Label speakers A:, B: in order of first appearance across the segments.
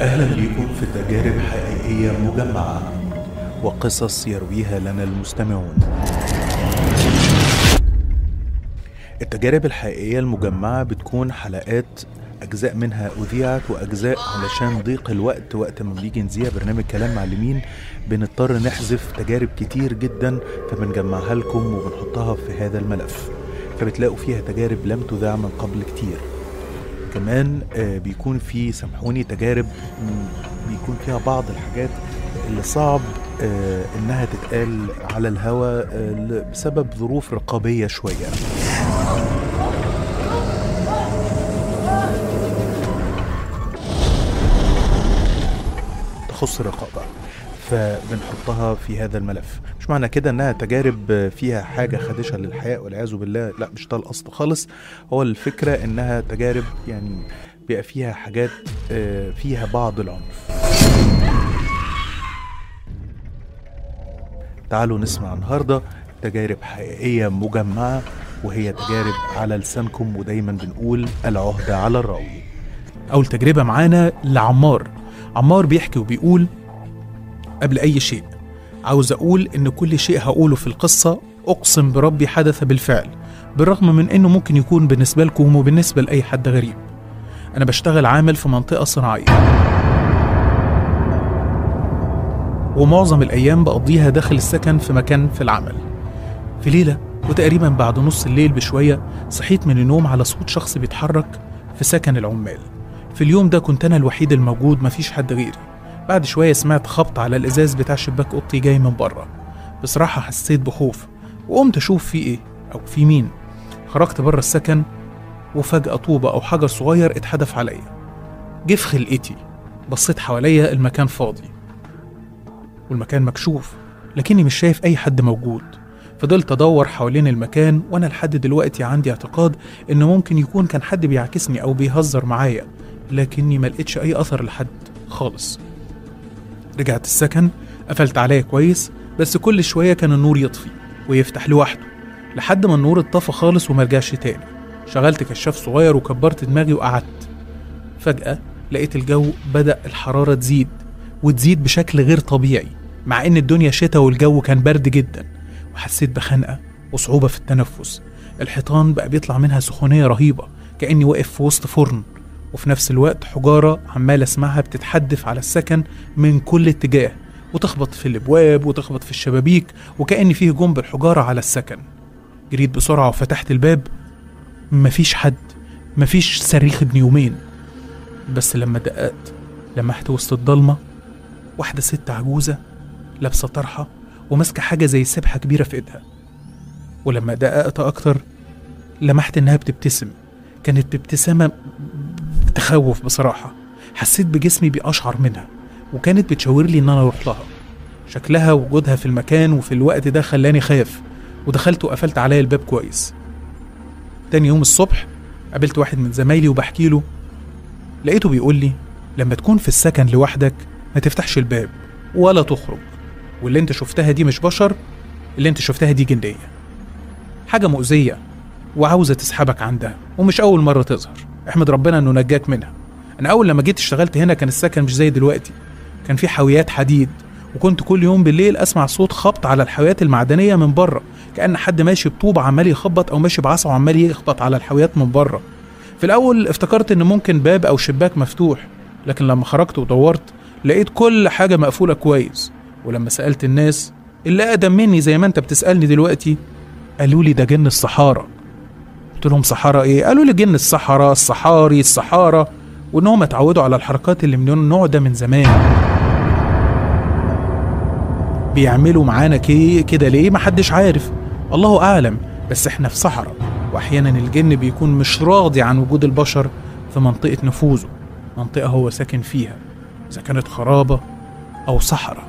A: أهلا بكم في تجارب حقيقية مجمعة وقصص يرويها لنا المستمعون التجارب الحقيقية المجمعة بتكون حلقات أجزاء منها أذيعت وأجزاء علشان ضيق الوقت وقت ما بنيجي نذيع برنامج كلام معلمين بنضطر نحذف تجارب كتير جدا فبنجمعها لكم وبنحطها في هذا الملف فبتلاقوا فيها تجارب لم تذاع من قبل كتير كمان آه، بيكون في سامحوني تجارب مم، بيكون فيها بعض الحاجات اللي صعب آه، انها تتقال على الهوا آه، ل- بسبب ظروف رقابيه شويه تخص الرقابه فبنحطها في هذا الملف مش معنى كده انها تجارب فيها حاجه خادشه للحياه والعياذ بالله لا مش ده القصد خالص هو الفكره انها تجارب يعني بيبقى فيها حاجات آه، فيها بعض العنف تعالوا نسمع النهارده تجارب حقيقيه مجمعه وهي تجارب على لسانكم ودايما بنقول العهده على الراوي
B: أول تجربة معانا لعمار عمار بيحكي وبيقول قبل أي شيء عاوز أقول إن كل شيء هقوله في القصة أقسم بربي حدث بالفعل بالرغم من إنه ممكن يكون بالنسبة لكم وبالنسبة لأي حد غريب أنا بشتغل عامل في منطقة صناعية ومعظم الأيام بقضيها داخل السكن في مكان في العمل في ليلة وتقريبا بعد نص الليل بشوية صحيت من النوم على صوت شخص بيتحرك في سكن العمال في اليوم ده كنت أنا الوحيد الموجود مفيش حد غيري بعد شوية سمعت خبط على الإزاز بتاع شباك أوضتي جاي من بره بصراحة حسيت بخوف وقمت أشوف في إيه أو في مين خرجت بره السكن وفجأة طوبة أو حجر صغير اتحدف عليا جه في خلقتي بصيت حواليا المكان فاضي والمكان مكشوف لكني مش شايف أي حد موجود فضلت أدور حوالين المكان وأنا لحد دلوقتي عندي اعتقاد إن ممكن يكون كان حد بيعكسني أو بيهزر معايا لكني ما لقيتش أي أثر لحد خالص رجعت السكن قفلت عليا كويس بس كل شوية كان النور يطفي ويفتح لوحده لحد ما النور اتطفى خالص ومرجعش تاني شغلت كشاف صغير وكبرت دماغي وقعدت فجأة لقيت الجو بدأ الحرارة تزيد وتزيد بشكل غير طبيعي مع إن الدنيا شتاء والجو كان برد جدا وحسيت بخنقة وصعوبة في التنفس الحيطان بقى بيطلع منها سخونية رهيبة كأني واقف في وسط فرن وفي نفس الوقت حجارة عمال اسمعها بتتحدف على السكن من كل اتجاه وتخبط في الابواب وتخبط في الشبابيك وكأن فيه هجوم بالحجارة على السكن جريت بسرعة وفتحت الباب مفيش حد مفيش صريخ ابن يومين بس لما دققت لمحت وسط الضلمة واحدة ست عجوزة لابسة طرحة وماسكة حاجة زي سبحة كبيرة في ايدها ولما دققت أكتر لمحت إنها بتبتسم كانت ابتسامة تخوف بصراحة حسيت بجسمي بيقشعر منها وكانت بتشاور لي إن أنا أروح لها شكلها وجودها في المكان وفي الوقت ده خلاني خايف ودخلت وقفلت عليا الباب كويس تاني يوم الصبح قابلت واحد من زمايلي وبحكي له لقيته بيقول لي لما تكون في السكن لوحدك ما تفتحش الباب ولا تخرج واللي انت شفتها دي مش بشر اللي انت شفتها دي جندية حاجة مؤذية وعاوزة تسحبك عندها ومش أول مرة تظهر احمد ربنا إنه نجاك منها أنا أول لما جيت اشتغلت هنا كان السكن مش زي دلوقتي كان في حاويات حديد وكنت كل يوم بالليل أسمع صوت خبط على الحاويات المعدنية من بره كأن حد ماشي بطوب عمال يخبط أو ماشي بعصا وعمال يخبط على الحاويات من بره في الأول افتكرت إن ممكن باب أو شباك مفتوح لكن لما خرجت ودورت لقيت كل حاجة مقفولة كويس ولما سألت الناس اللي أقدم مني زي ما أنت بتسألني دلوقتي قالوا لي ده جن الصحارى قلت لهم صحارى ايه قالوا لي جن الصحراء الصحاري الصحارى وانهم اتعودوا على الحركات اللي من النوع ده من زمان بيعملوا معانا كي- كده ليه محدش عارف الله اعلم بس احنا في صحراء واحيانا الجن بيكون مش راضي عن وجود البشر في منطقة نفوذه منطقة هو ساكن فيها اذا كانت خرابة او صحراء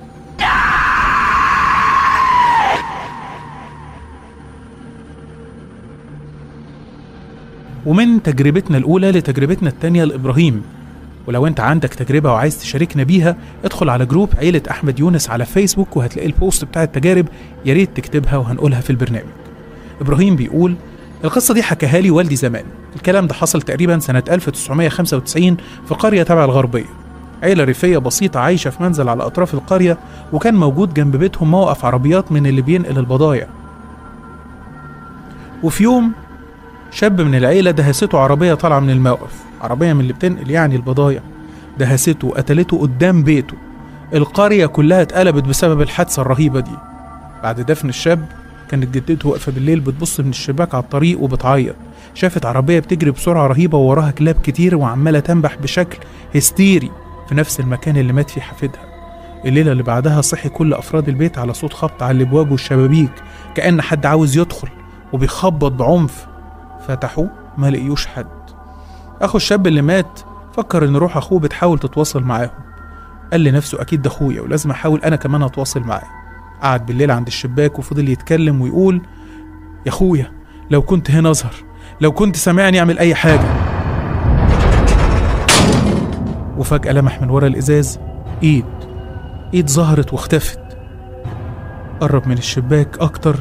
B: ومن تجربتنا الأولى لتجربتنا التانية لإبراهيم ولو أنت عندك تجربة وعايز تشاركنا بيها ادخل على جروب عيلة أحمد يونس على فيسبوك وهتلاقي البوست بتاع التجارب يا ريت تكتبها وهنقولها في البرنامج إبراهيم بيقول القصة دي حكاها لي والدي زمان الكلام ده حصل تقريبا سنة 1995 في قرية تبع الغربية عيلة ريفية بسيطة عايشة في منزل على أطراف القرية وكان موجود جنب بيتهم موقف عربيات من اللي بينقل البضايع وفي يوم شاب من العيلة دهسته عربية طالعة من الموقف عربية من اللي بتنقل يعني البضايع دهسته وقتلته قدام بيته القرية كلها اتقلبت بسبب الحادثة الرهيبة دي بعد دفن الشاب كانت جدته واقفة بالليل بتبص من الشباك على الطريق وبتعيط شافت عربية بتجري بسرعة رهيبة ووراها كلاب كتير وعمالة تنبح بشكل هستيري في نفس المكان اللي مات فيه حفيدها الليلة اللي بعدها صحي كل أفراد البيت على صوت خبط على الأبواب والشبابيك كأن حد عاوز يدخل وبيخبط بعنف فتحوه ما لقيوش حد أخو الشاب اللي مات فكر إن روح أخوه بتحاول تتواصل معاهم قال لنفسه أكيد ده أخويا ولازم أحاول أنا كمان أتواصل معاه قعد بالليل عند الشباك وفضل يتكلم ويقول يا أخويا لو كنت هنا أظهر لو كنت سامعني أعمل أي حاجة وفجأة لمح من ورا الإزاز إيد إيد ظهرت واختفت قرب من الشباك أكتر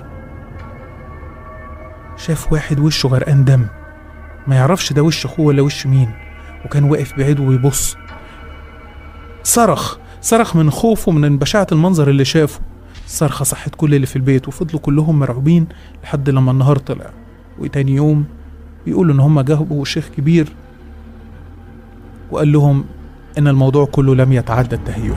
B: شاف واحد وشه غرقان دم ما يعرفش ده وش أخوه ولا وش مين وكان واقف بعيد وبيبص صرخ صرخ من خوفه من بشاعة المنظر اللي شافه الصرخة صحت كل اللي في البيت وفضلوا كلهم مرعوبين لحد لما النهار طلع وتاني يوم بيقولوا إن هم جابوا شيخ كبير وقال لهم إن الموضوع كله لم يتعدى التهيؤ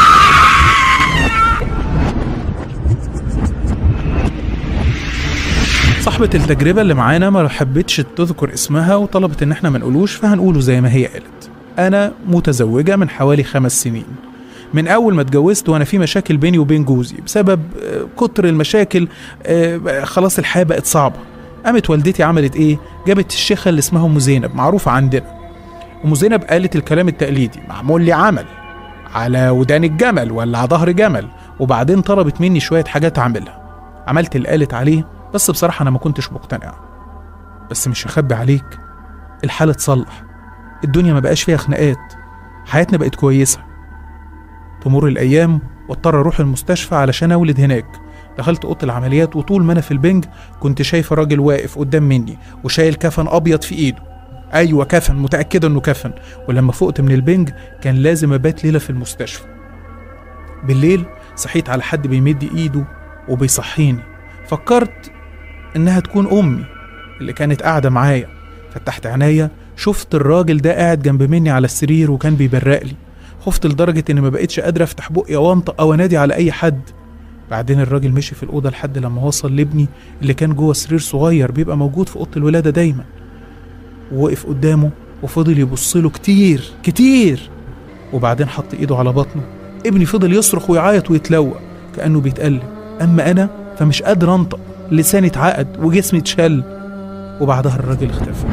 B: صاحبة التجربة اللي معانا ما حبتش تذكر اسمها وطلبت إن احنا ما نقولوش فهنقوله زي ما هي قالت أنا متزوجة من حوالي خمس سنين من أول ما اتجوزت وأنا في مشاكل بيني وبين جوزي بسبب آه، كتر المشاكل آه، خلاص الحياة بقت صعبة قامت والدتي عملت إيه؟ جابت الشيخة اللي اسمها أم زينب معروفة عندنا أم زينب قالت الكلام التقليدي معمول لي عمل على ودان الجمل ولا على ظهر جمل وبعدين طلبت مني شوية حاجات أعملها عملت اللي قالت عليه بس بصراحة أنا ما كنتش مقتنع بس مش هخبي عليك الحال اتصلح الدنيا ما بقاش فيها خناقات حياتنا بقت كويسة تمر الأيام واضطر أروح المستشفى علشان أولد هناك دخلت أوضة العمليات وطول ما أنا في البنج كنت شايف راجل واقف قدام مني وشايل كفن أبيض في إيده أيوة كفن متأكدة إنه كفن ولما فقت من البنج كان لازم أبات ليلة في المستشفى بالليل صحيت على حد بيمد إيده وبيصحيني فكرت إنها تكون أمي اللي كانت قاعدة معايا فتحت عينيا شفت الراجل ده قاعد جنب مني على السرير وكان بيبرق لي خفت لدرجة إني ما بقتش قادرة أفتح بقي وأنطق أو أنادي على أي حد بعدين الراجل مشي في الأوضة لحد لما وصل لابني اللي كان جوه سرير صغير بيبقى موجود في أوضة الولادة دايما ووقف قدامه وفضل يبص له كتير كتير وبعدين حط ايده على بطنه ابني فضل يصرخ ويعيط ويتلوى كأنه بيتقلب أما أنا فمش قادر أنطق لساني اتعقد وجسمي اتشل وبعدها الراجل اختفى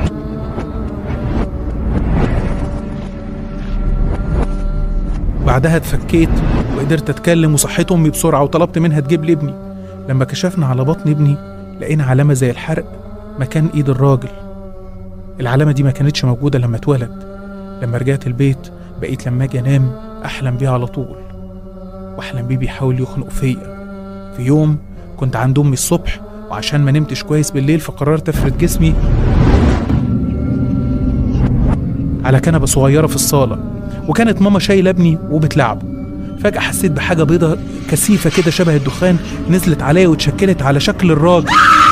B: بعدها اتفكيت وقدرت اتكلم وصحيت امي بسرعه وطلبت منها تجيب لي ابني لما كشفنا على بطن ابني لقينا علامه زي الحرق مكان ايد الراجل العلامه دي ما كانتش موجوده لما اتولد لما رجعت البيت بقيت لما اجي انام احلم بيه على طول واحلم بيه بيحاول يخنق فيا في يوم كنت عند امي الصبح وعشان ما نمتش كويس بالليل فقررت افرد جسمي على كنبه صغيره في الصاله وكانت ماما شايله ابني وبتلعبه فجأة حسيت بحاجة بيضة كثيفة كده شبه الدخان نزلت عليا واتشكلت على شكل الراجل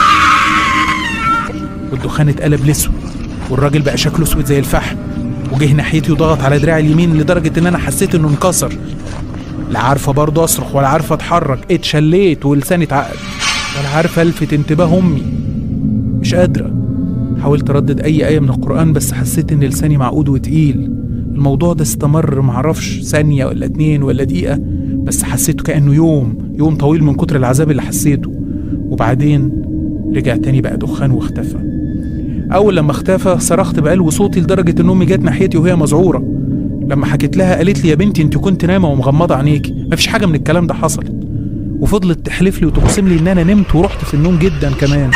B: والدخان اتقلب لأسود والراجل بقى شكله اسود زي الفحم وجه ناحيتي وضغط على دراعي اليمين لدرجة إن أنا حسيت إنه انكسر لا عارفة برضه أصرخ ولا عارفة أتحرك اتشليت ولساني اتعقد ولا عارفة ألفت انتباه أمي مش قادرة حاولت أردد أي آية من القرآن بس حسيت إن لساني معقود وتقيل الموضوع ده استمر معرفش ثانية ولا اتنين ولا دقيقة بس حسيته كأنه يوم يوم طويل من كتر العذاب اللي حسيته وبعدين رجع تاني بقى دخان واختفى أول لما اختفى صرخت بقلب صوتي لدرجة إن أمي جت ناحيتي وهي مذعورة لما حكيت لها قالت لي يا بنتي أنت كنت نايمة ومغمضة عينيكي مفيش حاجة من الكلام ده حصلت وفضلت تحلف لي وتقسم لي إن أنا نمت ورحت في النوم جدا كمان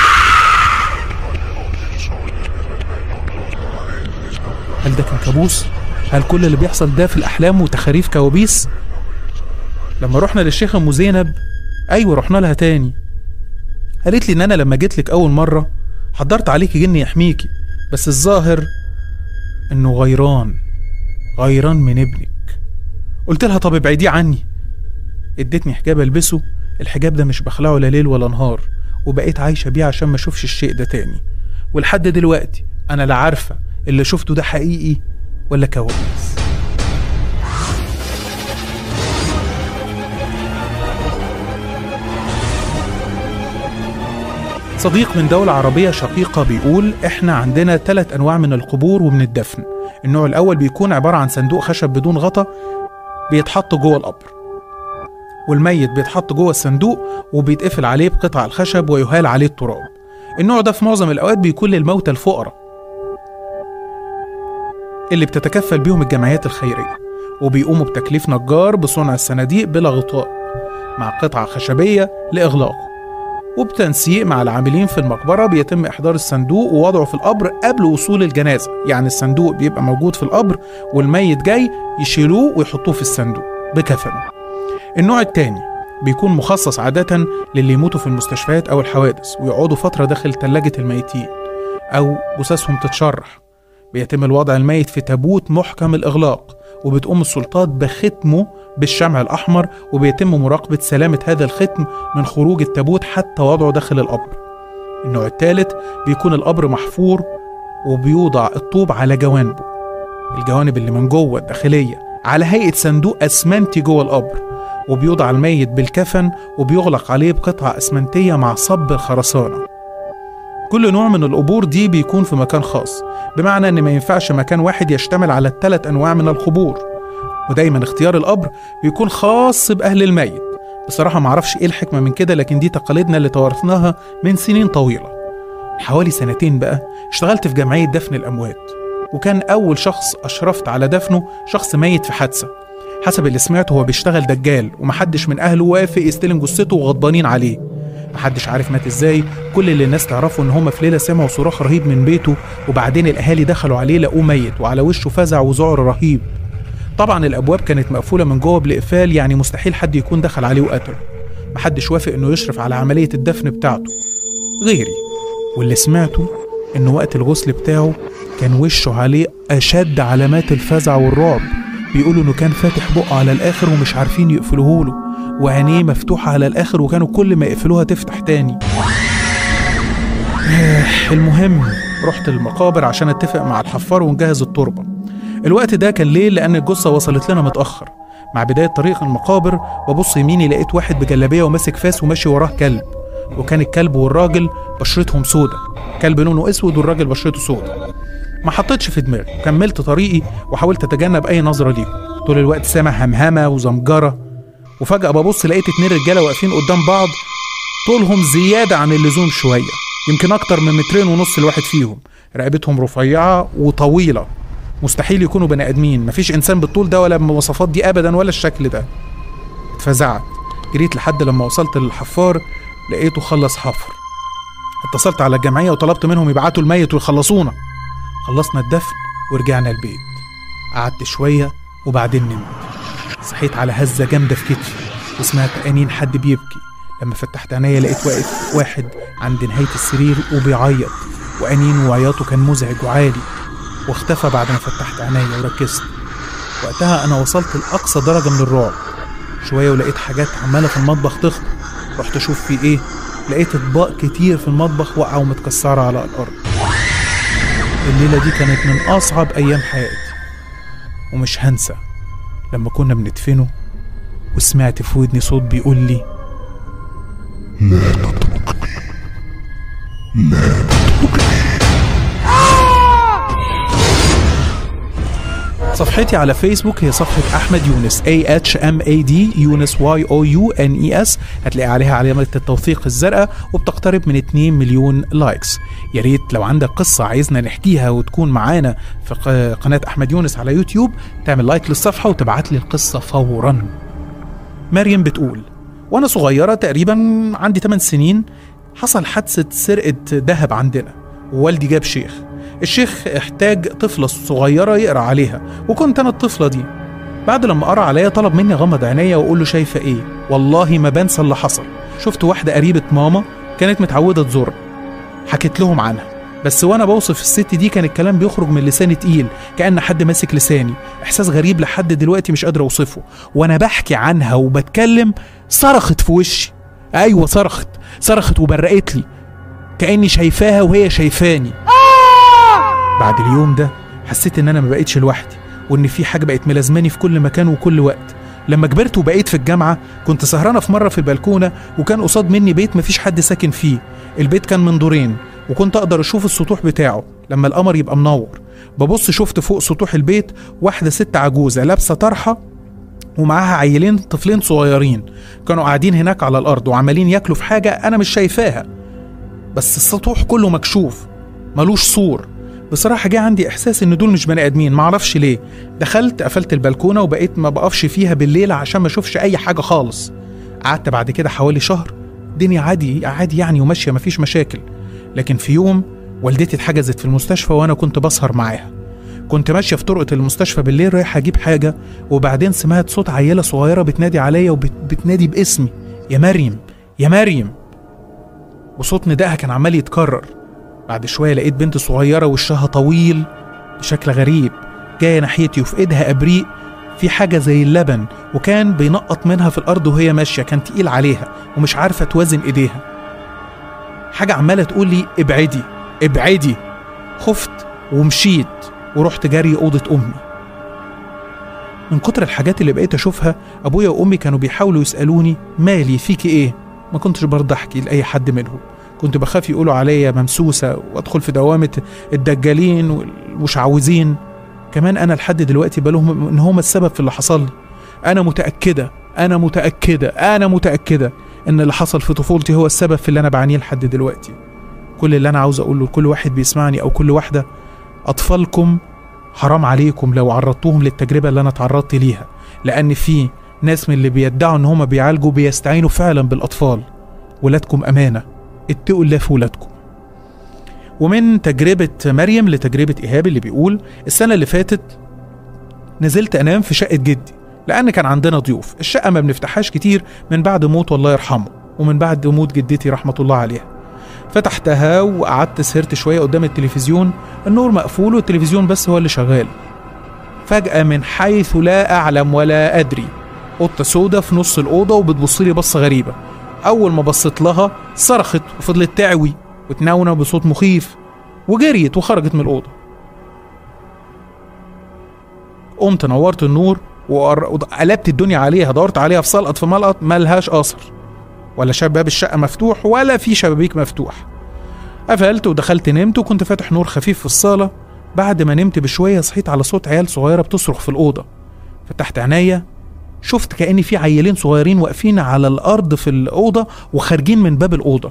B: هل ده كان كابوس؟ هل كل اللي بيحصل ده في الأحلام وتخاريف كوابيس؟ لما رحنا للشيخة أم زينب أيوة رحنا لها تاني قالت لي إن أنا لما جيت لك أول مرة حضرت عليكي جن يحميكي بس الظاهر إنه غيران غيران من ابنك قلت لها طب ابعديه عني ادتني حجاب البسه الحجاب ده مش بخلعه لا ليل ولا نهار وبقيت عايشة بيه عشان ما اشوفش الشيء ده تاني ولحد دلوقتي انا لا عارفة اللي شفته ده حقيقي ولا كوابيس صديق من دولة عربية شقيقة بيقول احنا عندنا ثلاث انواع من القبور ومن الدفن النوع الاول بيكون عبارة عن صندوق خشب بدون غطا بيتحط جوه القبر والميت بيتحط جوه الصندوق وبيتقفل عليه بقطع الخشب ويهال عليه التراب النوع ده في معظم الأوقات بيكون للموتى الفقراء اللي بتتكفل بيهم الجمعيات الخيرية وبيقوموا بتكليف نجار بصنع الصناديق بلا غطاء مع قطعة خشبية لإغلاقه وبتنسيق مع العاملين في المقبرة بيتم إحضار الصندوق ووضعه في القبر قبل وصول الجنازة يعني الصندوق بيبقى موجود في القبر والميت جاي يشيلوه ويحطوه في الصندوق بكفنه النوع التاني بيكون مخصص عادة للي يموتوا في المستشفيات أو الحوادث ويقعدوا فترة داخل تلاجة الميتين أو جثثهم تتشرح بيتم الوضع الميت في تابوت محكم الإغلاق وبتقوم السلطات بختمه بالشمع الأحمر وبيتم مراقبة سلامة هذا الختم من خروج التابوت حتى وضعه داخل القبر النوع الثالث بيكون القبر محفور وبيوضع الطوب على جوانبه الجوانب اللي من جوه الداخلية على هيئة صندوق أسمنتي جوه القبر وبيوضع الميت بالكفن وبيغلق عليه بقطعة أسمنتية مع صب الخرسانة كل نوع من القبور دي بيكون في مكان خاص بمعنى ان ما ينفعش مكان واحد يشتمل على الثلاث انواع من القبور ودايما اختيار القبر بيكون خاص باهل الميت بصراحة معرفش ايه الحكمة من كده لكن دي تقاليدنا اللي توارثناها من سنين طويلة حوالي سنتين بقى اشتغلت في جمعية دفن الأموات وكان أول شخص أشرفت على دفنه شخص ميت في حادثة حسب اللي سمعته هو بيشتغل دجال ومحدش من أهله وافق يستلم جثته وغضبانين عليه محدش عارف مات ازاي كل اللي الناس تعرفه ان هما في ليله سمعوا صراخ رهيب من بيته وبعدين الاهالي دخلوا عليه لقوه ميت وعلى وشه فزع وذعر رهيب طبعا الابواب كانت مقفوله من جوه بالاقفال يعني مستحيل حد يكون دخل عليه وقتله محدش وافق انه يشرف على عمليه الدفن بتاعته غيري واللي سمعته ان وقت الغسل بتاعه كان وشه عليه اشد علامات الفزع والرعب بيقولوا انه كان فاتح بقه على الاخر ومش عارفين يقفلوه له وعينيه مفتوحة على الآخر وكانوا كل ما يقفلوها تفتح تاني المهم رحت المقابر عشان اتفق مع الحفار ونجهز التربة الوقت ده كان ليل لأن الجثة وصلت لنا متأخر مع بداية طريق المقابر ببص يميني لقيت واحد بجلابية وماسك فاس وماشي وراه كلب وكان الكلب والراجل بشرتهم سودة كلب لونه اسود والراجل بشرته سودة ما حطيتش في دماغي كملت طريقي وحاولت اتجنب اي نظره ليهم طول الوقت سامع همهمه وزمجره وفجأة ببص لقيت اتنين رجالة واقفين قدام بعض طولهم زيادة عن اللزوم شوية يمكن أكتر من مترين ونص الواحد فيهم رقبتهم رفيعة وطويلة مستحيل يكونوا بني آدمين مفيش إنسان بالطول ده ولا بالمواصفات دي أبدا ولا الشكل ده اتفزعت جريت لحد لما وصلت للحفار لقيته خلص حفر اتصلت على الجمعية وطلبت منهم يبعتوا الميت ويخلصونا خلصنا الدفن ورجعنا البيت قعدت شوية وبعدين نمت صحيت على هزة جامدة في كتفي وسمعت أنين حد بيبكي لما فتحت عينيا لقيت واقف واحد عند نهاية السرير وبيعيط وأنين وعياطه كان مزعج وعالي واختفى بعد ما فتحت عينيا وركزت وقتها أنا وصلت لأقصى درجة من الرعب شوية ولقيت حاجات عمالة في المطبخ تخبط رحت أشوف في إيه لقيت أطباق كتير في المطبخ واقعة ومتكسرة على الأرض الليلة دي كانت من أصعب أيام حياتي ومش هنسى لما كنا بندفنه وسمعت في ودني صوت بيقول لي
C: لا تتركني لا
B: صفحتي على فيسبوك هي صفحة أحمد يونس A H M A D يونس Y O U N E S هتلاقي عليها علامة التوثيق الزرقاء وبتقترب من 2 مليون لايكس يا ريت لو عندك قصة عايزنا نحكيها وتكون معانا في ق- قناة أحمد يونس على يوتيوب تعمل لايك للصفحة وتبعت لي القصة فورا مريم بتقول وأنا صغيرة تقريبا عندي 8 سنين حصل حادثة سرقة ذهب عندنا ووالدي جاب شيخ الشيخ احتاج طفلة صغيرة يقرأ عليها وكنت أنا الطفلة دي بعد لما قرأ عليا طلب مني أغمض عينيا وأقول له شايفة إيه والله ما بنسى اللي حصل شفت واحدة قريبة ماما كانت متعودة تزور حكيت لهم عنها بس وانا بوصف الست دي كان الكلام بيخرج من لساني تقيل كأن حد ماسك لساني احساس غريب لحد دلوقتي مش قادر اوصفه وانا بحكي عنها وبتكلم صرخت في وشي ايوه صرخت صرخت وبرقت لي كأني شايفاها وهي شايفاني بعد اليوم ده حسيت ان انا ما بقتش لوحدي وان في حاجه بقت ملازماني في كل مكان وكل وقت لما كبرت وبقيت في الجامعه كنت سهرانه في مره في البلكونه وكان قصاد مني بيت مفيش حد ساكن فيه البيت كان من دورين وكنت اقدر اشوف السطوح بتاعه لما القمر يبقى منور ببص شفت فوق سطوح البيت واحده ست عجوزه لابسه طرحه ومعاها عيلين طفلين صغيرين كانوا قاعدين هناك على الارض وعمالين ياكلوا في حاجه انا مش شايفاها بس السطوح كله مكشوف ملوش سور بصراحة جه عندي إحساس إن دول مش بني آدمين معرفش ليه دخلت قفلت البلكونة وبقيت ما بقفش فيها بالليل عشان ما أشوفش أي حاجة خالص قعدت بعد كده حوالي شهر الدنيا عادي عادي يعني وماشية مفيش مشاكل لكن في يوم والدتي اتحجزت في المستشفى وأنا كنت بسهر معاها كنت ماشية في طرقة المستشفى بالليل رايح أجيب حاجة وبعدين سمعت صوت عيلة صغيرة بتنادي عليا وبتنادي باسمي يا مريم يا مريم وصوت ندائها كان عمال يتكرر بعد شوية لقيت بنت صغيرة وشها طويل بشكل غريب جاية ناحيتي وفي ايدها ابريق في حاجة زي اللبن وكان بينقط منها في الأرض وهي ماشية كان تقيل عليها ومش عارفة توازن ايديها حاجة عمالة تقول لي ابعدي ابعدي خفت ومشيت ورحت جري أوضة أمي من كتر الحاجات اللي بقيت أشوفها أبويا وأمي كانوا بيحاولوا يسألوني مالي فيكي إيه ما كنتش برضه أحكي لأي حد منهم كنت بخاف يقولوا عليا ممسوسة وأدخل في دوامة الدجالين والمشعوذين كمان أنا لحد دلوقتي بلوم إن هما السبب في اللي حصل لي أنا متأكدة أنا متأكدة أنا متأكدة إن اللي حصل في طفولتي هو السبب في اللي أنا بعانيه لحد دلوقتي كل اللي أنا عاوز أقوله لكل واحد بيسمعني أو كل واحدة أطفالكم حرام عليكم لو عرضتوهم للتجربة اللي أنا اتعرضت ليها لأن في ناس من اللي بيدعوا إن هما بيعالجوا بيستعينوا فعلا بالأطفال ولادكم أمانة اتقوا الله في ولادكم ومن تجربة مريم لتجربة إيهاب اللي بيقول السنة اللي فاتت نزلت أنام في شقة جدي لأن كان عندنا ضيوف الشقة ما بنفتحهاش كتير من بعد موت الله يرحمه ومن بعد موت جدتي رحمة الله عليها فتحتها وقعدت سهرت شوية قدام التلفزيون النور مقفول والتلفزيون بس هو اللي شغال فجأة من حيث لا أعلم ولا أدري قطة سودة في نص الأوضة وبتبصلي بصة غريبة أول ما بصيت لها صرخت وفضلت تعوي وتنونة بصوت مخيف وجريت وخرجت من الأوضة قمت نورت النور وقلبت الدنيا عليها دورت عليها في سلقط في ملقط ملهاش أثر ولا شباب الشقة مفتوح ولا في شبابيك مفتوح قفلت ودخلت نمت وكنت فاتح نور خفيف في الصالة بعد ما نمت بشوية صحيت على صوت عيال صغيرة بتصرخ في الأوضة فتحت عينيا شفت كأن في عيلين صغيرين واقفين على الأرض في الأوضة وخارجين من باب الأوضة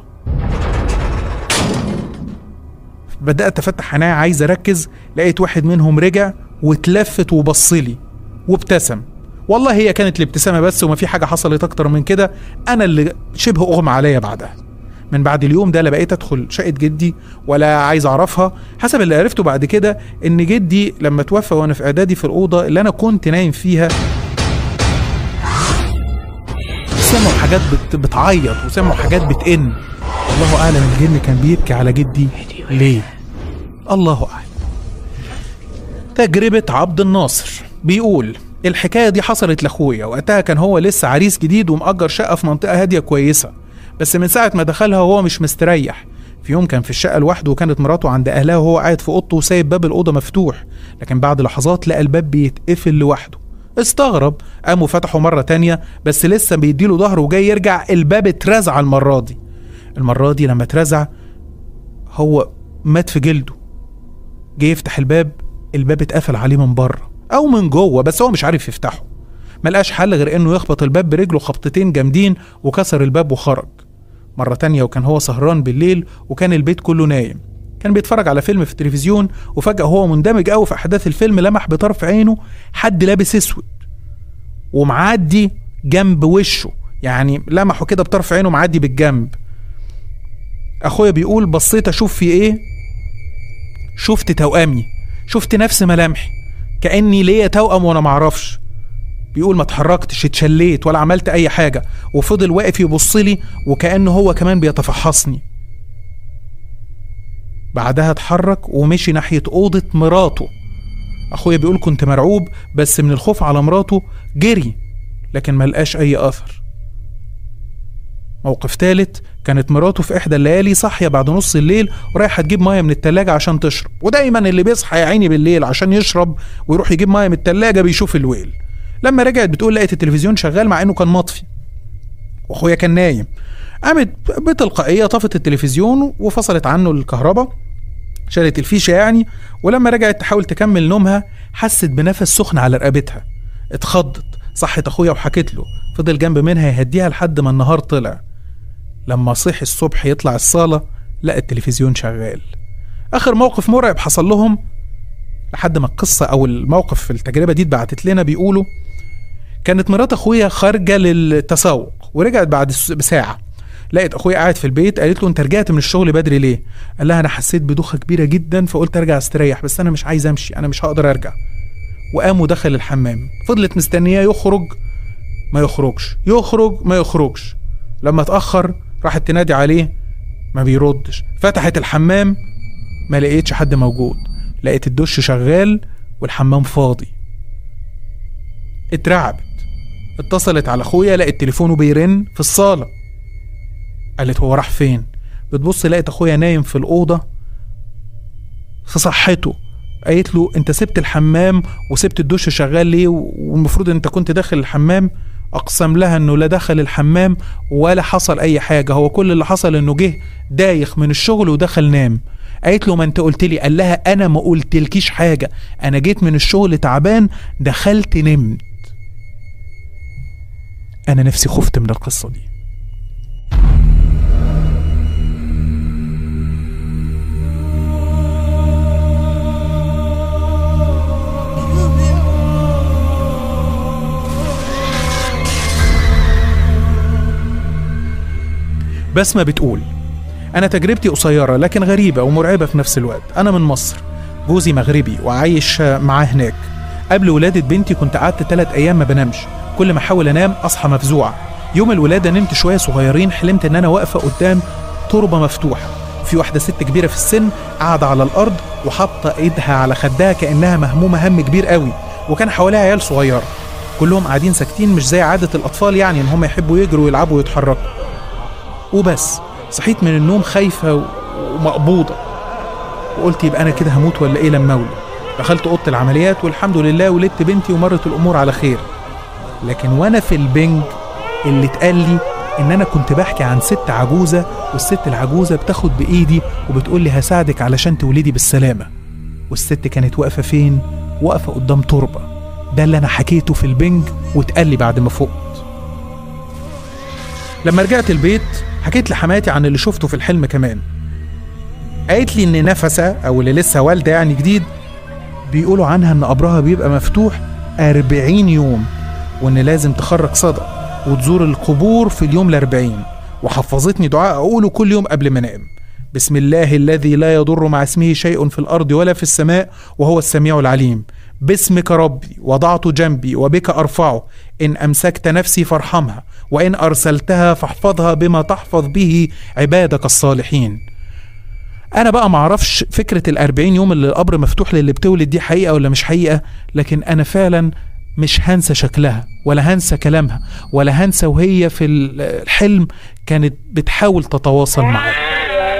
B: بدأت أفتح عينيا عايز أركز لقيت واحد منهم رجع واتلفت وبصلي وابتسم والله هي كانت الابتسامة بس وما في حاجة حصلت أكتر من كده أنا اللي شبه أغمى عليا بعدها من بعد اليوم ده لا بقيت ادخل شقه جدي ولا عايز اعرفها حسب اللي عرفته بعد كده ان جدي لما توفى وانا في اعدادي في الاوضه اللي انا كنت نايم فيها سمعوا حاجات بت بتعيط وسمعوا حاجات بتئن الله اعلم الجن كان بيبكي على جدي ليه الله اعلم تجربه عبد الناصر بيقول الحكايه دي حصلت لاخويا وقتها كان هو لسه عريس جديد ومأجر شقه في منطقه هاديه كويسه بس من ساعه ما دخلها وهو مش مستريح في يوم كان في الشقه لوحده وكانت مراته عند اهلها وهو قاعد في اوضته وسايب باب الاوضه مفتوح لكن بعد لحظات لقى الباب بيتقفل لوحده استغرب قاموا فتحوا مرة تانية بس لسه بيديله ظهره وجاي يرجع الباب اترزع المرة دي المرة دي لما اترزع هو مات في جلده جه يفتح الباب الباب اتقفل عليه من بره او من جوه بس هو مش عارف يفتحه ملقاش حل غير انه يخبط الباب برجله خبطتين جامدين وكسر الباب وخرج مرة تانية وكان هو سهران بالليل وكان البيت كله نايم كان بيتفرج على فيلم في التلفزيون وفجأة هو مندمج قوي في أحداث الفيلم لمح بطرف عينه حد لابس أسود ومعدي جنب وشه يعني لمحه كده بطرف عينه معدي بالجنب أخويا بيقول بصيت أشوف في إيه شفت توأمي شفت نفس ملامحي كأني ليا توأم وأنا معرفش بيقول ما اتحركتش اتشليت ولا عملت أي حاجة وفضل واقف يبص لي وكأنه هو كمان بيتفحصني بعدها اتحرك ومشي ناحية أوضة مراته أخويا بيقول كنت مرعوب بس من الخوف على مراته جري لكن ملقاش أي أثر موقف تالت كانت مراته في إحدى الليالي صاحية بعد نص الليل ورايحة تجيب مية من التلاجة عشان تشرب ودايما اللي بيصحى يا عيني بالليل عشان يشرب ويروح يجيب مية من التلاجة بيشوف الويل لما رجعت بتقول لقيت التلفزيون شغال مع إنه كان مطفي وأخويا كان نايم قامت بتلقائية طفت التلفزيون وفصلت عنه الكهرباء شالت الفيشة يعني ولما رجعت تحاول تكمل نومها حست بنفس سخن على رقبتها اتخضت صحت اخويا وحكت له فضل جنب منها يهديها لحد ما النهار طلع لما صحي الصبح يطلع الصالة لقى التلفزيون شغال آخر موقف مرعب حصل لهم لحد ما القصة أو الموقف في التجربة دي اتبعتت لنا بيقولوا كانت مرات أخويا خارجة للتسوق ورجعت بعد س- بساعة لقيت أخويا قاعد في البيت قالت له أنت رجعت من الشغل بدري ليه؟ قال لها أنا حسيت بدوخة كبيرة جدا فقلت أرجع أستريح بس أنا مش عايز أمشي أنا مش هقدر أرجع وقام ودخل الحمام فضلت مستنياه يخرج ما يخرجش يخرج ما يخرجش لما اتأخر راحت تنادي عليه ما بيردش فتحت الحمام ما لقيتش حد موجود لقيت الدش شغال والحمام فاضي اترعبت اتصلت على اخويا لقيت تليفونه بيرن في الصالة قالت هو راح فين بتبص لقيت اخويا نايم في الأوضة في صحته قالت له انت سبت الحمام وسبت الدش شغال ليه والمفروض انت كنت داخل الحمام اقسم لها انه لا دخل الحمام ولا حصل اي حاجه هو كل اللي حصل انه جه دايخ من الشغل ودخل نام قالت له ما انت قلت لي قال لها انا ما قلتلكيش حاجه انا جيت من الشغل تعبان دخلت نمت انا نفسي خفت من القصه دي بسمة بتقول أنا تجربتي قصيرة لكن غريبة ومرعبة في نفس الوقت أنا من مصر جوزي مغربي وعايش معاه هناك قبل ولادة بنتي كنت قعدت ثلاث أيام ما بنامش كل ما أحاول أنام أصحى مفزوعة يوم الولادة نمت شوية صغيرين حلمت إن أنا واقفة قدام تربة مفتوحة في واحدة ست كبيرة في السن قاعدة على الأرض وحاطة إيدها على خدها كأنها مهمومة هم كبير قوي وكان حواليها عيال صغيرة كلهم قاعدين ساكتين مش زي عادة الأطفال يعني إن هم يحبوا يجروا ويلعبوا ويتحركوا وبس صحيت من النوم خايفة و- ومقبوضة وقلت يبقى أنا كده هموت ولا إيه لما أولد دخلت أوضة العمليات والحمد لله ولدت بنتي ومرت الأمور على خير لكن وأنا في البنج اللي اتقال لي إن أنا كنت بحكي عن ست عجوزة والست العجوزة بتاخد بإيدي وبتقول لي هساعدك علشان تولدي بالسلامة والست كانت واقفة فين؟ واقفة قدام تربة ده اللي أنا حكيته في البنج واتقال لي بعد ما فقت لما رجعت البيت حكيت لحماتي عن اللي شفته في الحلم كمان قالت لي ان نفسه او اللي لسه والده يعني جديد بيقولوا عنها ان قبرها بيبقى مفتوح 40 يوم وان لازم تخرج صدى وتزور القبور في اليوم الأربعين وحفظتني دعاء اقوله كل يوم قبل ما انام بسم الله الذي لا يضر مع اسمه شيء في الارض ولا في السماء وهو السميع العليم باسمك ربي وضعت جنبي وبك ارفعه ان امسكت نفسي فارحمها وان ارسلتها فاحفظها بما تحفظ به عبادك الصالحين انا بقى معرفش فكره الأربعين يوم اللي القبر مفتوح للي بتولد دي حقيقه ولا مش حقيقه لكن انا فعلا مش هنسى شكلها ولا هنسى كلامها ولا هنسى وهي في الحلم كانت بتحاول تتواصل معايا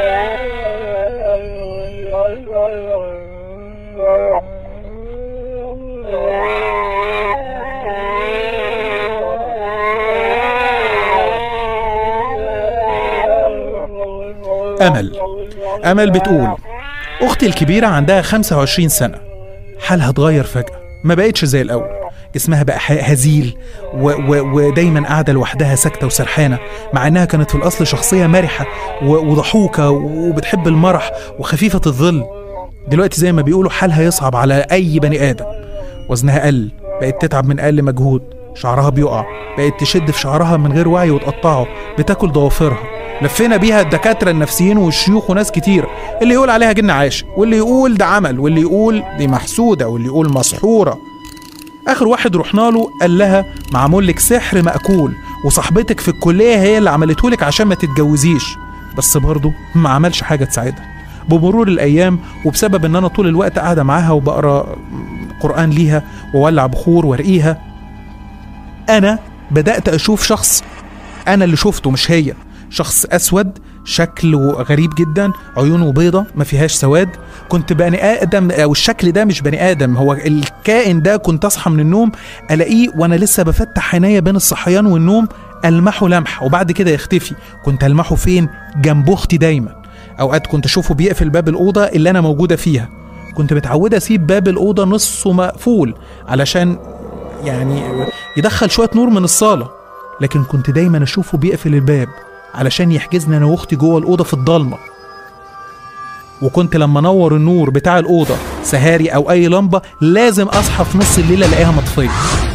B: أمل أمل بتقول أختي الكبيرة عندها 25 سنة حالها اتغير فجأة ما بقتش زي الأول جسمها بقى ح- هزيل و و ودايما قاعدة لوحدها ساكتة وسرحانة مع إنها كانت في الأصل شخصية مرحة و- وضحوكة وبتحب المرح وخفيفة الظل دلوقتي زي ما بيقولوا حالها يصعب على أي بني آدم وزنها قل بقت تتعب من أقل مجهود شعرها بيقع بقت تشد في شعرها من غير وعي وتقطعه بتاكل ضوافرها لفينا بيها الدكاترة النفسيين والشيوخ وناس كتير اللي يقول عليها جن عاشق واللي يقول ده عمل واللي يقول دي محسودة واللي يقول مسحورة آخر واحد رحنا له قال لها معمول لك سحر مأكول وصاحبتك في الكلية هي اللي عملته لك عشان ما تتجوزيش بس برضه ما عملش حاجة تساعدها بمرور الايام وبسبب ان انا طول الوقت قاعده معاها وبقرا قران ليها واولع بخور وارقيها انا بدات اشوف شخص انا اللي شفته مش هي شخص اسود شكله غريب جدا عيونه بيضة ما فيهاش سواد كنت بني ادم او الشكل ده مش بني ادم هو الكائن ده كنت اصحى من النوم الاقيه وانا لسه بفتح عينيا بين الصحيان والنوم المحه لمح وبعد كده يختفي كنت المحه فين جنب اختي دايما اوقات كنت اشوفه بيقفل باب الاوضه اللي انا موجوده فيها كنت متعود اسيب باب الاوضه نصه مقفول علشان يعني يدخل شويه نور من الصاله لكن كنت دايما اشوفه بيقفل الباب علشان يحجزني انا واختي جوه الاوضه في الضلمه وكنت لما انور النور بتاع الاوضه سهاري او اي لمبه لازم اصحى في نص الليل الاقيها مطفيه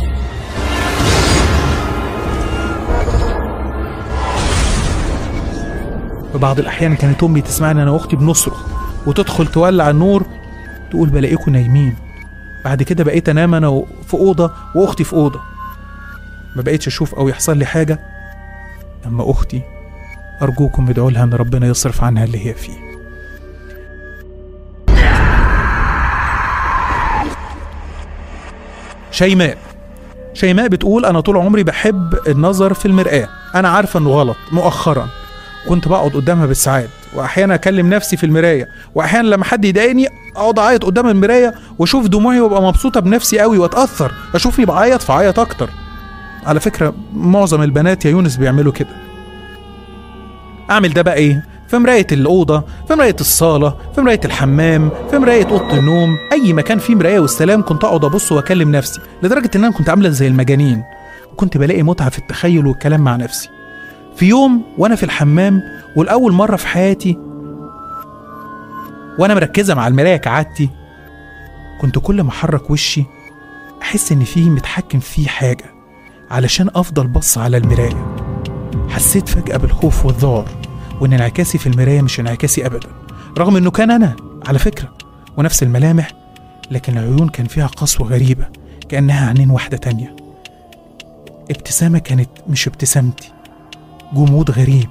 B: في بعض الاحيان كانت امي تسمعني انا واختي بنصرخ وتدخل تولع النور تقول بلاقيكم نايمين بعد كده بقيت انام انا في اوضه واختي في اوضه ما بقيتش اشوف او يحصل لي حاجه اما اختي ارجوكم ادعوا لها ان ربنا يصرف عنها اللي هي فيه شيماء شيماء بتقول انا طول عمري بحب النظر في المرآة انا عارفه انه غلط مؤخرا كنت بقعد قدامها بالساعات واحيانا اكلم نفسي في المرايه واحيانا لما حد يضايقني اقعد اعيط قدام المرايه واشوف دموعي وابقى مبسوطه بنفسي قوي واتاثر اشوفني بعيط فاعيط اكتر على فكره معظم البنات يا يونس بيعملوا كده اعمل ده بقى ايه في مرايه الاوضه في مرايه الصاله في مرايه الحمام في مرايه اوضه النوم اي مكان فيه مرايه والسلام كنت اقعد ابص واكلم نفسي لدرجه ان انا كنت عامله زي المجانين وكنت بلاقي متعه في التخيل والكلام مع نفسي في يوم وانا في الحمام والاول مره في حياتي وانا مركزه مع المرايه كعادتي كنت كل ما احرك وشي احس ان فيه متحكم فيه حاجه علشان افضل بص على المرايه حسيت فجاه بالخوف والذعر وان انعكاسي في المرايه مش انعكاسي ابدا رغم انه كان انا على فكره ونفس الملامح لكن العيون كان فيها قسوه غريبه كانها عينين واحده تانيه ابتسامه كانت مش ابتسامتي جمود غريب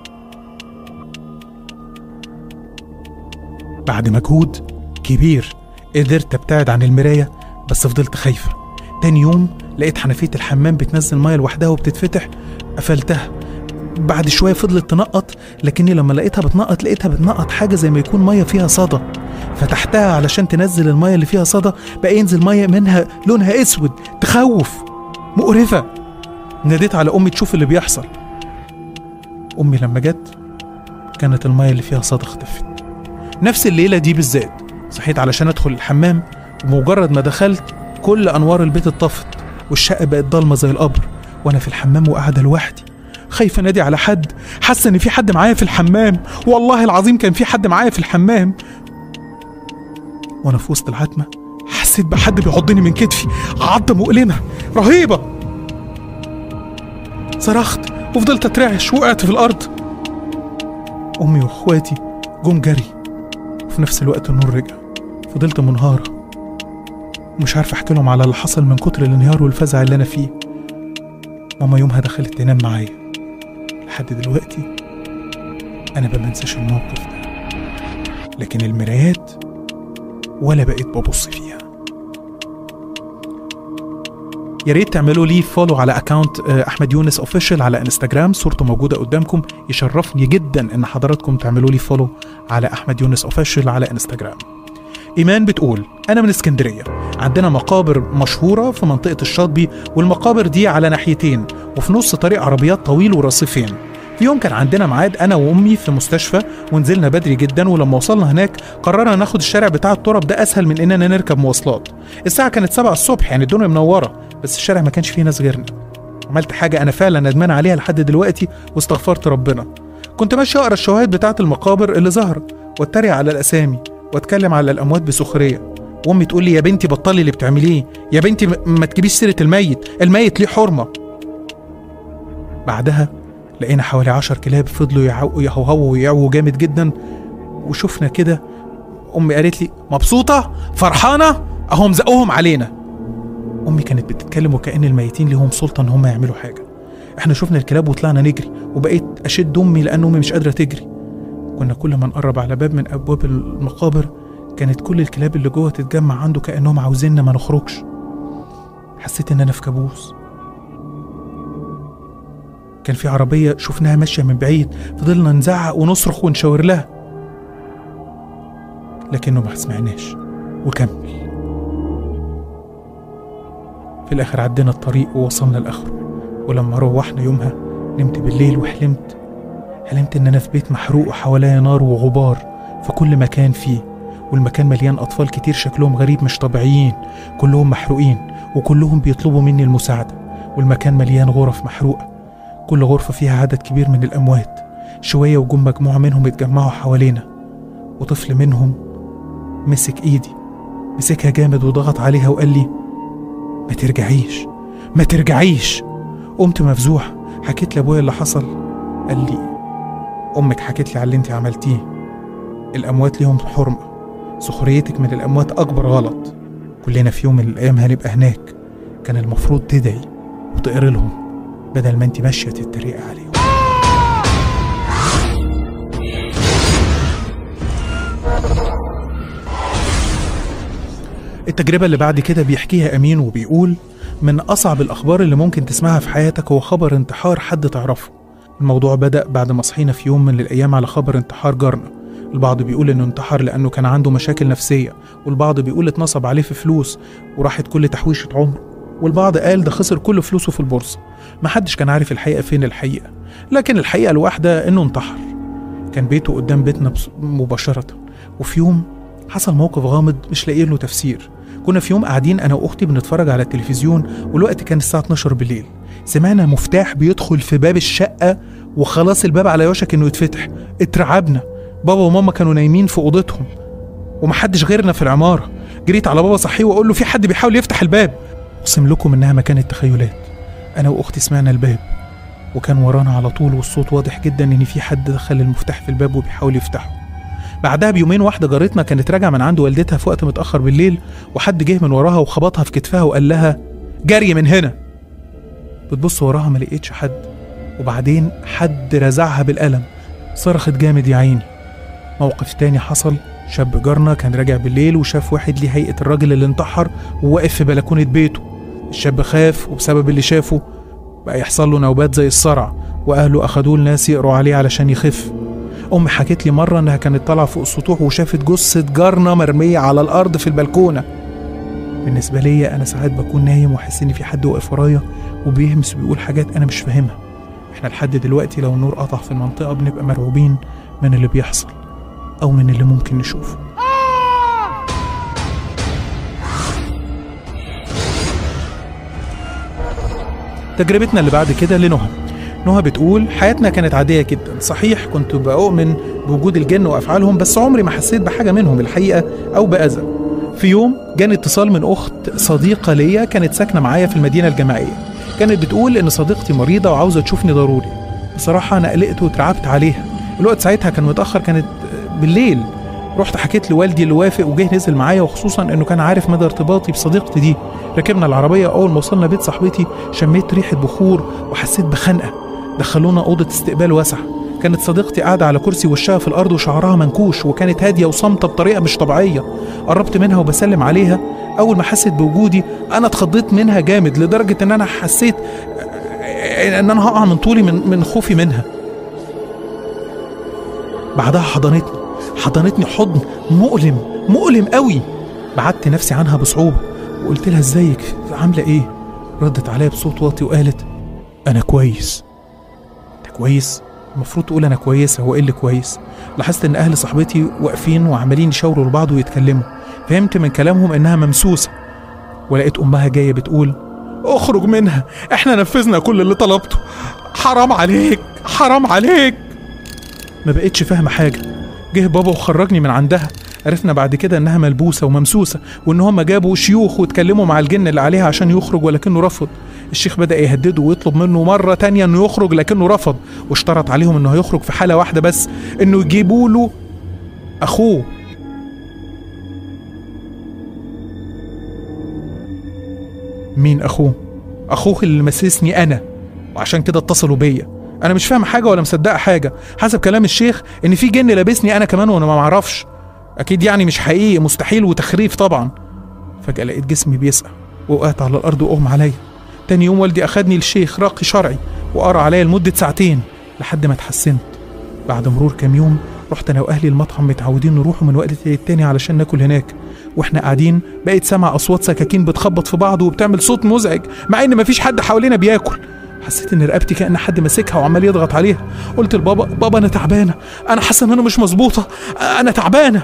B: بعد مجهود كبير قدرت ابتعد عن المراية بس فضلت خايفة تاني يوم لقيت حنفية الحمام بتنزل مية لوحدها وبتتفتح قفلتها بعد شوية فضلت تنقط لكني لما لقيتها بتنقط لقيتها بتنقط حاجة زي ما يكون مية فيها صدى فتحتها علشان تنزل المية اللي فيها صدى بقى ينزل مية منها لونها اسود تخوف مقرفة ناديت على أمي تشوف اللي بيحصل أمي لما جت كانت المية اللي فيها صدى اختفت نفس الليلة دي بالذات صحيت علشان أدخل الحمام ومجرد ما دخلت كل أنوار البيت اتطفت والشقة بقت ضلمة زي القبر وأنا في الحمام وقاعدة لوحدي خايفة أنادي على حد حاسة إن في حد معايا في الحمام والله العظيم كان في حد معايا في الحمام وأنا في وسط العتمة حسيت بحد بيعضني من كتفي عضة مؤلمة رهيبة صرخت وفضلت اترعش وقعت في الارض امي واخواتي جم جري وفي نفس الوقت النور رجع فضلت منهارة مش عارف احكي لهم على اللي حصل من كتر الانهيار والفزع اللي انا فيه ماما يومها دخلت تنام معايا لحد دلوقتي انا ما بنساش الموقف ده لكن المرايات ولا بقيت ببص فيها يا ريت تعملوا لي فولو على اكونت احمد يونس اوفيشال على انستجرام صورته موجوده قدامكم يشرفني جدا ان حضراتكم تعملوا لي فولو على احمد يونس اوفيشال على انستجرام ايمان بتقول انا من اسكندريه عندنا مقابر مشهوره في منطقه الشاطبي والمقابر دي على ناحيتين وفي نص طريق عربيات طويل ورصيفين في يوم كان عندنا ميعاد انا وامي في مستشفى ونزلنا بدري جدا ولما وصلنا هناك قررنا ناخد الشارع بتاع التراب ده اسهل من اننا نركب مواصلات الساعه كانت 7 الصبح يعني الدنيا منوره بس الشارع ما كانش فيه ناس غيرنا عملت حاجه انا فعلا ندمان عليها لحد دلوقتي واستغفرت ربنا كنت ماشي اقرا الشواهد بتاعه المقابر اللي ظهرت واتريق على الاسامي واتكلم على الاموات بسخريه وامي تقول لي يا بنتي بطلي اللي بتعمليه يا بنتي ما تجيبيش سيره الميت الميت ليه حرمه بعدها لقينا حوالي عشر كلاب فضلوا يهوهوا ويعووا جامد جدا وشفنا كده امي قالت لي مبسوطه فرحانه اهم زقوهم علينا امي كانت بتتكلم وكأن الميتين ليهم سلطه ان هم يعملوا حاجه احنا شفنا الكلاب وطلعنا نجري وبقيت اشد امي لان امي مش قادره تجري كنا كل ما نقرب على باب من أبواب المقابر كانت كل الكلاب اللي جوه تتجمع عنده كأنهم عاوزيننا ما نخرجش حسيت إن أنا في كابوس كان في عربية شفناها ماشية من بعيد فضلنا نزعق ونصرخ ونشاور لها لكنه ما سمعناش وكمل في الآخر عدينا الطريق ووصلنا لآخره ولما روحنا يومها نمت بالليل وحلمت حلمت إن أنا في بيت محروق وحواليا نار وغبار في كل مكان فيه والمكان مليان أطفال كتير شكلهم غريب مش طبيعيين كلهم محروقين وكلهم بيطلبوا مني المساعدة والمكان مليان غرف محروقة كل غرفة فيها عدد كبير من الأموات شوية وجم مجموعة منهم اتجمعوا حوالينا وطفل منهم مسك إيدي مسكها جامد وضغط عليها وقال لي ما ترجعيش ما ترجعيش قمت مفزوع حكيت لابويا اللي حصل قال لي امك حكيت لي على اللي انت عملتيه الاموات ليهم حرمه سخريتك من الاموات اكبر غلط كلنا في يوم من الايام هنبقى هناك كان المفروض تدعي وتقري لهم بدل ما انت ماشيه تتريقي عليهم التجربة اللي بعد كده بيحكيها أمين وبيقول من أصعب الأخبار اللي ممكن تسمعها في حياتك هو خبر انتحار حد تعرفه الموضوع بدأ بعد ما صحينا في يوم من الأيام على خبر انتحار جارنا البعض بيقول إنه انتحر لأنه كان عنده مشاكل نفسية والبعض بيقول اتنصب عليه في فلوس وراحت كل تحويشة عمره والبعض قال ده خسر كل فلوسه في البورصة محدش كان عارف الحقيقة فين الحقيقة لكن الحقيقة الواحدة إنه انتحر كان بيته قدام بيتنا بس- مباشرة وفي يوم حصل موقف غامض مش لاقيين له تفسير كنا في يوم قاعدين انا واختي بنتفرج على التلفزيون والوقت كان الساعه 12 بالليل سمعنا مفتاح بيدخل في باب الشقه وخلاص الباب على وشك انه يتفتح اترعبنا بابا وماما كانوا نايمين في اوضتهم ومحدش غيرنا في العماره جريت على بابا صحيه واقول له في حد بيحاول يفتح الباب اقسم لكم انها ما كانت تخيلات انا واختي سمعنا الباب وكان ورانا على طول والصوت واضح جدا ان في حد دخل المفتاح في الباب وبيحاول يفتحه بعدها بيومين واحده جارتنا كانت راجعه من عند والدتها في وقت متاخر بالليل وحد جه من وراها وخبطها في كتفها وقال لها جري من هنا بتبص وراها ما لقيتش حد وبعدين حد رزعها بالقلم صرخت جامد يا عيني موقف تاني حصل شاب جارنا كان راجع بالليل وشاف واحد ليه هيئة الراجل اللي انتحر وواقف في بلكونة بيته الشاب خاف وبسبب اللي شافه بقى يحصل له نوبات زي الصرع وأهله أخدوه لناس يقروا عليه علشان يخف أمي حكت لي مرة إنها كانت طالعة فوق السطوح وشافت جثة جارنا مرمية على الأرض في البلكونة بالنسبة ليا أنا ساعات بكون نايم وأحس إن في حد واقف ورايا وبيهمس وبيقول حاجات أنا مش فاهمها إحنا لحد دلوقتي لو النور قطع في المنطقة بنبقى مرعوبين من اللي بيحصل أو من اللي ممكن نشوفه تجربتنا اللي بعد كده لنهى نهى بتقول حياتنا كانت عادية جدا صحيح كنت بؤمن بوجود الجن وأفعالهم بس عمري ما حسيت بحاجة منهم الحقيقة أو بأذى في يوم جاني اتصال من أخت صديقة ليا كانت ساكنة معايا في المدينة الجامعية كانت بتقول إن صديقتي مريضة وعاوزة تشوفني ضروري بصراحة أنا قلقت واترعبت عليها الوقت ساعتها كان متأخر كانت بالليل رحت حكيت لوالدي اللي وافق وجه نزل معايا وخصوصا انه كان عارف مدى ارتباطي بصديقتي دي ركبنا العربيه اول ما وصلنا بيت صاحبتي شميت ريحه بخور وحسيت بخنقه دخلونا اوضه استقبال واسعه كانت صديقتي قاعده على كرسي وشها في الارض وشعرها منكوش وكانت هاديه وصامته بطريقه مش طبيعيه قربت منها وبسلم عليها اول ما حست بوجودي انا اتخضيت منها جامد لدرجه ان انا حسيت ان انا هقع من طولي من من خوفي منها بعدها حضنتني حضنتني حضن مؤلم مؤلم قوي بعدت نفسي عنها بصعوبة وقلت لها ازيك عاملة ايه ردت عليا بصوت واطي وقالت انا كويس انت كويس المفروض تقول انا كويسة هو ايه اللي كويس لاحظت ان اهل صاحبتي واقفين وعمالين يشاوروا لبعض ويتكلموا فهمت من كلامهم انها ممسوسة ولقيت امها جاية بتقول اخرج منها احنا نفذنا كل اللي طلبته حرام عليك حرام عليك ما بقتش فاهمة حاجة جه بابا وخرجني من عندها عرفنا بعد كده انها ملبوسه وممسوسه وان هم جابوا شيوخ واتكلموا مع الجن اللي عليها عشان يخرج ولكنه رفض الشيخ بدا يهدده ويطلب منه مره تانية انه يخرج لكنه رفض واشترط عليهم انه هيخرج في حاله واحده بس انه يجيبوا له اخوه مين اخوه اخوه اللي مسسني انا وعشان كده اتصلوا بيا انا مش فاهم حاجه ولا مصدقه حاجه حسب كلام الشيخ ان في جن لابسني انا كمان وانا ما معرفش اكيد يعني مش حقيقي مستحيل وتخريف طبعا فجاه لقيت جسمي بيسقع وقعت على الارض واغمى عليا تاني يوم والدي اخدني للشيخ راقي شرعي وقرا عليا لمده ساعتين لحد ما اتحسنت بعد مرور كام يوم رحت انا واهلي المطعم متعودين نروحوا من وقت للتاني علشان ناكل هناك واحنا قاعدين بقيت سامع اصوات سكاكين بتخبط في بعض وبتعمل صوت مزعج مع ان مفيش حد حوالينا بياكل حسيت ان رقبتي كان حد ماسكها وعمال يضغط عليها قلت لبابا بابا انا تعبانه انا حاسه ان انا مش مظبوطه انا تعبانه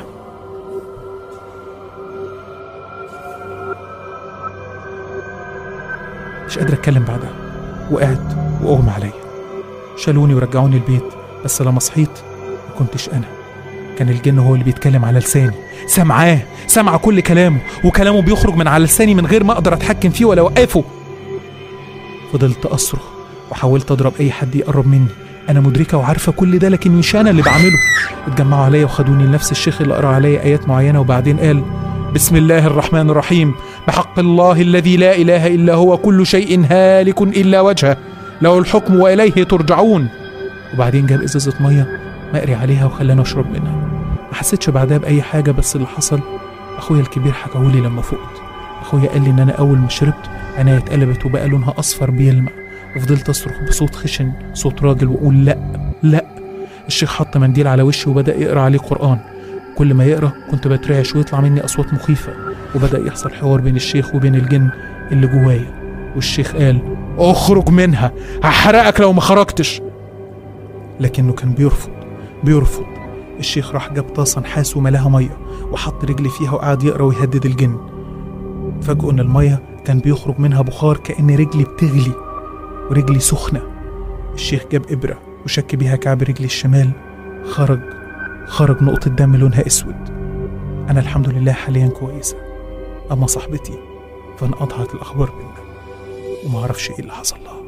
B: مش قادر اتكلم بعدها وقعت واغمى عليا شالوني ورجعوني البيت بس لما صحيت ما كنتش انا كان الجن هو اللي بيتكلم على لساني سامعاه سامعه كل كلامه وكلامه بيخرج من على لساني من غير ما اقدر اتحكم فيه ولا اوقفه فضلت اصرخ وحاولت اضرب اي حد يقرب مني انا مدركه وعارفه كل ده لكن مش انا اللي بعمله اتجمعوا عليا وخدوني لنفس الشيخ اللي قرا عليا ايات معينه وبعدين قال بسم الله الرحمن الرحيم بحق الله الذي لا اله الا هو كل شيء هالك الا وجهه له الحكم واليه ترجعون وبعدين جاب ازازه ميه مقري عليها وخلاني اشرب منها ما حسيتش بعدها باي حاجه بس اللي حصل اخويا الكبير حكاهولي لما فقت اخويا قال لي ان انا اول ما شربت عينيا اتقلبت وبقى لونها اصفر بيلمع وفضلت اصرخ بصوت خشن صوت راجل واقول لا لا الشيخ حط منديل على وشي وبدا يقرا عليه قران كل ما يقرا كنت بترعش ويطلع مني اصوات مخيفه وبدا يحصل حوار بين الشيخ وبين الجن اللي جوايا والشيخ قال اخرج منها هحرقك لو ما خرجتش لكنه كان بيرفض بيرفض الشيخ راح جاب طاسه نحاس وملاها ميه وحط رجلي فيها وقعد يقرا ويهدد الجن فاجئوا ان الميه كان بيخرج منها بخار كأن رجلي بتغلي ورجلي سخنة الشيخ جاب إبرة وشك بيها كعب رجلي الشمال خرج خرج نقطة دم لونها أسود أنا الحمد لله حاليا كويسة أما صاحبتي فانقطعت الأخبار منها وما أعرفش إيه اللي حصل لها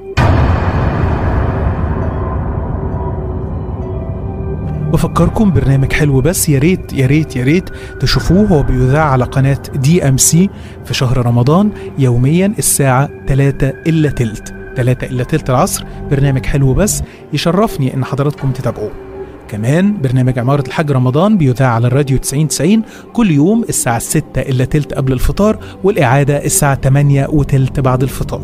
B: بفكركم برنامج حلو بس يا ريت يا ريت يا ريت تشوفوه هو بيذاع على قناة دي ام سي في شهر رمضان يوميا الساعة 3 إلا تلت 3 إلا تلت العصر برنامج حلو بس يشرفني إن حضراتكم تتابعوه كمان برنامج عمارة الحاج رمضان بيذاع على الراديو 90 90 كل يوم الساعة 6 إلا تلت قبل الفطار والإعادة الساعة 8 وتلت بعد الفطار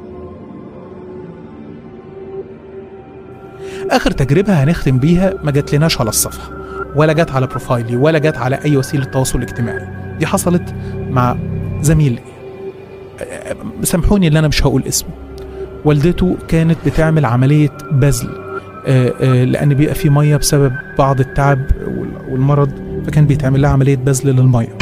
B: اخر تجربه هنختم بيها ما جاتلناش على الصفحه ولا جت على بروفايلي ولا جت على اي وسيله تواصل اجتماعي دي حصلت مع زميل لي أه، سامحوني اللي انا مش هقول اسمه والدته كانت بتعمل عمليه بذل أه، أه، لان بيبقى في ميه بسبب بعض التعب وال- والمرض فكان بيتعمل لها عمليه بذل للميه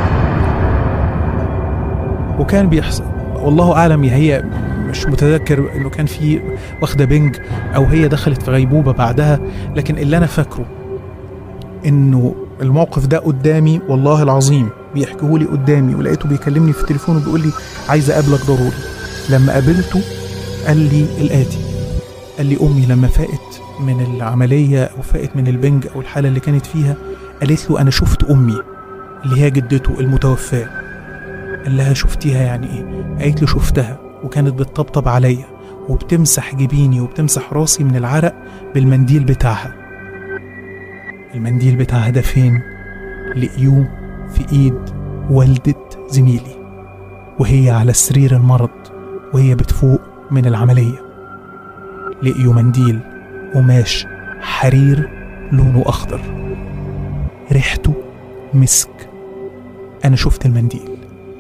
B: وكان بيحصل والله اعلم هي مش متذكر انه كان في واخده بنج او هي دخلت في غيبوبه بعدها لكن اللي انا فاكره انه الموقف ده قدامي والله العظيم بيحكيه لي قدامي ولقيته بيكلمني في التليفون وبيقول لي عايز اقابلك ضروري لما قابلته قال لي الاتي قال لي امي لما فاقت من العمليه او فاقت من البنج او الحاله اللي كانت فيها قالت له انا شفت امي اللي هي جدته المتوفاه قال لها شفتيها يعني ايه قالت له شفتها وكانت بتطبطب عليا وبتمسح جبيني وبتمسح راسي من العرق بالمنديل بتاعها المنديل بتاعها ده فين لقيوه في ايد والدة زميلي وهي على سرير المرض وهي بتفوق من العملية لقيوا منديل قماش حرير لونه أخضر ريحته مسك أنا شفت المنديل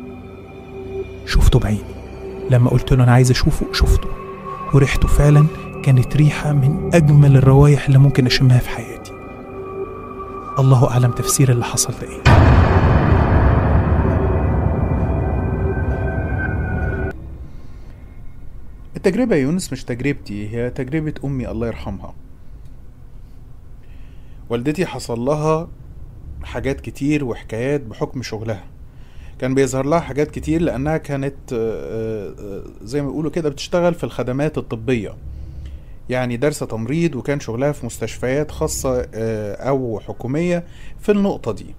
B: شفته بعيني لما قلت له أنا عايز أشوفه شفته وريحته فعلا كانت ريحة من أجمل الروايح اللي ممكن أشمها في حياتي الله أعلم تفسير اللي حصل ده إيه
A: التجربة يا يونس مش تجربتي هي تجربة أمي الله يرحمها والدتي حصل لها حاجات كتير وحكايات بحكم شغلها كان بيظهر لها حاجات كتير لأنها كانت آه، آه، زي ما بيقولوا كده بتشتغل في الخدمات الطبية يعني دارسة تمريض وكان شغلها في مستشفيات خاصة آه، أو حكومية في النقطة دي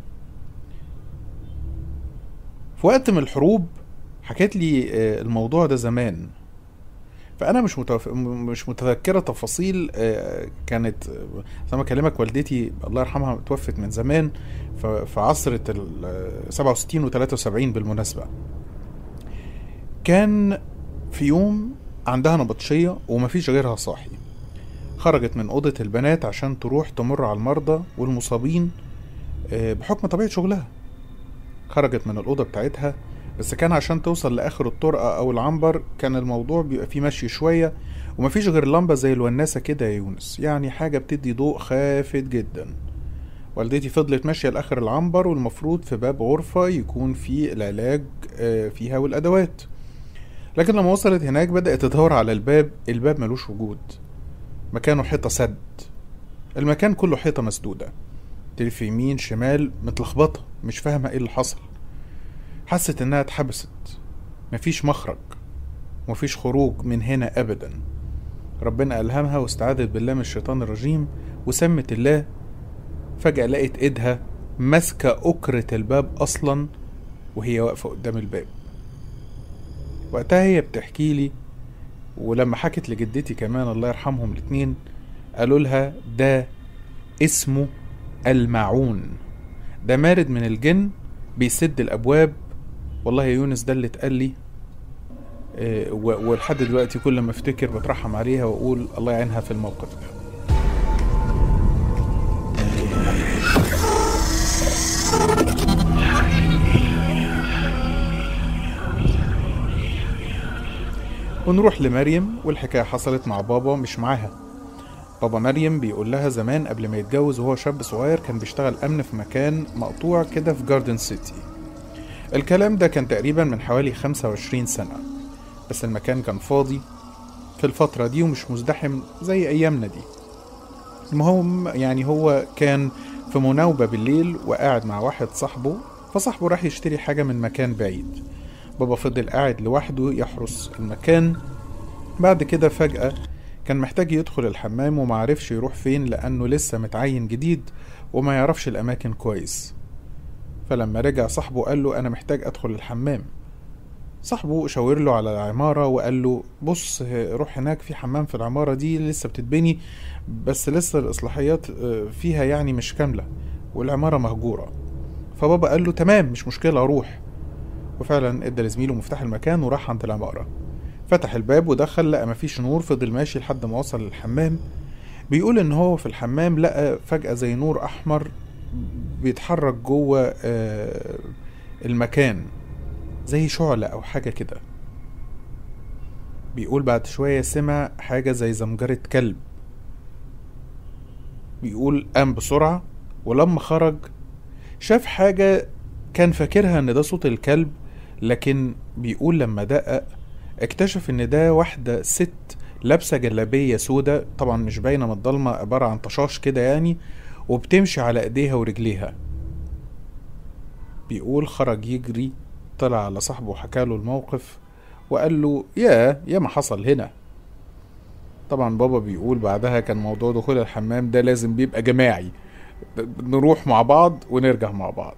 A: في وقت من الحروب حكيت لي آه، الموضوع ده زمان فانا مش متوف... م- مش متذكره تفاصيل آه، كانت آه، زي ما اكلمك والدتي الله يرحمها توفت من زمان ف- في عصرة ال آه، 67 و 73 بالمناسبة كان في يوم عندها نبطشية ومفيش غيرها صاحي خرجت من أوضة البنات عشان تروح تمر على المرضى والمصابين آه، بحكم طبيعة شغلها خرجت من الأوضة بتاعتها بس كان عشان توصل لآخر الطرقة أو العنبر كان الموضوع بيبقى فيه مشي شوية ومفيش غير لمبة زي الوناسة كده يا يونس يعني حاجة بتدي ضوء خافت جدا والدتي فضلت ماشية لآخر العنبر والمفروض في باب غرفة يكون في العلاج آه، فيها والأدوات لكن لما وصلت هناك بدأت تدور على الباب الباب ملوش وجود مكانه حيطة سد المكان كله حيطة مسدودة تلف يمين شمال متلخبطة مش فاهمة ايه اللي حصل حست انها اتحبست مفيش مخرج مفيش خروج من هنا ابدا ربنا ألهمها واستعاذت بالله من الشيطان الرجيم وسمت الله فجأة لقيت ايدها ماسكة أكرة الباب أصلا وهي واقفة قدام الباب وقتها هي بتحكي لي ولما حكت لجدتي كمان الله يرحمهم الاتنين قالوا لها ده اسمه المعون ده مارد من الجن بيسد الابواب والله يا يونس ده اللي اتقال لي آه، و- ولحد دلوقتي كل ما افتكر بترحم عليها واقول الله يعينها في الموقف ده ونروح لمريم والحكاية حصلت مع بابا مش معاها بابا مريم بيقول لها زمان قبل ما يتجوز وهو شاب صغير كان بيشتغل أمن في مكان مقطوع كده في جاردن سيتي الكلام ده كان تقريبا من حوالي 25 سنة بس المكان كان فاضي في الفترة دي ومش مزدحم زي أيامنا دي المهم يعني هو كان في مناوبة بالليل وقاعد مع واحد صاحبه فصاحبه راح يشتري حاجة من مكان بعيد بابا فضل قاعد لوحده يحرس المكان بعد كده فجأة كان محتاج يدخل الحمام ومعرفش يروح فين لأنه لسه متعين جديد وما يعرفش الأماكن كويس فلما رجع صاحبه قال له أنا محتاج أدخل الحمام صاحبه شاور له على العمارة وقال له بص روح هناك في حمام في العمارة دي لسه بتتبني بس لسه الإصلاحيات آه، فيها يعني مش كاملة والعمارة مهجورة فبابا قال له تمام مش مشكلة أروح وفعلا ادى لزميله مفتاح المكان وراح عند العمارة فتح الباب ودخل لقى مفيش نور فضل ماشي لحد ما وصل للحمام بيقول ان هو في الحمام لقى فجأة زي نور احمر بيتحرك جوه آه، المكان زي شعلة او حاجة كده بيقول بعد شوية سمع حاجة زي زمجرة كلب بيقول قام بسرعة ولما خرج شاف حاجة كان فاكرها ان ده صوت الكلب لكن بيقول لما دقق اكتشف ان ده واحدة ست لابسة جلابية سودة طبعا مش باينة من الضلمة عبارة عن طشاش كده يعني وبتمشي على ايديها ورجليها بيقول خرج يجري طلع على صاحبه وحكاله الموقف وقال له يا يا ما حصل هنا طبعا بابا بيقول بعدها كان موضوع دخول الحمام ده لازم بيبقى جماعي نروح مع بعض ونرجع مع بعض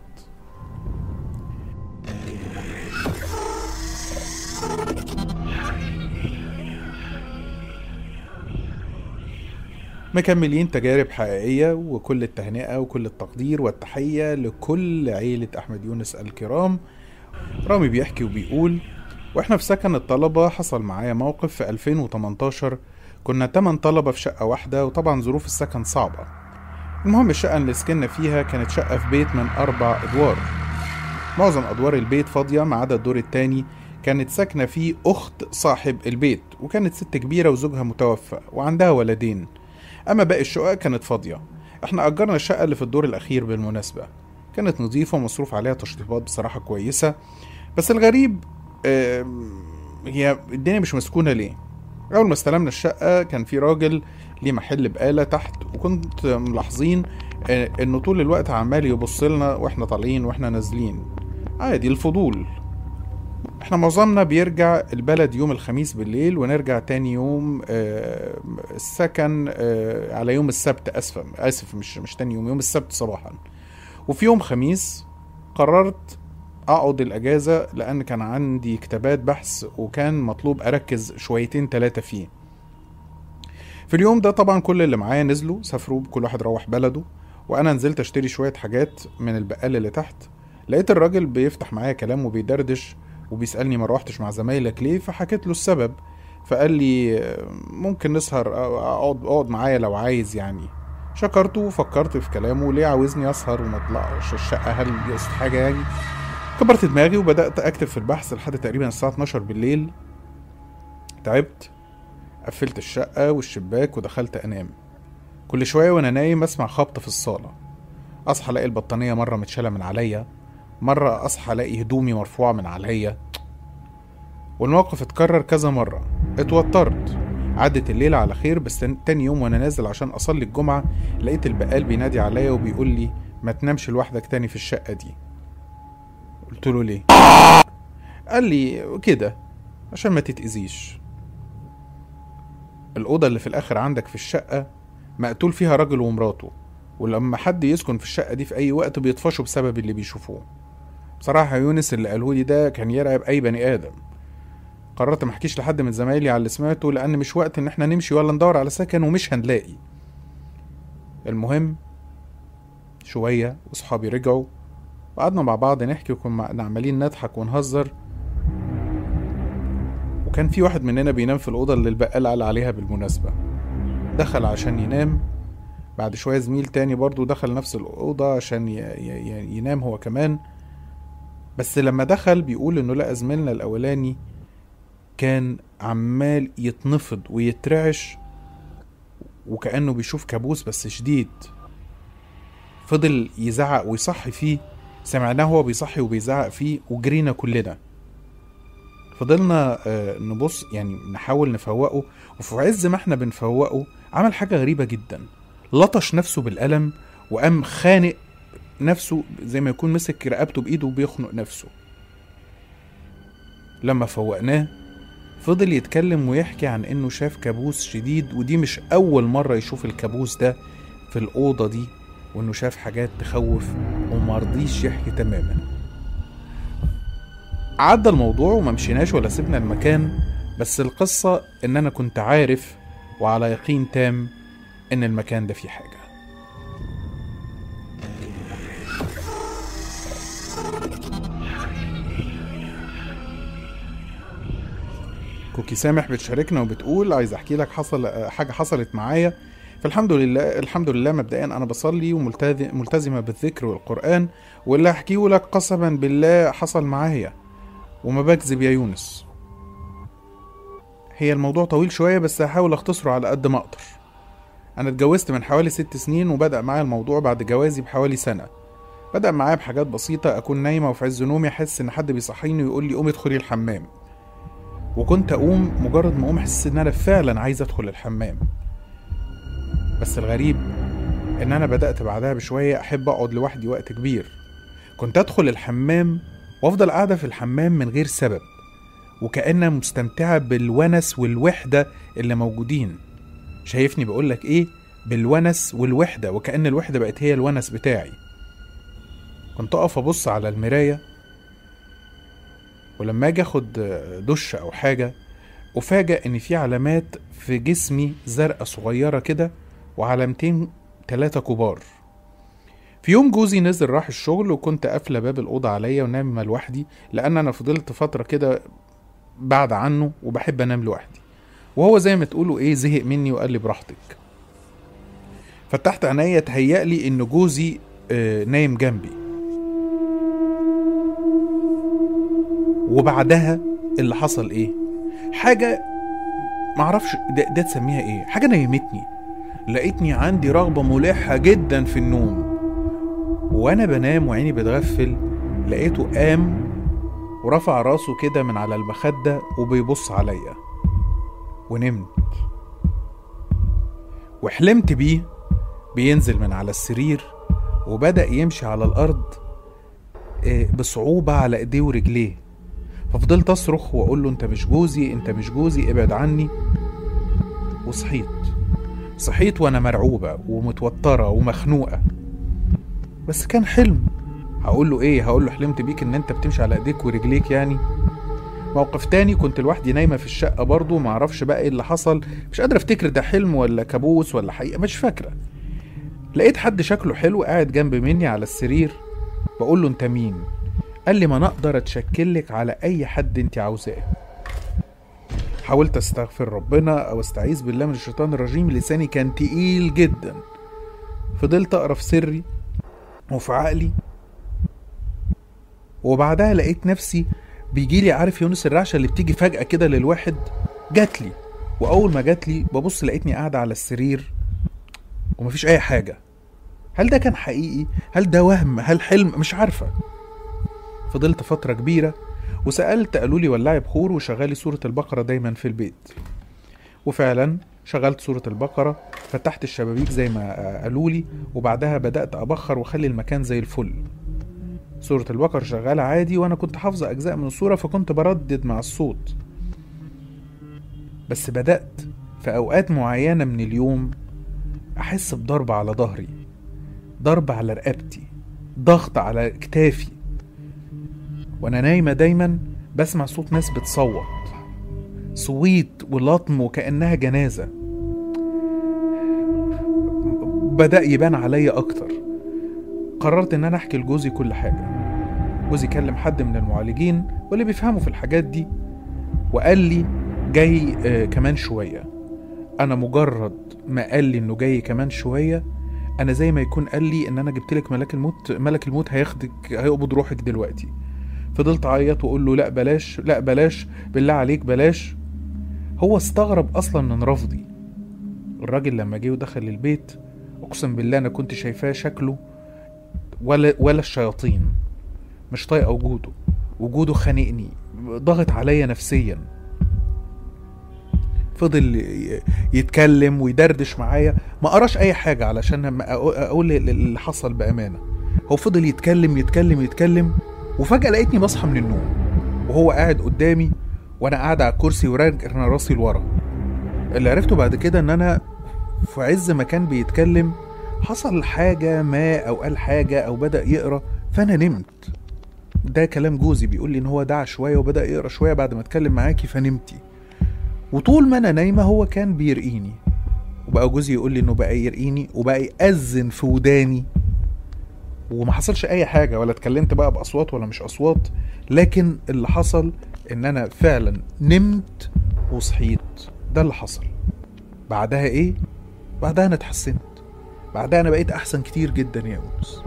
A: مكملين تجارب حقيقية وكل التهنئة وكل التقدير والتحية لكل عيلة أحمد يونس الكرام رامي بيحكي وبيقول واحنا في سكن الطلبة حصل معايا موقف في 2018 كنا 8 طلبة في شقة واحدة وطبعا ظروف السكن صعبة المهم الشقة اللي سكننا فيها كانت شقة في بيت من أربع أدوار معظم أدوار البيت فاضية ما عدا الدور التاني كانت ساكنة فيه أخت صاحب البيت وكانت ست كبيرة وزوجها متوفى وعندها ولدين أما باقي الشقق كانت فاضية احنا أجرنا الشقة اللي في الدور الأخير بالمناسبة كانت نظيفة ومصروف عليها تشطيبات بصراحة كويسة بس الغريب آم، هي الدنيا مش مسكونة ليه أول ما استلمنا الشقة كان في راجل ليه محل بقالة تحت وكنت ملاحظين آه، إنه طول الوقت عمال يبص لنا وإحنا طالعين وإحنا نازلين عادي الفضول احنا معظمنا بيرجع البلد يوم الخميس بالليل ونرجع تاني يوم آه، السكن آه، على يوم السبت اسف اسف مش مش تاني يوم يوم السبت صباحا وفي يوم خميس قررت
D: اقعد الاجازه لان كان عندي كتابات بحث وكان مطلوب اركز شويتين تلاتة فيه في اليوم ده طبعا كل اللي معايا نزلوا سافروا كل واحد روح بلده وانا نزلت اشتري شويه حاجات من البقال اللي تحت لقيت الراجل بيفتح معايا كلام وبيدردش وبيسالني ما روحتش مع زمايلك ليه فحكيت له السبب فقال لي آه، ممكن نسهر أو اقعد اقعد معايا لو عايز يعني شكرته وفكرت في كلامه ليه عاوزني اسهر وما اطلعش الشقه هل يقصد حاجه يعني كبرت دماغي وبدات اكتب في البحث لحد تقريبا الساعه 12 بالليل تعبت قفلت الشقه والشباك ودخلت انام كل شويه وانا نايم اسمع خبط في الصاله اصحى الاقي البطانيه مره متشاله من عليا مره اصحى الاقي هدومي مرفوعه من عليا والموقف اتكرر كذا مرة اتوترت عدت الليلة على خير بس تن- تاني يوم وانا نازل عشان اصلي الجمعة لقيت البقال بينادي عليا وبيقول لي ما تنامش لوحدك تاني في الشقة دي قلت له ليه قال لي كده عشان ما تتأذيش الأوضة اللي في الآخر عندك في الشقة مقتول فيها راجل ومراته ولما حد يسكن في الشقة دي في أي وقت بيطفشوا بسبب اللي بيشوفوه بصراحة يونس اللي قاله لي ده كان يرعب أي بني آدم قررت ما احكيش لحد من زمايلي على اللي سمعته لان مش وقت ان احنا نمشي ولا ندور على سكن ومش هنلاقي المهم شوية وصحابي رجعوا وقعدنا مع بعض نحكي وكنا عمالين نضحك ونهزر وكان في واحد مننا بينام في الأوضة اللي البقال قال عليها بالمناسبة دخل عشان ينام بعد شوية زميل تاني برضو دخل نفس الأوضة عشان ي... ي... ينام هو كمان بس لما دخل بيقول إنه لقى زميلنا الأولاني كان عمال يتنفض ويترعش وكأنه بيشوف كابوس بس شديد فضل يزعق ويصحي فيه سمعناه هو بيصحي وبيزعق فيه وجرينا كلنا فضلنا آه، نبص يعني نحاول نفوقه وفي عز ما احنا بنفوقه عمل حاجة غريبة جدا لطش نفسه بالقلم وقام خانق نفسه زي ما يكون مسك رقبته بإيده وبيخنق نفسه لما فوقناه فضل يتكلم ويحكي عن انه شاف كابوس شديد ودي مش اول مرة يشوف الكابوس ده في الأوضة دي وانه شاف حاجات تخوف ومرضيش يحكي تماما عدى الموضوع وما مشيناش ولا سيبنا المكان بس القصة ان انا كنت عارف وعلى يقين تام ان المكان ده فيه حاجة كوكي سامح بتشاركنا وبتقول عايز احكي لك حصل حاجه حصلت معايا فالحمد لله الحمد لله مبدئيا انا بصلي وملتزم ملتزمه بالذكر والقران واللي احكيه لك قسما بالله حصل معايا وما بكذب يا يونس هي الموضوع طويل شويه بس هحاول اختصره على قد ما اقدر انا اتجوزت من حوالي ست سنين وبدأ معايا الموضوع بعد جوازي بحوالي سنه بدأ معايا بحاجات بسيطة أكون نايمة وفي عز نومي أحس إن حد بيصحيني ويقول لي قومي ادخلي الحمام وكنت اقوم مجرد ما اقوم احس ان انا فعلا عايز ادخل الحمام بس الغريب ان انا بدات بعدها بشويه احب اقعد لوحدي وقت كبير كنت ادخل الحمام وافضل قاعده في الحمام من غير سبب وكأنها مستمتعة بالونس والوحدة اللي موجودين شايفني بقولك ايه بالونس والوحدة وكأن الوحدة بقت هي الونس بتاعي كنت اقف ابص على المراية ولما اجي اخد دش او حاجه افاجئ ان في علامات في جسمي زرقاء صغيره كده وعلامتين تلاتة كبار في يوم جوزي نزل راح الشغل وكنت قافله باب الاوضه عليا ونايمه لوحدي لان انا فضلت فتره كده بعد عنه وبحب انام لوحدي وهو زي ما تقولوا ايه زهق مني وقال لي براحتك فتحت عينيا تهيأ لي ان جوزي آه، نايم جنبي وبعدها اللي حصل ايه حاجه معرفش ده, ده تسميها ايه حاجه نيمتني لقيتني عندي رغبه ملحه جدا في النوم وانا بنام وعيني بتغفل لقيته قام ورفع راسه كده من على المخده وبيبص عليا ونمت وحلمت بيه بينزل من على السرير وبدأ يمشي على الأرض آه، بصعوبة على إيديه ورجليه ففضلت أصرخ وأقول له أنت مش جوزي أنت مش جوزي ابعد عني وصحيت صحيت وأنا مرعوبة ومتوترة ومخنوقة بس كان حلم هقول له ايه هقول له حلمت بيك ان انت بتمشي على ايديك ورجليك يعني موقف تاني كنت لوحدي نايمه في الشقه برضه معرفش بقى ايه اللي حصل مش قادره افتكر ده حلم ولا كابوس ولا حقيقه مش فاكره لقيت حد شكله حلو قاعد جنب مني على السرير بقول له انت مين قال لي ما انا اقدر اتشكل لك على اي حد انت عاوزاه حاولت استغفر ربنا او استعيذ بالله من الشيطان الرجيم لساني كان تقيل جدا فضلت اقرا في سري وفي عقلي وبعدها لقيت نفسي بيجيلي عارف يونس الرعشه اللي بتيجي فجاه كده للواحد جات لي واول ما جات لي ببص لقيتني قاعده على السرير ومفيش اي حاجه هل ده كان حقيقي هل ده وهم هل حلم مش عارفه فضلت فتره كبيره وسالت قالوا لي ولعي بخور وشغلي سوره البقره دايما في البيت وفعلا شغلت سورة البقرة فتحت الشبابيك زي ما قالوا لي وبعدها بدأت أبخر وأخلي المكان زي الفل سورة البقرة شغالة عادي وأنا كنت حافظة أجزاء من السورة فكنت بردد مع الصوت بس بدأت في أوقات معينة من اليوم أحس بضرب على ظهري ضرب على رقبتي ضغط على كتافي وأنا نايمة دايما بسمع صوت ناس بتصوت صويت ولطم وكأنها جنازة بدأ يبان عليا أكتر قررت إن أنا أحكي لجوزي كل حاجة جوزي كلم حد من المعالجين واللي بيفهموا في الحاجات دي وقال لي جاي آه كمان شوية أنا مجرد ما قال لي إنه جاي كمان شوية أنا زي ما يكون قال لي إن أنا جبت لك ملاك الموت ملك الموت هياخدك هيقبض روحك دلوقتي فضلت أعيط وأقول له لأ بلاش لأ بلاش بالله عليك بلاش هو استغرب اصلا من رفضي الراجل لما جه ودخل البيت اقسم بالله انا كنت شايفاه شكله ولا ولا الشياطين مش طايقه وجوده وجوده خانقني ضغط عليا نفسيا فضل يتكلم ويدردش معايا ما قراش اي حاجه علشان اقول اللي حصل بامانه هو فضل يتكلم يتكلم يتكلم وفجاه لقيتني بصحى من النوم وهو قاعد قدامي وانا قاعد على الكرسي وراجع راسي لورا اللي عرفته بعد كده ان انا في عز ما كان بيتكلم حصل حاجة ما او قال حاجة او بدأ يقرا فانا نمت ده كلام جوزي بيقول لي ان هو دعا شوية وبدأ يقرا شوية بعد ما اتكلم معاكي فنمتي وطول ما انا نايمة هو كان بيرقيني وبقى جوزي يقول لي انه بقى يرقيني وبقى يأذن في وداني وما حصلش اي حاجة ولا اتكلمت بقى باصوات ولا مش اصوات لكن اللي حصل ان انا فعلا نمت وصحيت ده اللي حصل بعدها ايه بعدها انا اتحسنت بعدها انا بقيت احسن كتير جدا يا يونس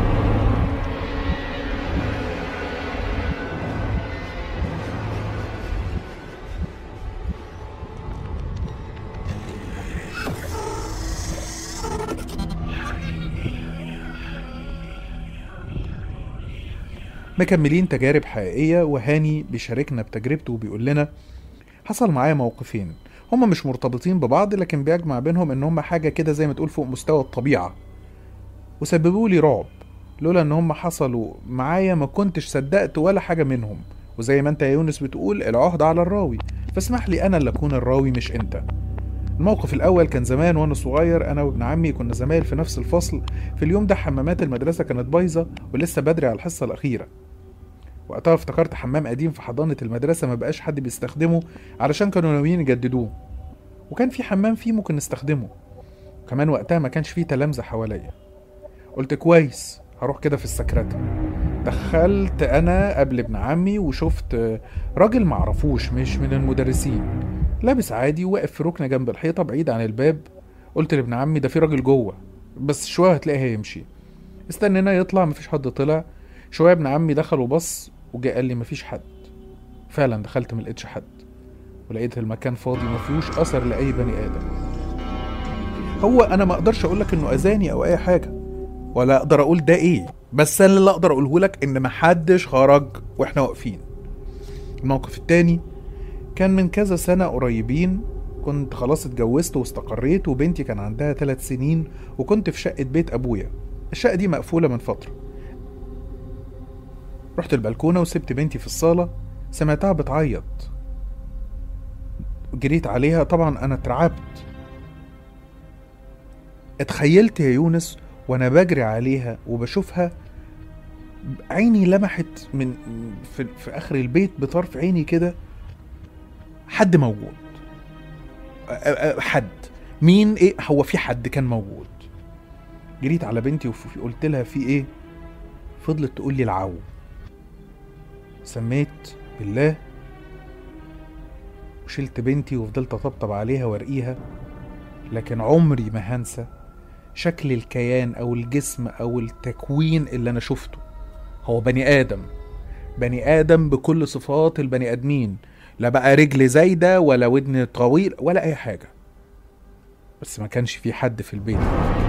D: مكملين تجارب حقيقية وهاني بيشاركنا بتجربته وبيقول لنا حصل معايا موقفين هما مش مرتبطين ببعض لكن بيجمع بينهم ان هما حاجة كده زي ما تقول فوق مستوى الطبيعة وسببوا لي رعب لولا ان هما حصلوا معايا ما كنتش صدقت ولا حاجة منهم وزي ما انت يا يونس بتقول العهد على الراوي فاسمح لي انا اللي اكون الراوي مش انت الموقف الاول كان زمان وانا صغير انا وابن عمي كنا زمايل في نفس الفصل في اليوم ده حمامات المدرسه كانت بايظه ولسه بدري على الحصه الاخيره وقتها افتكرت حمام قديم في حضانة المدرسة ما بقاش حد بيستخدمه علشان كانوا ناويين يجددوه وكان في حمام فيه ممكن نستخدمه كمان وقتها ما كانش فيه تلامذة حواليا قلت كويس هروح كده في السكرتة دخلت انا قبل ابن عمي وشفت راجل معرفوش مش من المدرسين لابس عادي وواقف في ركنه جنب الحيطه بعيد عن الباب قلت لابن عمي ده في راجل جوه بس شويه هتلاقيه هيمشي استنينا يطلع مفيش حد طلع شويه ابن عمي دخل وبص وجا قال لي مفيش حد فعلا دخلت ملقتش حد ولقيت المكان فاضي مفيهوش اثر لاي بني ادم هو انا ما اقدرش اقول لك انه اذاني او اي حاجه ولا اقدر اقول ده ايه بس انا اللي اقدر اقوله لك ان محدش خرج واحنا واقفين الموقف التاني كان من كذا سنة قريبين كنت خلاص اتجوزت واستقريت وبنتي كان عندها ثلاث سنين وكنت في شقة بيت أبويا الشقة دي مقفولة من فترة رحت البلكونة وسبت بنتي في الصالة سمعتها بتعيط جريت عليها طبعا أنا اترعبت اتخيلت يا يونس وأنا بجري عليها وبشوفها عيني لمحت من في, في اخر البيت بطرف عيني كده حد موجود أ- أ- أ- حد مين ايه هو في حد كان موجود جريت على بنتي وقلت لها في ايه فضلت تقول لي العو سميت بالله وشلت بنتي وفضلت اطبطب عليها وارقيها لكن عمري ما هنسى شكل الكيان او الجسم او التكوين اللي انا شفته هو بني ادم بني ادم بكل صفات البني ادمين لا بقى رجل زايده ولا ودن طويل ولا اي حاجه بس ما كانش في حد في البيت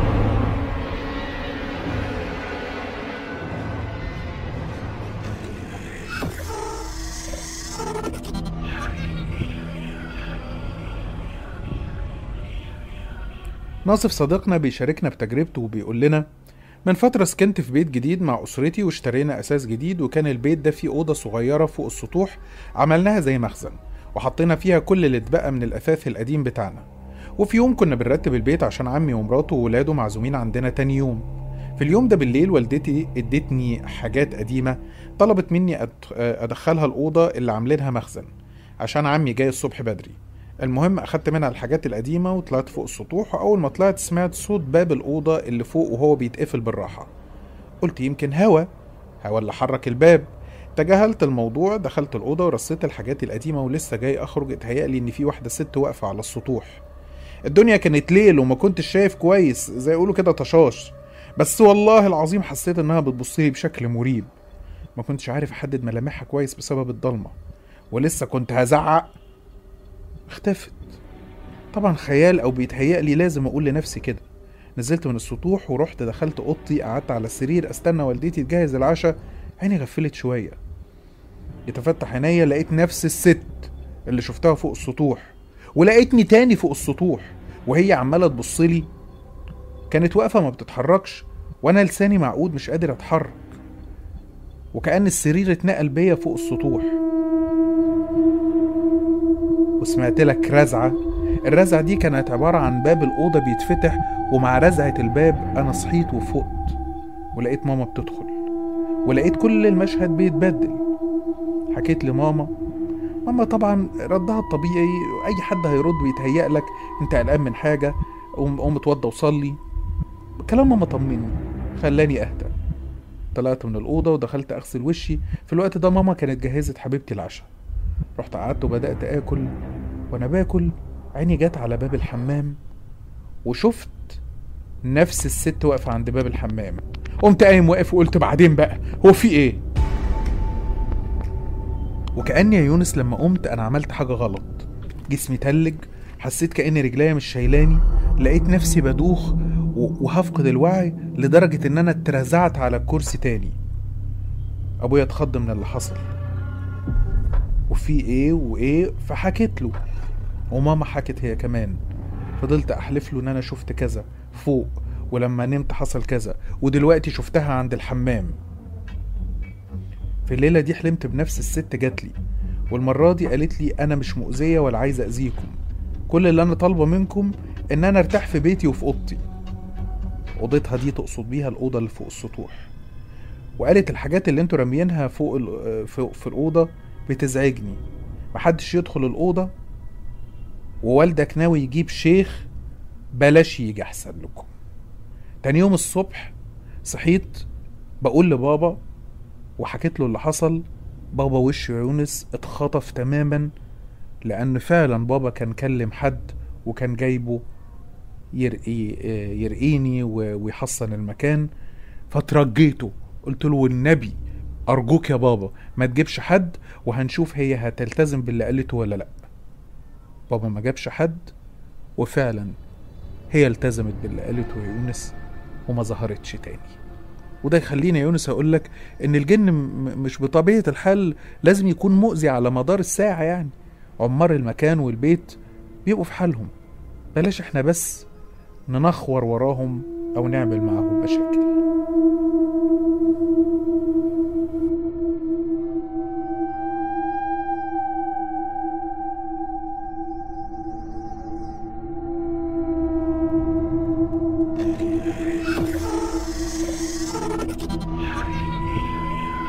D: ناصف صديقنا بيشاركنا بتجربته وبيقول لنا من فترة سكنت في بيت جديد مع أسرتي واشترينا أساس جديد وكان البيت ده فيه أوضة صغيرة فوق السطوح عملناها زي مخزن وحطينا فيها كل اللي اتبقى من الأثاث القديم بتاعنا وفي يوم كنا بنرتب البيت عشان عمي ومراته وولاده معزومين عندنا تاني يوم في اليوم ده بالليل والدتي ادتني حاجات قديمة طلبت مني أد- أدخلها الأوضة اللي عاملينها مخزن عشان عمي جاي الصبح بدري المهم أخدت منها الحاجات القديمة وطلعت فوق السطوح وأول ما طلعت سمعت صوت باب الأوضة اللي فوق وهو بيتقفل بالراحة قلت يمكن هوا هوا اللي حرك الباب تجاهلت الموضوع دخلت الأوضة ورصيت الحاجات القديمة ولسه جاي أخرج اتهيألي إن في واحدة ست واقفة على السطوح الدنيا كانت ليل وما كنتش شايف كويس زي يقولوا كده طشاش بس والله العظيم حسيت إنها بتبصلي بشكل مريب ما كنتش عارف أحدد ملامحها كويس بسبب الضلمة ولسه كنت هزعق اختفت طبعا خيال او بيتهيألي لازم اقول لنفسي كده نزلت من السطوح ورحت دخلت اوضتي قعدت على السرير استنى والدتي تجهز العشاء عيني غفلت شويه يتفتح عينيا لقيت نفس الست اللي شفتها فوق السطوح ولقيتني تاني فوق السطوح وهي عماله تبصلي كانت واقفه ما بتتحركش وانا لساني معقود مش قادر اتحرك وكأن السرير اتنقل بيا فوق السطوح وسمعت لك رزعة الرزعة دي كانت عبارة عن باب الأوضة بيتفتح ومع رزعة الباب أنا صحيت وفقت ولقيت ماما بتدخل ولقيت كل المشهد بيتبدل حكيت لماما ماما طبعا ردها الطبيعي أي حد هيرد ويتهيأ لك أنت قلقان من حاجة قوم قوم اتوضى وصلي كلام ماما طمني خلاني أهدى طلعت من الأوضة ودخلت أغسل وشي في الوقت ده ماما كانت جهزت حبيبتي العشاء رحت قعدت وبدأت آكل وأنا باكل عيني جت على باب الحمام وشفت نفس الست واقفة عند باب الحمام قمت قايم واقف وقلت بعدين بقى هو في ايه وكأني يا يونس لما قمت أنا عملت حاجة غلط جسمي تلج حسيت كأن رجليا مش شايلاني لقيت نفسي بدوخ و- وهفقد الوعي لدرجة إن أنا اترزعت على الكرسي تاني أبويا اتخض من اللي حصل وفي ايه وايه فحكيت له وماما حكت هي كمان فضلت احلف له ان انا شفت كذا فوق ولما نمت حصل كذا ودلوقتي شفتها عند الحمام في الليلة دي حلمت بنفس الست جات لي والمرة دي قالت لي أنا مش مؤذية ولا عايزة أذيكم كل اللي أنا طالبة منكم إن أنا أرتاح في بيتي وفي أوضتي أوضتها دي تقصد بيها الأوضة اللي فوق السطوح وقالت الحاجات اللي انتوا راميينها فوق ال- في, في الأوضة بتزعجني محدش يدخل الأوضة ووالدك ناوي يجيب شيخ بلاش يجي أحسن لكم تاني يوم الصبح صحيت بقول لبابا وحكيت له اللي حصل بابا وش يونس اتخطف تماما لأن فعلا بابا كان كلم حد وكان جايبه يرقي آه، يرقيني و- ويحصن المكان فترجيته قلت له والنبي أرجوك يا بابا ما تجيبش حد وهنشوف هي هتلتزم باللي قالته ولا لأ بابا ما جابش حد وفعلا هي التزمت باللي قالته يا يونس وما ظهرتش تاني وده يخليني يا يونس اقول لك ان الجن م- مش بطبيعه الحال لازم يكون مؤذي على مدار الساعه يعني عمار المكان والبيت بيبقوا في حالهم بلاش احنا بس ننخور وراهم او نعمل معاهم مشاكل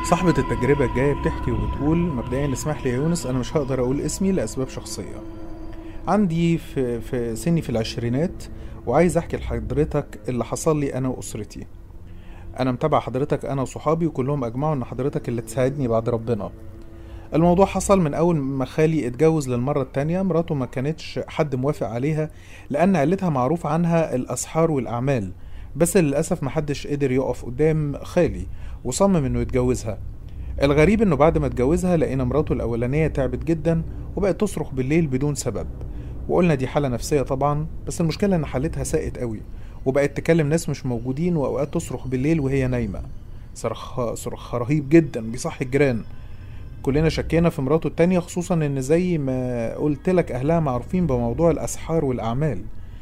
D: صاحبة التجربة الجاية بتحكي وبتقول مبدئيا اسمح لي يا يونس أنا مش هقدر أقول اسمي لأسباب شخصية عندي في, في سني في العشرينات وعايز أحكي لحضرتك اللي حصل لي أنا وأسرتي أنا متابع حضرتك أنا وصحابي وكلهم أجمعوا إن حضرتك اللي تساعدني بعد ربنا الموضوع حصل من أول ما خالي اتجوز للمرة التانية مراته ما كانتش حد موافق عليها لأن عيلتها معروف عنها الأسحار والأعمال بس للأسف محدش قدر يقف قدام خالي وصمم إنه يتجوزها الغريب إنه بعد ما اتجوزها لقينا مراته الأولانية تعبت جدا وبقت تصرخ بالليل بدون سبب وقلنا دي حالة نفسية طبعا بس المشكلة إن حالتها ساءت قوي وبقت تكلم ناس مش موجودين وأوقات تصرخ بالليل وهي نايمة صرخ صرخ رهيب جدا بيصحي الجيران كلنا شكينا في مراته التانية خصوصا ان زي ما قلت لك اهلها معروفين بموضوع الاسحار والاعمال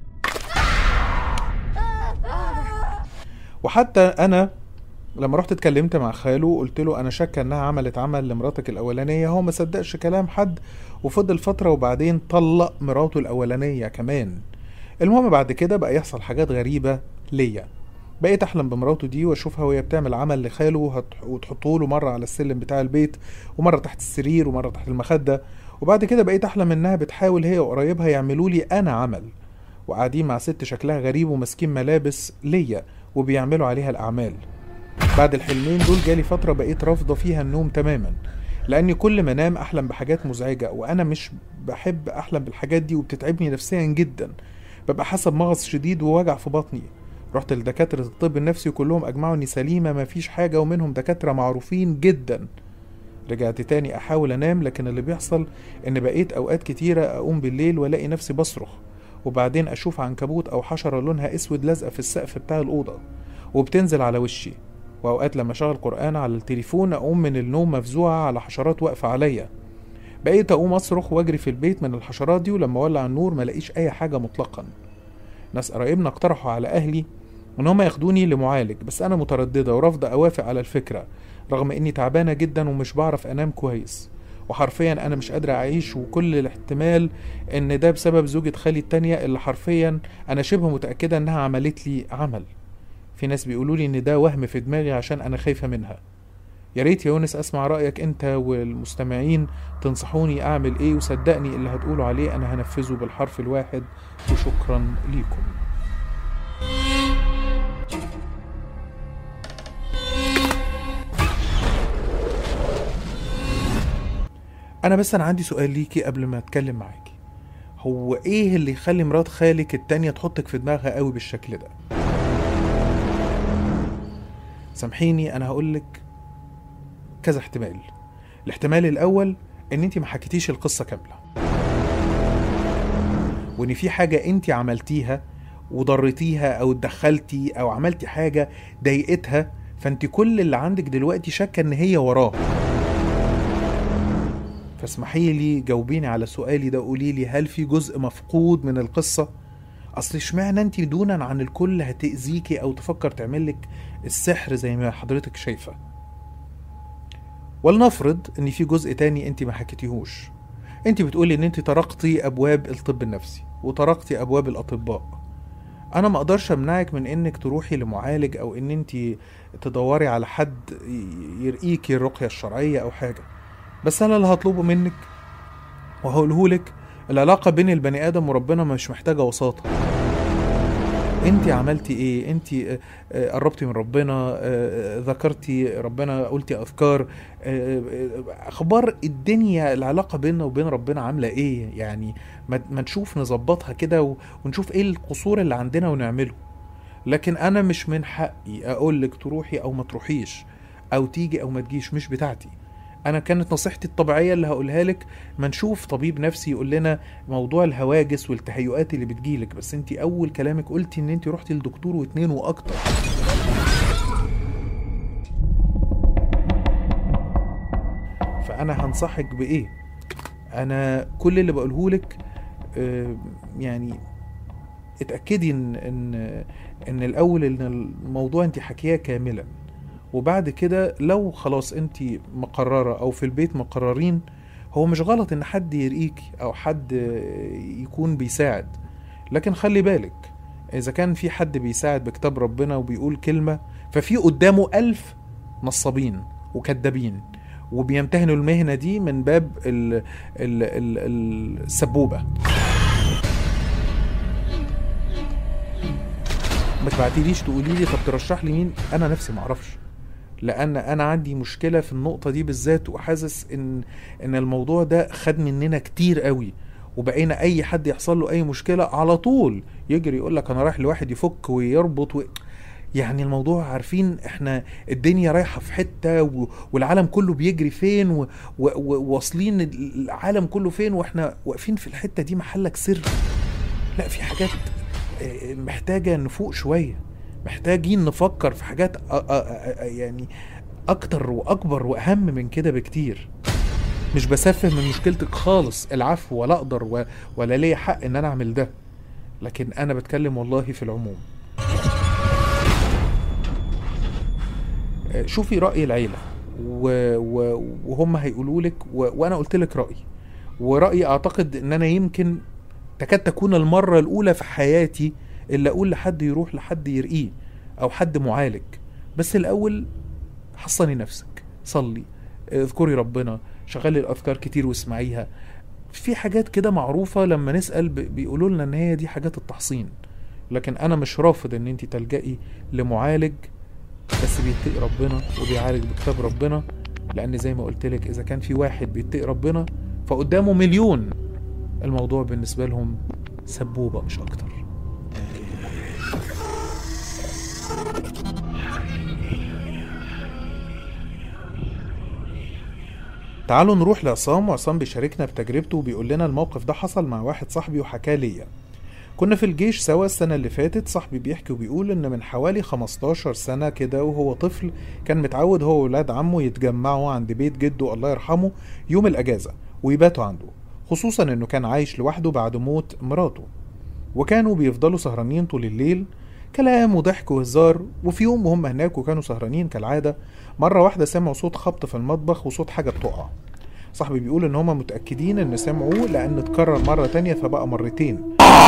D: وحتى انا لما رحت اتكلمت مع خاله قلت له انا شاكه انها عملت عمل لمراتك الاولانيه هو ما صدقش كلام حد وفضل فتره وبعدين طلق مراته الاولانيه كمان المهم بعد كده بقى يحصل حاجات غريبه ليا بقيت احلم بمراته دي واشوفها وهي بتعمل عمل لخاله وهت- وتحطه له مره على السلم بتاع البيت ومره تحت السرير ومره تحت المخده وبعد كده بقيت احلم انها بتحاول هي وقرايبها يعملوا لي انا عمل وقاعدين مع ست شكلها غريب وماسكين ملابس ليا وبيعملوا عليها الاعمال بعد الحلمين دول جالي فتره بقيت رافضه فيها النوم تماما لاني كل ما انام احلم بحاجات مزعجه وانا مش بحب احلم بالحاجات دي وبتتعبني نفسيا جدا ببقى حاسه بمغص شديد ووجع في بطني رحت لدكاترة الطب النفسي وكلهم أجمعوا إني سليمة مفيش حاجة ومنهم دكاترة معروفين جدا رجعت تاني أحاول أنام لكن اللي بيحصل إن بقيت أوقات كتيرة أقوم بالليل وألاقي نفسي بصرخ وبعدين أشوف عنكبوت أو حشرة لونها أسود لازقة في السقف بتاع الأوضة وبتنزل على وشي وأوقات لما أشغل قرآن على التليفون أقوم من النوم مفزوعة على حشرات واقفة عليا بقيت أقوم أصرخ وأجري في البيت من الحشرات دي ولما أولع النور ملاقيش أي حاجة مطلقا ناس قرايبنا اقترحوا على أهلي ان هم ياخدوني لمعالج بس انا متردده ورافضه اوافق على الفكره رغم اني تعبانه جدا ومش بعرف انام كويس وحرفيا انا مش قادره اعيش وكل الاحتمال ان ده بسبب زوجة خالي التانية اللي حرفيا انا شبه متاكده انها عملت لي عمل في ناس بيقولوا لي ان ده وهم في دماغي عشان انا خايفه منها يا ريت يا يونس اسمع رايك انت والمستمعين تنصحوني اعمل ايه وصدقني اللي هتقولوا عليه انا هنفذه بالحرف الواحد وشكرا ليكم انا بس انا عندي سؤال ليكي قبل ما اتكلم معاكي هو ايه اللي يخلي مرات خالك التانية تحطك في دماغها قوي بالشكل ده سامحيني انا هقولك كذا احتمال الاحتمال الاول ان انت ما حكيتيش القصة كاملة وان في حاجة انت عملتيها وضرتيها او اتدخلتي او عملتي حاجة ضايقتها فانت كل اللي عندك دلوقتي شاكة ان هي وراه فاسمحي لي جاوبيني على سؤالي ده قولي لي هل في جزء مفقود من القصة اصل اشمعنى انت دونا عن الكل هتأذيكي او تفكر تعملك السحر زي ما حضرتك شايفة ولنفرض ان في جزء تاني انت ما حكيتيهوش انت بتقولي ان انت طرقتي ابواب الطب النفسي وطرقتي ابواب الاطباء انا ما اقدرش امنعك من انك تروحي لمعالج او ان انت تدوري على حد يرقيكي الرقية الشرعية او حاجة بس انا اللي هطلبه منك وهقوله لك العلاقة بين البني ادم وربنا مش محتاجة وساطة انت عملتي ايه انت آه، آه، قربتي من ربنا آه، آه، ذكرتي ربنا قلتي اذكار آه، آه، اخبار الدنيا العلاقه بيننا وبين ربنا عامله ايه يعني ما ما نشوف نظبطها كده و- ونشوف ايه القصور اللي عندنا ونعمله لكن انا مش من حقي اقول لك تروحي او ما تروحيش او تيجي او ما تجيش مش بتاعتي انا كانت نصيحتي الطبيعيه اللي هقولها لك ما نشوف طبيب نفسي يقول لنا موضوع الهواجس والتهيؤات اللي بتجيلك بس انت اول كلامك قلتي ان انت رحتي لدكتور واتنين واكتر فانا هنصحك بايه انا كل اللي بقوله لك آه، يعني اتاكدي ان ان ان الاول ان الموضوع انت حكياه كاملا وبعد كده لو خلاص انت مقرره او في البيت مقررين هو مش غلط ان حد يرقيكي او حد يكون بيساعد لكن خلي بالك اذا كان في حد بيساعد بكتاب ربنا وبيقول كلمه ففي قدامه ألف نصابين وكدابين وبيمتهنوا المهنة دي من باب ال ال ال ال السبوبة ما تبعتيليش تقولي لي طب ترشح لي مين انا نفسي معرفش لان انا عندي مشكله في النقطه دي بالذات وحاسس ان ان الموضوع ده خد مننا كتير قوي وبقينا اي حد يحصل له اي مشكله على طول يجري يقول لك انا رايح لواحد يفك ويربط و... يعني الموضوع عارفين احنا الدنيا رايحه في حته و... والعالم كله بيجري فين و... و... وواصلين العالم كله فين واحنا واقفين في الحته دي محلك سر لا في حاجات آه، محتاجه نفوق شويه محتاجين نفكر في حاجات أ- أ- أ- يعني اكتر واكبر واهم من كده بكتير مش بسفه من مشكلتك خالص العفو ولا اقدر و... ولا ليا حق ان انا اعمل ده لكن انا بتكلم والله في العموم آه، شوفي راي العيله و... و... وهم هيقولوا لك و... وانا قلت لك رايي ورايي اعتقد ان انا يمكن تكاد تكون المره الاولى في حياتي اللي اقول لحد يروح لحد يرقيه او حد معالج بس الاول حصني نفسك صلي اذكري ربنا شغلي الاذكار كتير واسمعيها في حاجات كده معروفة لما نسأل ب- بيقولوا لنا ان هي دي حاجات التحصين لكن انا مش رافض ان انت تلجئي لمعالج بس بيتقي ربنا وبيعالج بكتاب ربنا لان زي ما قلت لك اذا كان في واحد بيتقي ربنا فقدامه مليون الموضوع بالنسبة لهم سبوبة مش اكتر تعالوا نروح لعصام وعصام بيشاركنا بتجربته وبيقول لنا الموقف ده حصل مع واحد صاحبي وحكاه ليا كنا في الجيش سوا السنة اللي فاتت صاحبي بيحكي وبيقول إن من حوالي 15 سنة كده وهو طفل كان متعود هو وولاد عمه يتجمعوا عند بيت جده الله يرحمه يوم الأجازة ويباتوا عنده خصوصا إنه كان عايش لوحده بعد موت مراته وكانوا بيفضلوا سهرانين طول الليل كلام وضحك وهزار وفي يوم وهم هناك وكانوا سهرانين كالعادة مرة واحدة سمعوا صوت خبط في المطبخ وصوت حاجة بتقع صاحبي بيقول ان هما متأكدين ان سمعوه لان اتكرر مرة تانية فبقى مرتين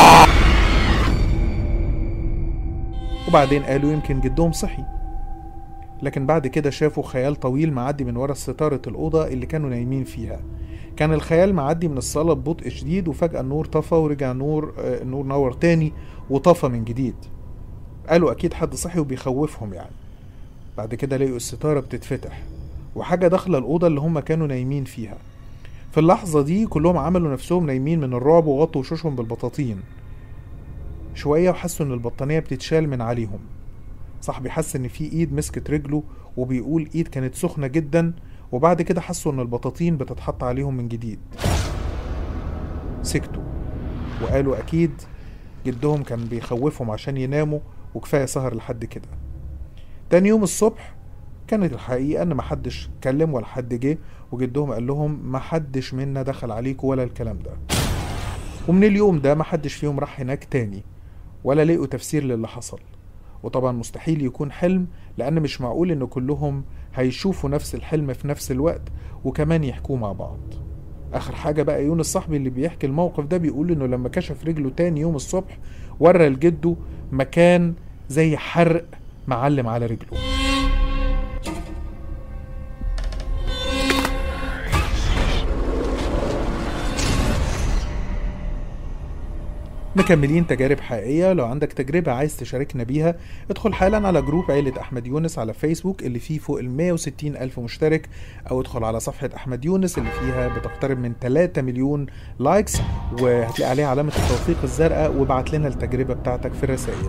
D: وبعدين قالوا يمكن جدهم صحي لكن بعد كده شافوا خيال طويل معدي من ورا ستارة الأوضة اللي كانوا نايمين فيها كان الخيال معدي من الصالة ببطء شديد وفجأة النور طفى ورجع نور آه، النور نور تاني وطفى من جديد قالوا أكيد حد صحي وبيخوفهم يعني بعد كده لقوا الستارة بتتفتح وحاجة داخلة الأوضة اللي هم كانوا نايمين فيها في اللحظة دي كلهم عملوا نفسهم نايمين من الرعب وغطوا وشوشهم بالبطاطين شوية وحسوا إن البطانية بتتشال من عليهم صاحبي حس إن في إيد مسكت رجله وبيقول إيد كانت سخنة جدا وبعد كده حسوا إن البطاطين بتتحط عليهم من جديد سكتوا وقالوا أكيد جدهم كان بيخوفهم عشان يناموا وكفاية سهر لحد كده تاني يوم الصبح كانت الحقيقة إن محدش اتكلم ولا حد جه وجدهم قال لهم محدش منا دخل عليكم ولا الكلام ده ومن اليوم ده محدش فيهم راح هناك تاني ولا لقوا تفسير للي حصل وطبعا مستحيل يكون حلم لأن مش معقول إن كلهم هيشوفوا نفس الحلم في نفس الوقت وكمان يحكوه مع بعض آخر حاجة بقى يونس صاحبي اللي بيحكي الموقف ده بيقول إنه لما كشف رجله تاني يوم الصبح ورى لجده مكان زي حرق معلم على رجله مكملين تجارب حقيقية لو عندك تجربة عايز تشاركنا بيها ادخل حالا على جروب عيلة أحمد يونس على فيسبوك اللي فيه فوق ال 160 ألف مشترك أو ادخل على صفحة أحمد يونس اللي فيها بتقترب من 3 مليون لايكس وهتلاقي عليها علامة التوثيق الزرقاء وابعت لنا التجربة بتاعتك في الرسائل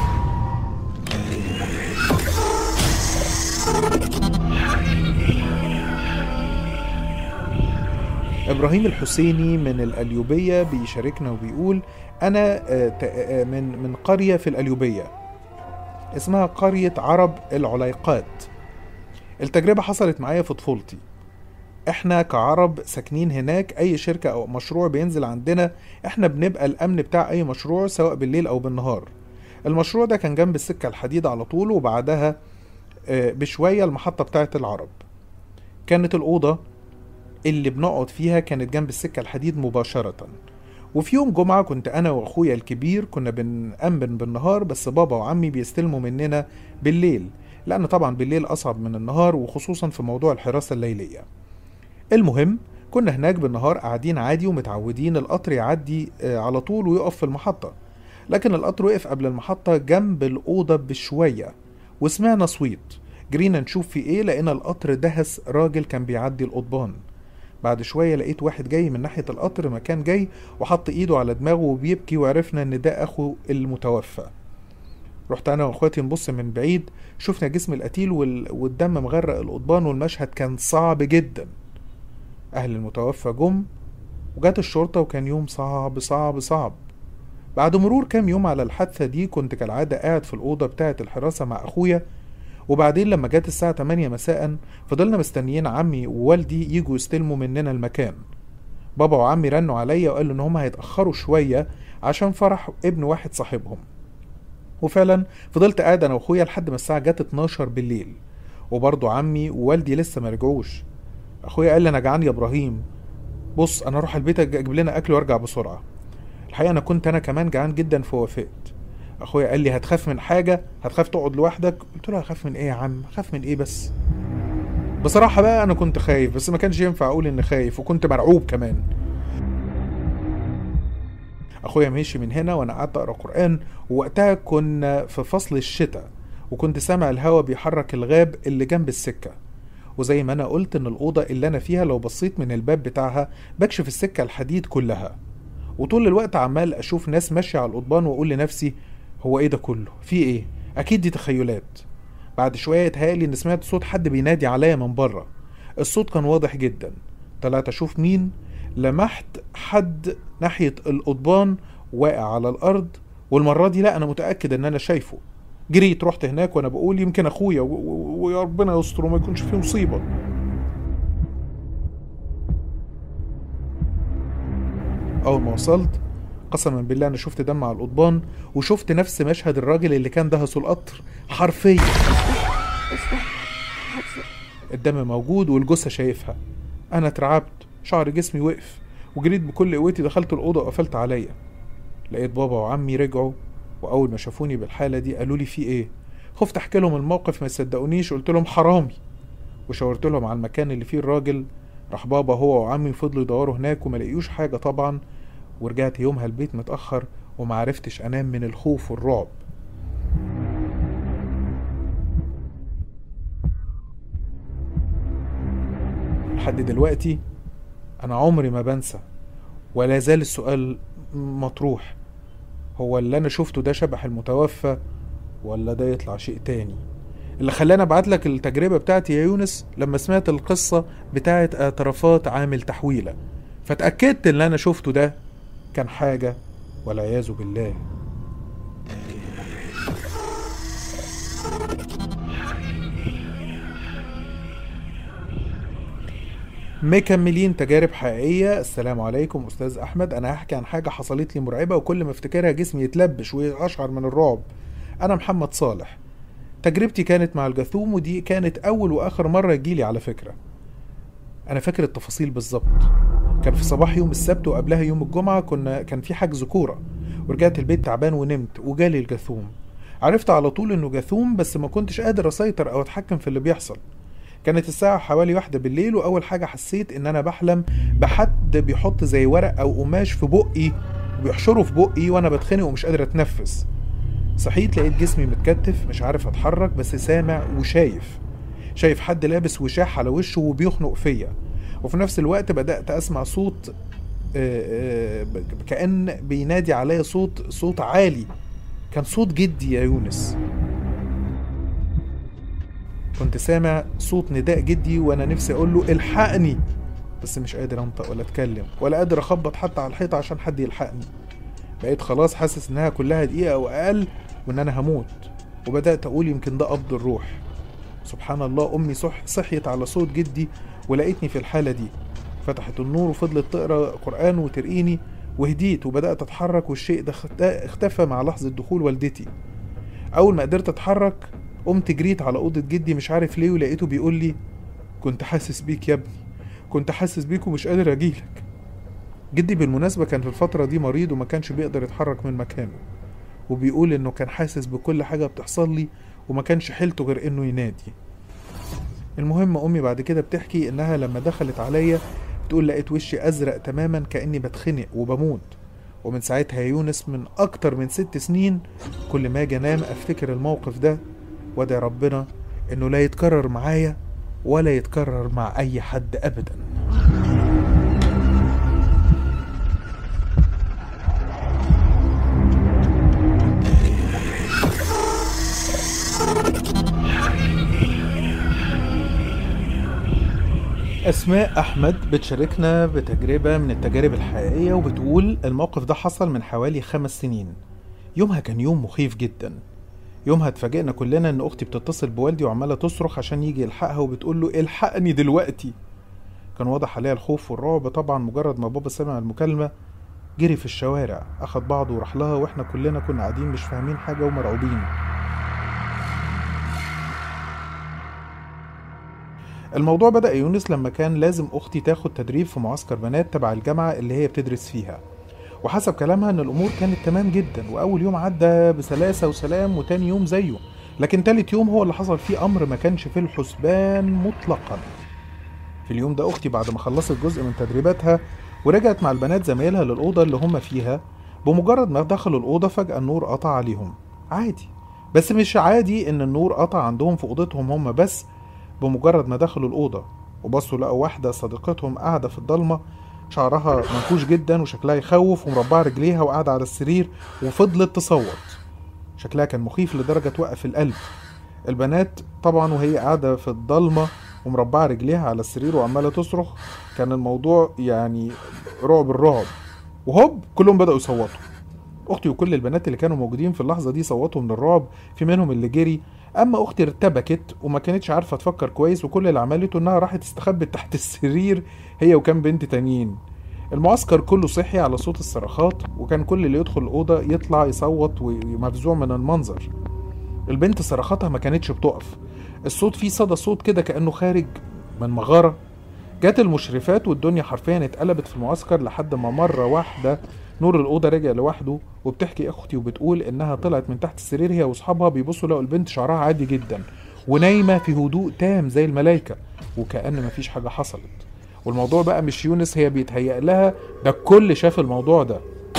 D: ابراهيم الحسيني من القليوبيه بيشاركنا وبيقول انا آه، ت- آه، من من قريه في القليوبيه اسمها قريه عرب العليقات التجربه حصلت معايا في طفولتي احنا كعرب ساكنين هناك اي شركه او مشروع بينزل عندنا احنا بنبقى الامن بتاع اي مشروع سواء بالليل او بالنهار المشروع ده كان جنب السكه الحديد على طول وبعدها آه، بشويه المحطه بتاعه العرب كانت الاوضه اللي بنقعد فيها كانت جنب السكة الحديد مباشرة وفي يوم جمعة كنت أنا وأخويا الكبير كنا بنأمن بالنهار بس بابا وعمي بيستلموا مننا بالليل لأن طبعا بالليل أصعب من النهار وخصوصا في موضوع الحراسة الليلية المهم كنا هناك بالنهار قاعدين عادي ومتعودين القطر يعدي آه، على طول ويقف في المحطة لكن القطر وقف قبل المحطة جنب الأوضة بشوية وسمعنا صويت جرينا نشوف في ايه لقينا القطر دهس راجل كان بيعدي القضبان بعد شوية لقيت واحد جاي من ناحية القطر مكان جاي وحط ايده على دماغه وبيبكي وعرفنا ان ده اخو المتوفى رحت انا واخواتي نبص من بعيد شفنا جسم القتيل وال... والدم مغرق القضبان والمشهد كان صعب جدا اهل المتوفى جم وجات الشرطة وكان يوم صعب صعب صعب بعد مرور كام يوم على الحادثة دي كنت كالعادة قاعد في الأوضة بتاعة الحراسة مع أخويا وبعدين لما جت الساعة 8 مساء فضلنا مستنيين عمي ووالدي يجوا يستلموا مننا المكان بابا وعمي رنوا عليا وقالوا ان هم هيتأخروا شوية عشان فرح ابن واحد صاحبهم وفعلا فضلت قاعد انا واخويا لحد ما الساعة جت 12 بالليل وبرضه عمي ووالدي لسه ما رجعوش اخويا قال لي انا جعان يا ابراهيم بص انا اروح البيت اجيب لنا اكل وارجع بسرعة الحقيقة انا كنت انا كمان جعان جدا فوافقت اخويا قال لي هتخاف من حاجه هتخاف تقعد لوحدك قلت له هخاف من ايه يا عم هخاف من ايه بس بصراحه بقى انا كنت خايف بس ما كانش ينفع اقول اني خايف وكنت مرعوب كمان اخويا ماشي من هنا وانا قعدت اقرا قران ووقتها كنا في فصل الشتاء وكنت سامع الهوا بيحرك الغاب اللي جنب السكه وزي ما انا قلت ان الاوضه اللي انا فيها لو بصيت من الباب بتاعها بكشف السكه الحديد كلها وطول الوقت عمال اشوف ناس ماشيه على القضبان واقول لنفسي هو ايه ده كله في ايه اكيد دي تخيلات بعد شويه اتهيألي ان سمعت صوت حد بينادي عليا من بره الصوت كان واضح جدا طلعت اشوف مين لمحت حد ناحيه القضبان واقع على الارض والمره دي لا انا متاكد ان انا شايفه جريت رحت هناك وانا بقول يمكن اخويا و- و- ويا ربنا يستر وما يكونش فيه مصيبه اول ما وصلت قسما بالله انا شفت دم على القضبان وشفت نفس مشهد الراجل اللي كان دهسه القطر حرفيا الدم موجود والجثه شايفها انا اترعبت شعر جسمي وقف وجريت بكل قوتي دخلت الاوضه وقفلت عليا لقيت بابا وعمي رجعوا واول ما شافوني بالحاله دي قالوا لي في ايه خفت احكي لهم الموقف ما يصدقونيش قلت لهم حرامي وشاورت لهم على المكان اللي فيه الراجل راح بابا هو وعمي فضلوا يدوروا هناك وما لقيوش حاجه طبعا ورجعت يومها البيت متأخر ومعرفتش أنام من الخوف والرعب لحد دلوقتي أنا عمري ما بنسى ولا زال السؤال مطروح هو اللي أنا شفته ده شبح المتوفى ولا ده يطلع شيء تاني اللي خلاني ابعت لك التجربة بتاعتي يا يونس لما سمعت القصة بتاعت اعترافات عامل تحويلة فاتأكدت ان اللي انا شفته ده كان حاجة والعياذ بالله مكملين تجارب حقيقية السلام عليكم أستاذ أحمد أنا هحكي عن حاجة حصلت لي مرعبة وكل ما افتكرها جسمي يتلبش ويشعر من الرعب أنا محمد صالح تجربتي كانت مع الجاثوم ودي كانت أول وآخر مرة يجيلي على فكرة أنا فاكر التفاصيل بالظبط كان في صباح يوم السبت وقبلها يوم الجمعة كنا كان في حجز كورة ورجعت البيت تعبان ونمت وجالي الجاثوم عرفت على طول انه جاثوم بس ما كنتش قادر اسيطر او اتحكم في اللي بيحصل كانت الساعة حوالي واحدة بالليل وأول حاجة حسيت إن أنا بحلم بحد بيحط زي ورق أو قماش في بقي وبيحشره في بقي وأنا بتخنق ومش قادر أتنفس صحيت لقيت جسمي متكتف مش عارف أتحرك بس سامع وشايف شايف حد لابس وشاح على وشه وبيخنق فيا وفي نفس الوقت بدأت أسمع صوت آه، آه، كأن بينادي عليا صوت صوت عالي كان صوت جدي يا يونس كنت سامع صوت نداء جدي وانا نفسي اقول له الحقني بس مش قادر انطق ولا اتكلم ولا قادر اخبط حتى على الحيطه عشان حد يلحقني بقيت خلاص حاسس انها كلها دقيقه او اقل وان انا هموت وبدات اقول يمكن ده قبض الروح سبحان الله امي صح صحيت على صوت جدي ولقيتني في الحاله دي فتحت النور وفضلت تقرا قران وترقيني وهديت وبدات اتحرك والشيء ده اخت- اختفى مع لحظه دخول والدتي اول ما قدرت اتحرك قمت جريت على اوضه جدي مش عارف ليه ولقيته بيقول لي كنت حاسس بيك يا ابني كنت حاسس بيك ومش قادر اجيلك جدي بالمناسبة كان في الفترة دي مريض وما كانش بيقدر يتحرك من مكانه وبيقول انه كان حاسس بكل حاجة بتحصل لي وما كانش حيلته غير انه ينادي المهم امي بعد كده بتحكي انها لما دخلت عليا بتقول لقيت وشي ازرق تماما كاني بتخنق وبموت ومن ساعتها يا يونس من اكتر من ست سنين كل ما اجي انام افتكر الموقف ده وادعي ربنا انه لا يتكرر معايا ولا يتكرر مع اي حد ابدا أسماء أحمد بتشاركنا بتجربة من التجارب الحقيقية وبتقول الموقف ده حصل من حوالي خمس سنين يومها كان يوم مخيف جدا يومها اتفاجئنا كلنا إن أختي بتتصل بوالدي وعمالة تصرخ عشان يجي يلحقها وبتقول له الحقني دلوقتي كان واضح عليها الخوف والرعب طبعا مجرد ما بابا سمع المكالمة جري في الشوارع أخد بعضه وراح لها وإحنا كلنا كنا قاعدين مش فاهمين حاجة ومرعوبين الموضوع بدأ يونس لما كان لازم أختي تاخد تدريب في معسكر بنات تبع الجامعة اللي هي بتدرس فيها وحسب كلامها إن الأمور كانت تمام جدا وأول يوم عدى بسلاسة وسلام وتاني يوم زيه لكن تالت يوم هو اللي حصل فيه أمر ما كانش في الحسبان مطلقا في اليوم ده أختي بعد ما خلصت جزء من تدريباتها ورجعت مع البنات زمايلها للأوضة اللي هم فيها بمجرد ما دخلوا الأوضة فجأة النور قطع عليهم عادي بس مش عادي إن النور قطع عندهم في أوضتهم هم بس بمجرد ما دخلوا الأوضة وبصوا لقوا واحدة صديقتهم قاعدة في الضلمة شعرها منكوش جدا وشكلها يخوف ومربعة رجليها وقاعدة على السرير وفضلت تصوت شكلها كان مخيف لدرجة توقف القلب البنات طبعا وهي قاعدة في الضلمة ومربعة رجليها على السرير وعمالة تصرخ كان الموضوع يعني رعب الرعب وهوب كلهم بدأوا يصوتوا أختي وكل البنات اللي كانوا موجودين في اللحظة دي صوتوا من الرعب في منهم اللي جري اما اختي ارتبكت وما كانتش عارفه تفكر كويس وكل اللي عملته انها راحت استخبت تحت السرير هي وكام بنت تانيين المعسكر كله صحي على صوت الصرخات وكان كل اللي يدخل الاوضه يطلع يصوت ومفزوع من المنظر البنت صرخاتها ما كانتش بتقف الصوت فيه صدى صوت كده كانه خارج من مغاره جت المشرفات والدنيا حرفيا اتقلبت في المعسكر لحد ما مره واحده نور الأوضة رجع لوحده وبتحكي أختي وبتقول إنها طلعت من تحت السرير هي وأصحابها بيبصوا لقوا البنت شعرها عادي جدا ونايمة في هدوء تام زي الملايكة وكأن مفيش حاجة حصلت والموضوع بقى مش يونس هي بيتهيأ لها ده الكل شاف الموضوع ده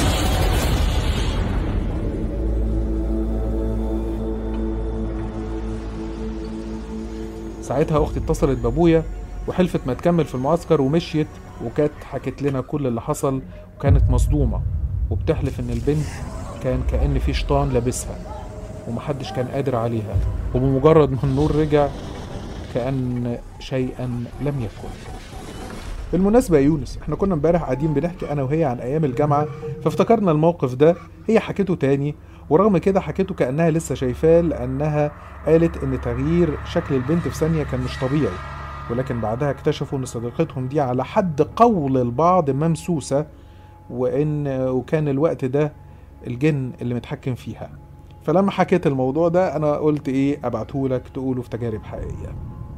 D: ساعتها أختي اتصلت بأبويا وحلفت ما تكمل في المعسكر ومشيت وكانت حكت لنا كل اللي حصل وكانت مصدومة وبتحلف إن البنت كان كأن في شيطان لابسها ومحدش كان قادر عليها وبمجرد ما النور رجع كأن شيئا لم يكن بالمناسبة يا يونس احنا كنا امبارح قاعدين بنحكي انا وهي عن ايام الجامعة فافتكرنا الموقف ده هي حكيته تاني ورغم كده حكيته كأنها لسه شايفاه لأنها قالت إن تغيير شكل البنت في ثانية كان مش طبيعي ولكن بعدها اكتشفوا ان صديقتهم دي على حد قول البعض ممسوسة وان وكان الوقت ده الجن اللي متحكم فيها فلما حكيت الموضوع ده انا قلت ايه ابعتهولك تقوله في تجارب حقيقية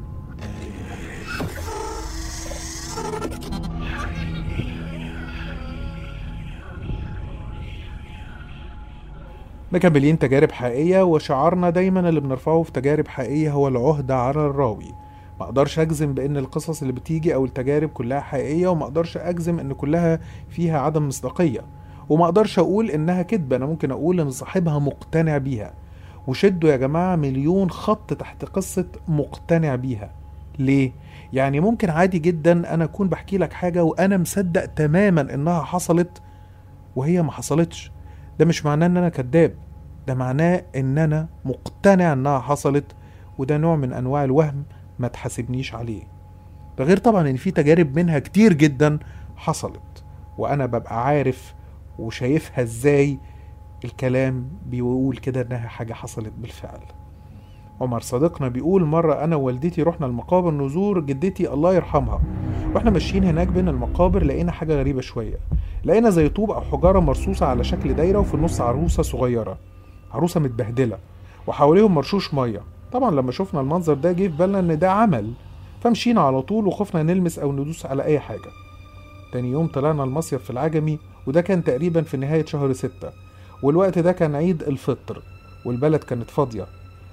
D: مكملين تجارب حقيقية وشعارنا دايما اللي بنرفعه في تجارب حقيقية هو العهدة على الراوي ما اقدرش اجزم بان القصص اللي بتيجي او التجارب كلها حقيقيه وما اقدرش اجزم ان كلها فيها عدم مصداقيه وما اقدرش اقول انها كذبه انا ممكن اقول ان صاحبها مقتنع بيها وشدوا يا جماعه مليون خط تحت قصه مقتنع بيها ليه يعني ممكن عادي جدا انا اكون بحكي لك حاجه وانا مصدق تماما انها حصلت وهي ما حصلتش ده مش معناه ان انا كذاب ده معناه ان انا مقتنع انها حصلت وده نوع من انواع الوهم ما تحاسبنيش عليه ده غير طبعا ان في تجارب منها كتير جدا حصلت وانا ببقى عارف وشايفها ازاي الكلام بيقول كده انها حاجه حصلت بالفعل عمر صديقنا بيقول مرة أنا ووالدتي رحنا المقابر نزور جدتي الله يرحمها واحنا ماشيين هناك بين المقابر لقينا حاجة غريبة شوية لقينا زي طوب أو حجارة مرصوصة على شكل دايرة وفي النص عروسة صغيرة عروسة متبهدلة وحواليهم مرشوش مية طبعا لما شفنا المنظر ده جه في بالنا ان ده عمل فمشينا على طول وخفنا نلمس او ندوس على اي حاجة تاني يوم طلعنا المصيف في العجمي وده كان تقريبا في نهاية شهر ستة والوقت ده كان عيد الفطر والبلد كانت فاضية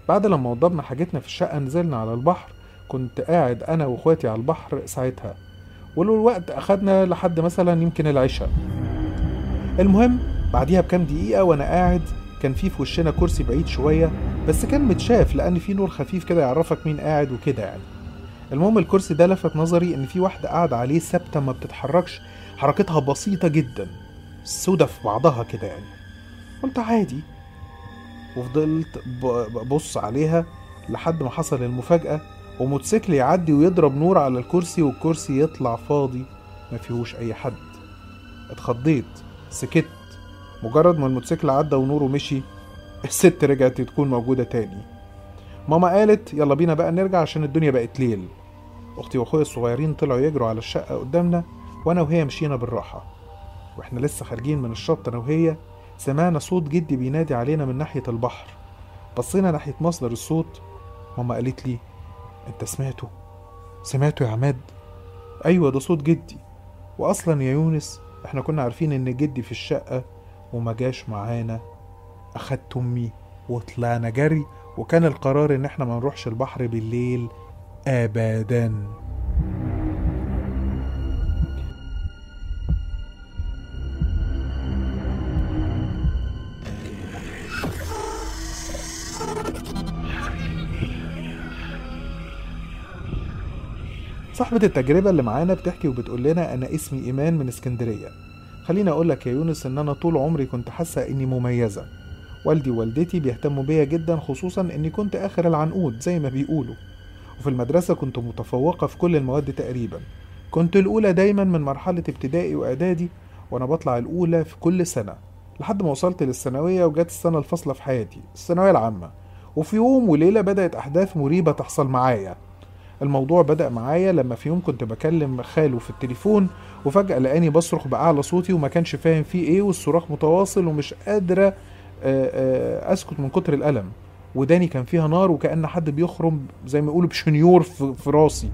D: بعد لما وضبنا حاجتنا في الشقة نزلنا على البحر كنت قاعد أنا وإخواتي على البحر ساعتها والوقت أخدنا لحد مثلا يمكن العشاء المهم بعديها بكام دقيقة وأنا قاعد كان في في وشنا كرسي بعيد شوية بس كان متشاف لأن في نور خفيف كده يعرفك مين قاعد وكده يعني المهم الكرسي ده لفت نظري إن في واحدة قاعدة عليه ثابتة ما بتتحركش حركتها بسيطة جدا سودة في بعضها كده يعني قلت عادي وفضلت ب- ببص عليها لحد ما حصل المفاجأة وموتوسيكل يعدي ويضرب نور على الكرسي والكرسي يطلع فاضي ما فيهوش أي حد اتخضيت سكت مجرد ما الموتوسيكل عدى ونوره مشي الست رجعت تكون موجودة تاني ماما قالت يلا بينا بقى نرجع عشان الدنيا بقت ليل اختي واخويا الصغيرين طلعوا يجروا على الشقة قدامنا وانا وهي مشينا بالراحة واحنا لسه خارجين من الشط انا وهي سمعنا صوت جدي بينادي علينا من ناحية البحر بصينا ناحية مصدر الصوت ماما قالت لي انت سمعته سمعته يا عماد ايوه ده صوت جدي واصلا يا يونس احنا كنا عارفين ان جدي في الشقة وما جاش معانا اخدت امي وطلعنا جري وكان القرار ان احنا ما نروحش البحر بالليل ابدا صاحبة التجربة اللي معانا بتحكي وبتقول لنا أنا اسمي إيمان من اسكندرية خليني أقول لك يا يونس إن أنا طول عمري كنت حاسة إني مميزة والدي ووالدتي بيهتموا بيا جدا خصوصا إني كنت آخر العنقود زي ما بيقولوا وفي المدرسة كنت متفوقة في كل المواد تقريبا كنت الأولى دايما من مرحلة ابتدائي وإعدادي وأنا بطلع الأولى في كل سنة لحد ما وصلت للثانوية وجت السنة الفاصلة في حياتي الثانوية العامة وفي يوم وليلة بدأت أحداث مريبة تحصل معايا الموضوع بدأ معايا لما في يوم كنت بكلم خاله في التليفون وفجأة لقاني بصرخ بأعلى صوتي وما كانش فاهم فيه ايه والصراخ متواصل ومش قادرة آه، آه، اسكت من كتر الألم وداني كان فيها نار وكأن حد بيخرم زي ما يقولوا بشنيور في, في راسي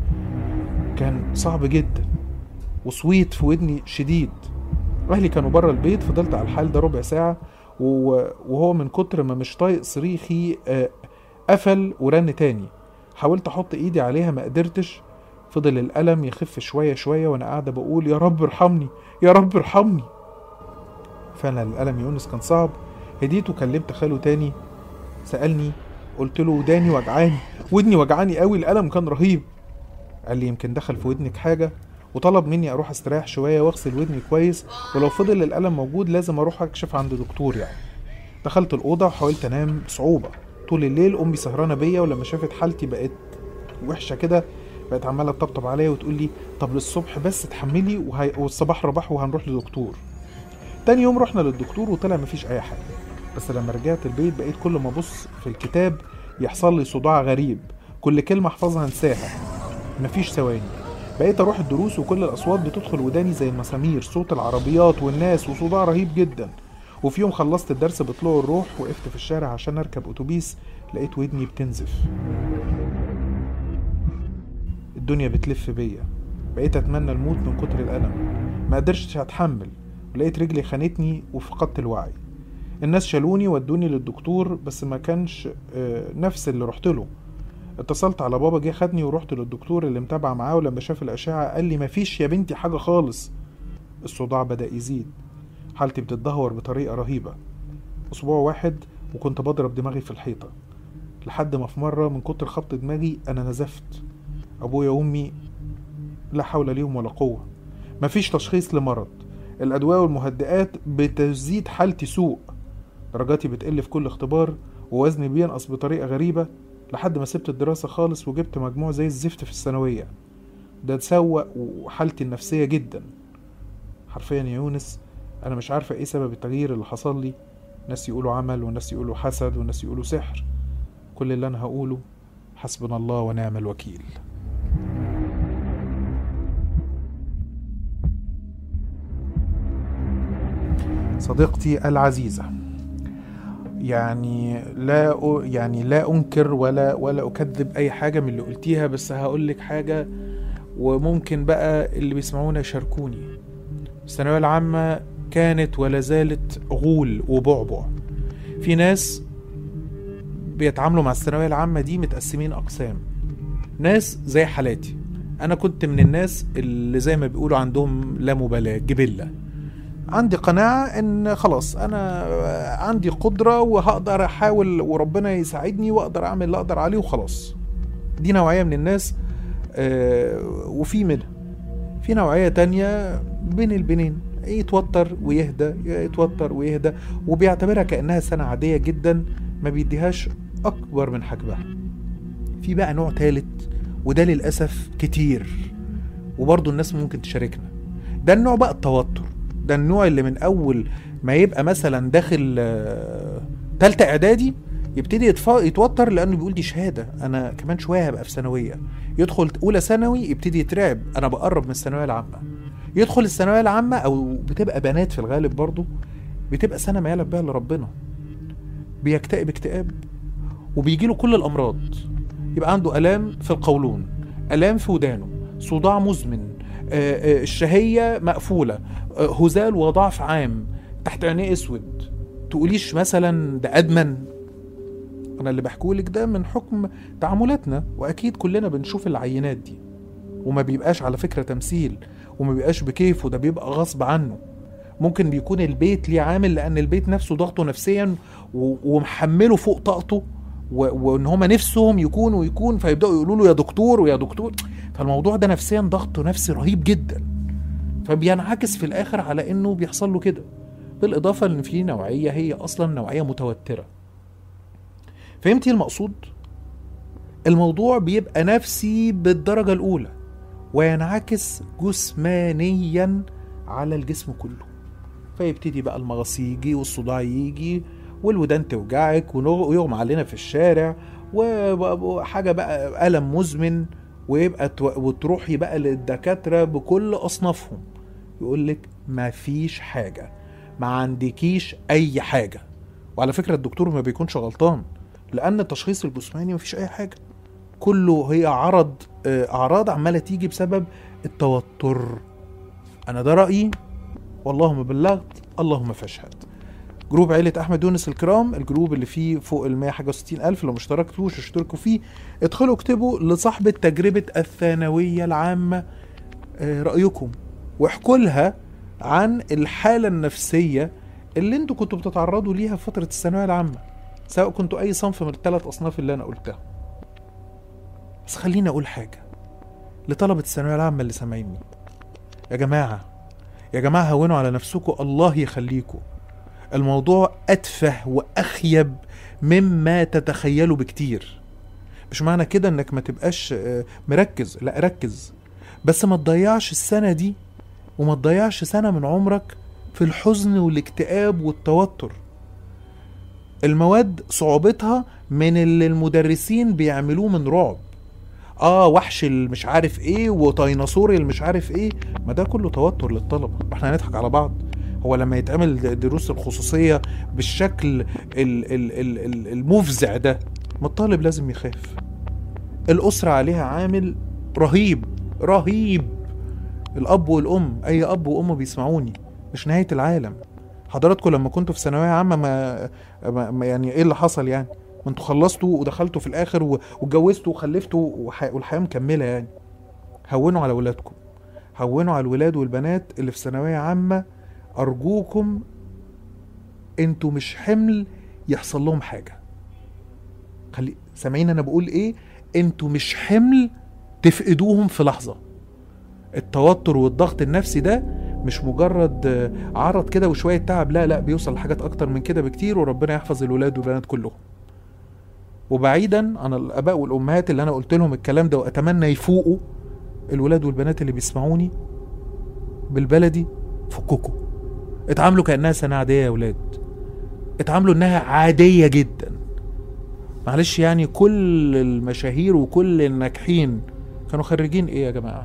D: كان صعب جدا وصويت في ودني شديد أهلي كانوا بره البيت فضلت على الحال ده ربع ساعة و- وهو من كتر ما مش طايق صريخي آه، قفل ورن تاني حاولت احط ايدي عليها ما قدرتش فضل الالم يخف شويه شويه وانا قاعده بقول يا رب ارحمني يا رب ارحمني فعلا الالم يونس كان صعب هديت وكلمت خاله تاني سالني قلت له وداني وجعاني ودني وجعاني قوي الالم كان رهيب قال لي يمكن دخل في ودنك حاجه وطلب مني اروح استريح شويه واغسل ودني كويس ولو فضل الالم موجود لازم اروح اكشف عند دكتور يعني دخلت الاوضه وحاولت انام بصعوبه طول الليل امي سهرانه بيا ولما شافت حالتي بقت وحشه كده بقت عماله تطبطب عليا وتقول لي طب للصبح بس اتحملي وهي... والصباح رباح وهنروح لدكتور تاني يوم رحنا للدكتور وطلع مفيش اي حاجه بس لما رجعت البيت بقيت كل ما ابص في الكتاب يحصل لي صداع غريب كل كلمه احفظها انساها مفيش ثواني بقيت اروح الدروس وكل الاصوات بتدخل وداني زي المسامير صوت العربيات والناس وصداع رهيب جدا وفي يوم خلصت الدرس بطلوع الروح وقفت في الشارع عشان اركب اتوبيس لقيت ودني بتنزف الدنيا بتلف بيا بقيت اتمنى الموت من كتر الالم ما قدرتش اتحمل ولقيت رجلي خانتني وفقدت الوعي الناس شالوني ودوني للدكتور بس ما كانش آه، نفس اللي رحت له اتصلت على بابا جه خدني ورحت للدكتور اللي متابع معاه ولما شاف الاشعه قال لي مفيش يا بنتي حاجه خالص الصداع بدا يزيد حالتي بتتدهور بطريقه رهيبه اسبوع واحد وكنت بضرب دماغي في الحيطه لحد ما في مره من كتر خبط دماغي انا نزفت ابويا وامي لا حول ليهم ولا قوه مفيش تشخيص لمرض الادويه والمهدئات بتزيد حالتي سوء درجاتي بتقل في كل اختبار ووزني بينقص بطريقه غريبه لحد ما سبت الدراسه خالص وجبت مجموع زي الزفت في الثانويه ده تسوق وحالتي النفسيه جدا حرفيا يا يونس انا مش عارفه ايه سبب التغيير اللي حصل لي ناس يقولوا عمل وناس يقولوا حسد وناس يقولوا سحر كل اللي انا هقوله حسبنا الله ونعم الوكيل صديقتي العزيزة يعني لا أ- يعني لا انكر ولا ولا اكذب اي حاجه من اللي قلتيها بس هقول لك حاجه وممكن بقى اللي بيسمعونا يشاركوني الثانويه العامه كانت ولا زالت غول وبعبع في ناس بيتعاملوا مع الثانويه العامه دي متقسمين اقسام ناس زي حالاتي انا كنت من الناس اللي زي ما بيقولوا عندهم لا مبالاه جبله عندي قناعه ان خلاص انا عندي قدره وهقدر احاول وربنا يساعدني واقدر اعمل اللي اقدر عليه وخلاص دي نوعيه من الناس آه، وفي منها في نوعيه تانية بين البنين يتوتر ويهدى يتوتر ويهدى وبيعتبرها كانها سنه عاديه جدا ما بيديهاش اكبر من حجمها في بقى نوع تالت وده للاسف كتير وبرضه الناس ممكن تشاركنا ده النوع بقى التوتر ده النوع اللي من اول ما يبقى مثلا داخل آه، تالتة اعدادي يبتدي يتف... يتوتر لانه بيقول دي شهاده انا كمان شويه هبقى في ثانويه يدخل اولى ثانوي يبتدي يترعب انا بقرب من الثانويه العامه يدخل الثانويه العامه او بتبقى بنات في الغالب برضه بتبقى سنه ما يعلم بها لربنا بيكتئب اكتئاب وبيجي له كل الامراض يبقى عنده الام في القولون الام في ودانه صداع مزمن آه، آه، الشهيه مقفوله آه، هزال وضعف عام تحت عينيه اسود تقوليش مثلا ده ادمن انا اللي بحكولك ده من حكم تعاملاتنا واكيد كلنا بنشوف العينات دي وما بيبقاش على فكره تمثيل وما بيبقاش بكيفه ده بيبقى غصب عنه ممكن بيكون البيت ليه عامل لان البيت نفسه ضغطه نفسيا و- ومحمله فوق طاقته و- وان هما نفسهم يكون ويكون فيبداوا يقولوا له يا دكتور ويا دكتور فالموضوع ده نفسيا ضغط نفسي رهيب جدا فبينعكس في الاخر على انه بيحصل له كده بالاضافه ان في نوعيه هي اصلا نوعيه متوتره فهمتي المقصود الموضوع بيبقى نفسي بالدرجه الاولى وينعكس جسمانيا على الجسم كله فيبتدي بقى المغص يجي والصداع يجي والودان توجعك ونغ- ويغمى علينا في الشارع و- وحاجه بقى الم مزمن ويبقى تو- وتروحي بقى للدكاتره بكل اصنافهم يقول لك ما فيش حاجه ما عندكيش اي حاجه وعلى فكره الدكتور ما بيكونش غلطان لان التشخيص الجسماني ما فيش اي حاجه كله هي عرض آه، اعراض عماله تيجي بسبب التوتر انا ده رايي والله ما بلغت اللهم فاشهد جروب عيلة أحمد يونس الكرام الجروب اللي فيه فوق ال 100 حاجة وستين ألف لو ما اشتركتوش اشتركوا فيه ادخلوا اكتبوا لصاحبة تجربة الثانوية العامة آه، رأيكم واحكوا لها عن الحالة النفسية اللي انتوا كنتوا بتتعرضوا ليها في فترة الثانوية العامة سواء كنتوا أي صنف من الثلاث أصناف اللي أنا قلتها بس خليني أقول حاجة لطلبة الثانوية العامة اللي سامعيني يا جماعة يا جماعة هونوا على نفسكم الله يخليكم الموضوع أتفه وأخيب مما تتخيلوا بكتير مش معنى كده انك ما تبقاش آه، مركز لا ركز بس ما تضيعش السنة دي وما تضيعش سنة من عمرك في الحزن والاكتئاب والتوتر المواد صعوبتها من اللي المدرسين بيعملوه من رعب اه وحش مش عارف ايه وطيناصور مش عارف ايه ما ده كله توتر للطلبه احنا هنضحك على بعض هو لما يتعمل د- دروس الخصوصيه بالشكل ال ال ال ال المفزع ده ما الطالب لازم يخاف الاسره عليها عامل رهيب رهيب الاب والام اي اب وام بيسمعوني مش نهايه العالم حضراتكم لما كنتوا في ثانويه عامه ما, ما ما- يعني ايه اللي حصل يعني ما انتوا خلصتوا ودخلتوا في الاخر و- واتجوزتوا وخلفتوا وح- والحياه مكمله يعني هونوا على ولادكم هونوا على الولاد والبنات اللي في ثانويه عامه ارجوكم انتوا مش حمل يحصل لهم حاجه خلي سامعين انا بقول ايه انتوا مش حمل تفقدوهم في لحظه التوتر والضغط النفسي ده مش مجرد آه، عرض كده وشويه تعب لا لا بيوصل لحاجات اكتر من كده بكتير وربنا يحفظ الولاد والبنات كلهم وبعيدا عن الاباء والامهات اللي انا قلت لهم الكلام ده واتمنى يفوقوا الولاد والبنات اللي بيسمعوني بالبلدي فككوا اتعاملوا كانها سنه عاديه يا ولاد اتعاملوا انها عاديه جدا معلش يعني كل المشاهير وكل الناجحين كانوا خريجين ايه يا جماعه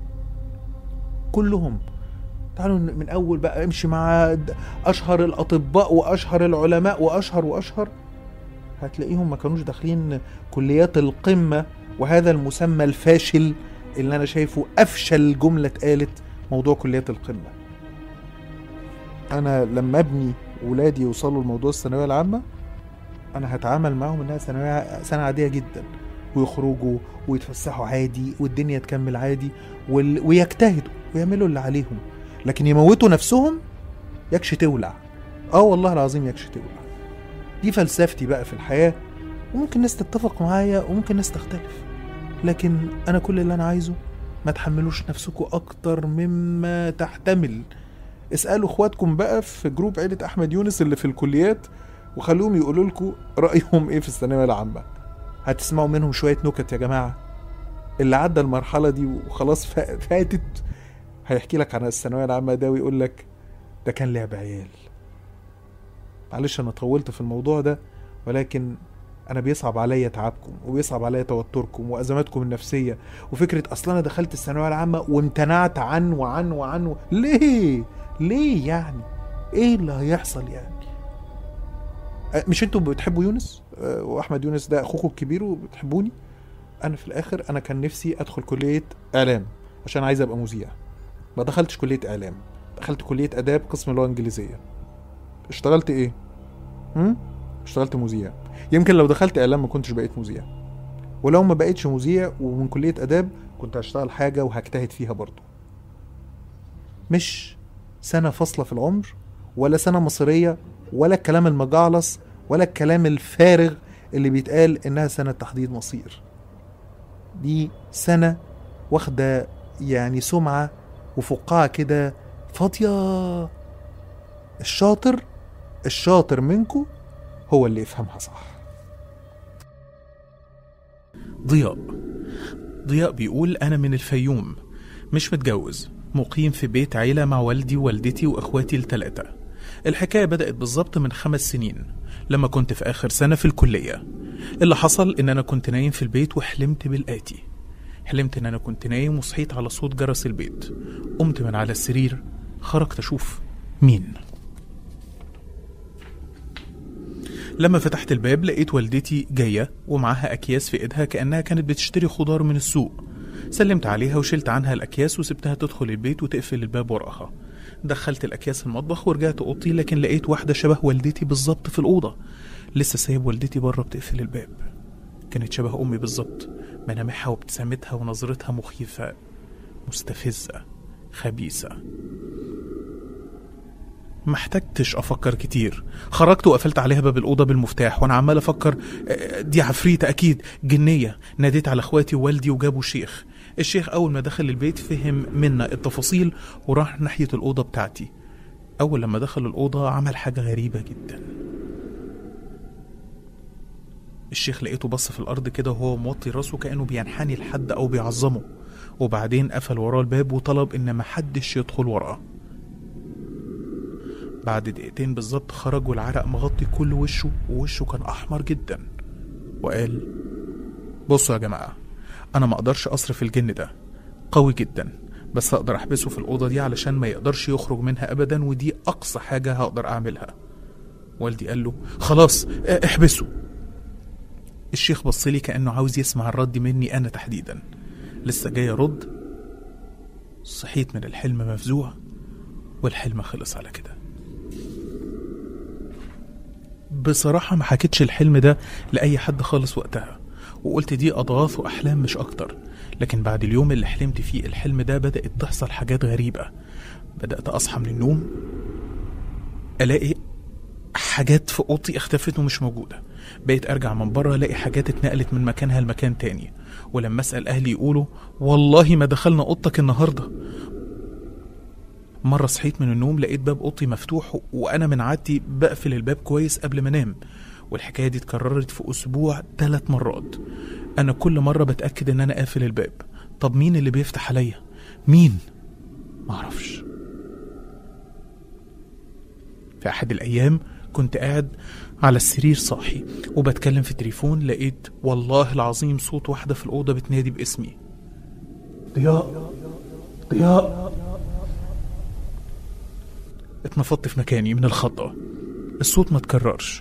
D: كلهم تعالوا ن- من اول بقى امشي مع د- اشهر الاطباء واشهر العلماء واشهر واشهر هتلاقيهم ما كانوش داخلين كليات القمه وهذا المسمى الفاشل اللي انا شايفه افشل جمله اتقالت موضوع كليات القمه انا لما ابني ولادي يوصلوا لموضوع الثانويه العامه انا هتعامل معاهم انها ثانويه سنه عاديه جدا ويخرجوا ويتفسحوا عادي والدنيا تكمل عادي وال... ويجتهدوا ويعملوا اللي عليهم لكن يموتوا نفسهم يكش تولع اه والله العظيم يكش تولع دي فلسفتي بقى في الحياه وممكن ناس تتفق معايا وممكن ناس تختلف لكن انا كل اللي انا عايزه ما تحملوش نفسكم اكتر مما تحتمل اسالوا اخواتكم بقى في جروب عيله احمد يونس اللي في الكليات وخلوهم يقولوا لكم رايهم ايه في الثانويه العامه هتسمعوا منهم شويه نكت يا جماعه اللي عدى المرحله دي وخلاص فا- فاتت هيحكي لك عن الثانويه العامه ده ويقول لك ده كان لعب عيال معلش انا طولت في الموضوع ده ولكن انا بيصعب عليا تعبكم وبيصعب عليا توتركم وازماتكم النفسيه وفكره اصلا انا دخلت الثانويه العامه وامتنعت عن وعن وعن و... ليه ليه يعني ايه اللي هيحصل يعني أه، مش انتوا بتحبوا يونس أه، واحمد يونس ده اخوكم الكبير وبتحبوني انا في الاخر انا كان نفسي ادخل كليه اعلام عشان عايز ابقى مذيع ما دخلتش كليه اعلام دخلت كليه اداب قسم اللغه الانجليزيه اشتغلت ايه هم؟ اشتغلت مذيع يمكن لو دخلت اعلام ما كنتش بقيت مذيع ولو ما بقيتش مذيع ومن كليه اداب كنت هشتغل حاجه وهجتهد فيها برضه مش سنه فاصله في العمر ولا سنه مصيريه ولا الكلام المجعلص ولا الكلام الفارغ اللي بيتقال انها سنه تحديد مصير دي سنه واخده يعني سمعه وفقاعه كده فاضيه الشاطر الشاطر منكم هو اللي يفهمها صح
B: ضياء ضياء بيقول أنا من الفيوم مش متجوز مقيم في بيت عيلة مع والدي ووالدتي وإخواتي التلاتة الحكاية بدأت بالظبط من خمس سنين لما كنت في آخر سنة في الكلية اللي حصل إن أنا كنت نايم في البيت وحلمت بالآتي حلمت إن أنا كنت نايم وصحيت على صوت جرس البيت قمت من على السرير خرجت أشوف مين لما فتحت الباب لقيت والدتي جاية ومعاها أكياس في إيدها كأنها كانت بتشتري خضار من السوق سلمت عليها وشلت عنها الأكياس وسبتها تدخل البيت وتقفل الباب وراها دخلت الأكياس المطبخ ورجعت أوضتي لكن لقيت واحدة شبه والدتي بالظبط في الأوضة لسه سايب والدتي بره بتقفل الباب كانت شبه أمي بالظبط ملامحها وابتسامتها ونظرتها مخيفة مستفزة خبيثة ما احتجتش افكر كتير خرجت وقفلت عليها باب الاوضه بالمفتاح وانا عمال افكر آه، دي عفريته اكيد جنيه ناديت على اخواتي ووالدي وجابوا شيخ الشيخ اول ما دخل البيت فهم منا التفاصيل وراح ناحيه الاوضه بتاعتي اول لما دخل الاوضه عمل حاجه غريبه جدا الشيخ لقيته بص في الارض كده وهو موطي راسه كانه بينحني لحد او بيعظمه وبعدين قفل وراه الباب وطلب ان محدش يدخل وراه بعد دقيقتين بالظبط خرج والعرق مغطي كل وشه ووشه كان احمر جدا وقال بصوا يا جماعه انا ما اقدرش اصرف الجن ده قوي جدا بس اقدر احبسه في الاوضه دي علشان ما يقدرش يخرج منها ابدا ودي اقصى حاجه هقدر اعملها والدي قال له خلاص اه، احبسه الشيخ بص لي كانه عاوز يسمع الرد مني انا تحديدا لسه جاي ارد صحيت من الحلم مفزوع والحلم خلص على كده بصراحة ما حكيتش الحلم ده لأي حد خالص وقتها وقلت دي أضغاث وأحلام مش أكتر لكن بعد اليوم اللي حلمت فيه الحلم ده بدأت تحصل حاجات غريبة بدأت أصحى من النوم ألاقي حاجات في أوضتي اختفت ومش موجودة بقيت أرجع من بره ألاقي حاجات اتنقلت من مكانها لمكان تاني ولما أسأل أهلي يقولوا والله ما دخلنا أوضتك النهاردة مرة صحيت من النوم لقيت باب أوضتي مفتوح وأنا من عادتي بقفل الباب كويس قبل ما أنام والحكاية دي اتكررت في أسبوع ثلاث مرات أنا كل مرة بتأكد إن أنا قافل الباب طب مين اللي بيفتح عليا؟ مين؟ معرفش في أحد الأيام كنت قاعد على السرير صاحي وبتكلم في التليفون لقيت والله العظيم صوت واحدة في الأوضة بتنادي باسمي ضياء ضياء اتنفضت في مكاني من الخضة الصوت ما تكررش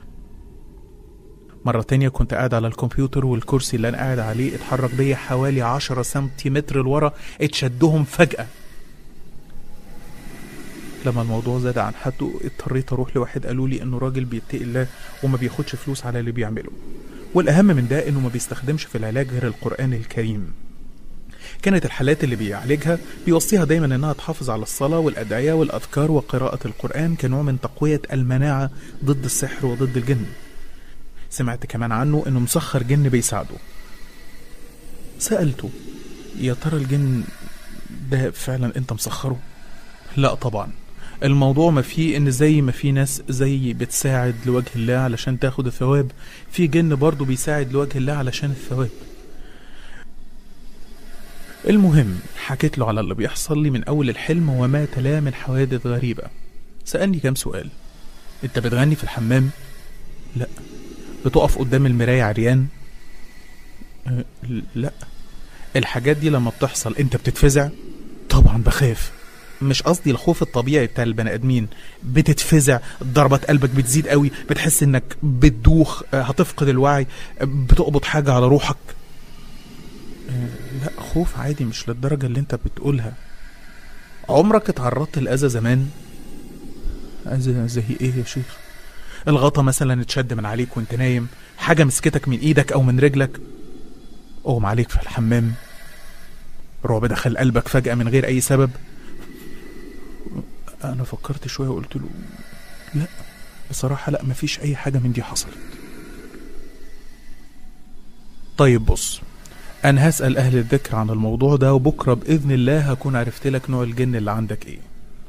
B: مرة تانية كنت قاعد على الكمبيوتر والكرسي اللي أنا قاعد عليه اتحرك بيا حوالي عشرة سنتيمتر لورا اتشدهم فجأة لما الموضوع زاد عن حده اضطريت اروح لواحد قالوا لي انه راجل بيتقي الله وما بياخدش فلوس على اللي بيعمله والاهم من ده انه ما بيستخدمش في العلاج غير القران الكريم كانت الحالات اللي بيعالجها بيوصيها دايما انها تحافظ على الصلاه والادعيه والاذكار وقراءه القران كنوع من تقويه المناعه ضد السحر وضد الجن سمعت كمان عنه انه مسخر جن بيساعده سالته يا ترى الجن ده فعلا انت مسخره لا طبعا الموضوع ما فيه ان زي ما في ناس زي بتساعد لوجه الله علشان تاخد الثواب في جن برضه بيساعد لوجه الله علشان الثواب المهم حكيت له على اللي بيحصل لي من اول الحلم وما تلاه من حوادث غريبة سألني كام سؤال انت بتغني في الحمام لا بتقف قدام المراية عريان أه لا الحاجات دي لما بتحصل انت بتتفزع طبعا بخاف مش قصدي الخوف الطبيعي بتاع البني ادمين بتتفزع ضربات قلبك بتزيد قوي بتحس انك بتدوخ آه، هتفقد الوعي آه، بتقبض حاجه على روحك آه، لا خوف عادي مش للدرجه اللي انت بتقولها عمرك اتعرضت لاذى زمان اذى زي ايه يا شيخ الغطا مثلا اتشد من عليك وانت نايم حاجه مسكتك من ايدك او من رجلك اغمى عليك في الحمام رعب دخل قلبك فجأة من غير أي سبب أنا فكرت شوية وقلت له لا بصراحة لا مفيش أي حاجة من دي حصلت طيب بص أنا هسأل أهل الذكر عن الموضوع ده وبكرة بإذن الله هكون عرفت لك نوع الجن اللي عندك إيه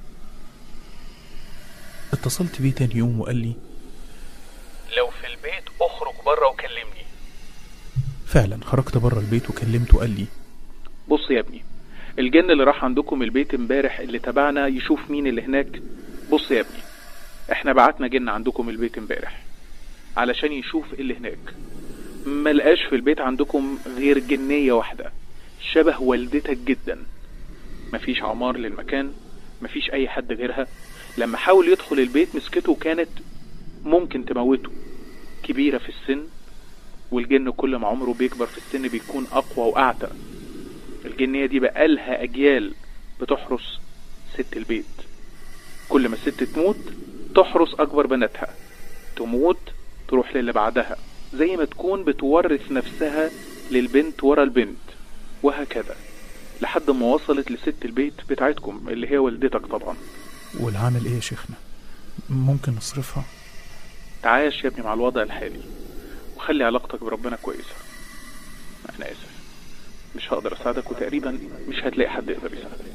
B: اتصلت بيه تاني يوم وقال لي
E: لو في البيت اخرج بره وكلمني
B: فعلا خرجت بره البيت وكلمته وقال لي
E: بص يا ابني الجن اللي راح عندكم البيت امبارح اللي تبعنا يشوف مين اللي هناك بص يا ابني احنا بعتنا جن عندكم البيت امبارح علشان يشوف اللي هناك ملقاش في البيت عندكم غير جنية واحدة شبه والدتك جدا مفيش عمار للمكان مفيش اي حد غيرها لما حاول يدخل البيت مسكته كانت ممكن تموته كبيرة في السن والجن كل ما عمره بيكبر في السن بيكون اقوى واعتى الجنية دي بقالها اجيال بتحرس ست البيت كل ما الست تموت تحرس اكبر بناتها تموت تروح للي بعدها زي ما تكون بتورث نفسها للبنت ورا البنت وهكذا لحد ما وصلت لست البيت بتاعتكم اللي هي والدتك طبعا
B: والعامل إيه يا شيخنا ممكن نصرفها
E: تعايش يا ابني مع الوضع الحالي وخلي علاقتك بربنا كويسة أنا آسف مش هقدر أساعدك وتقريبا مش هتلاقي حد يقدر يساعدك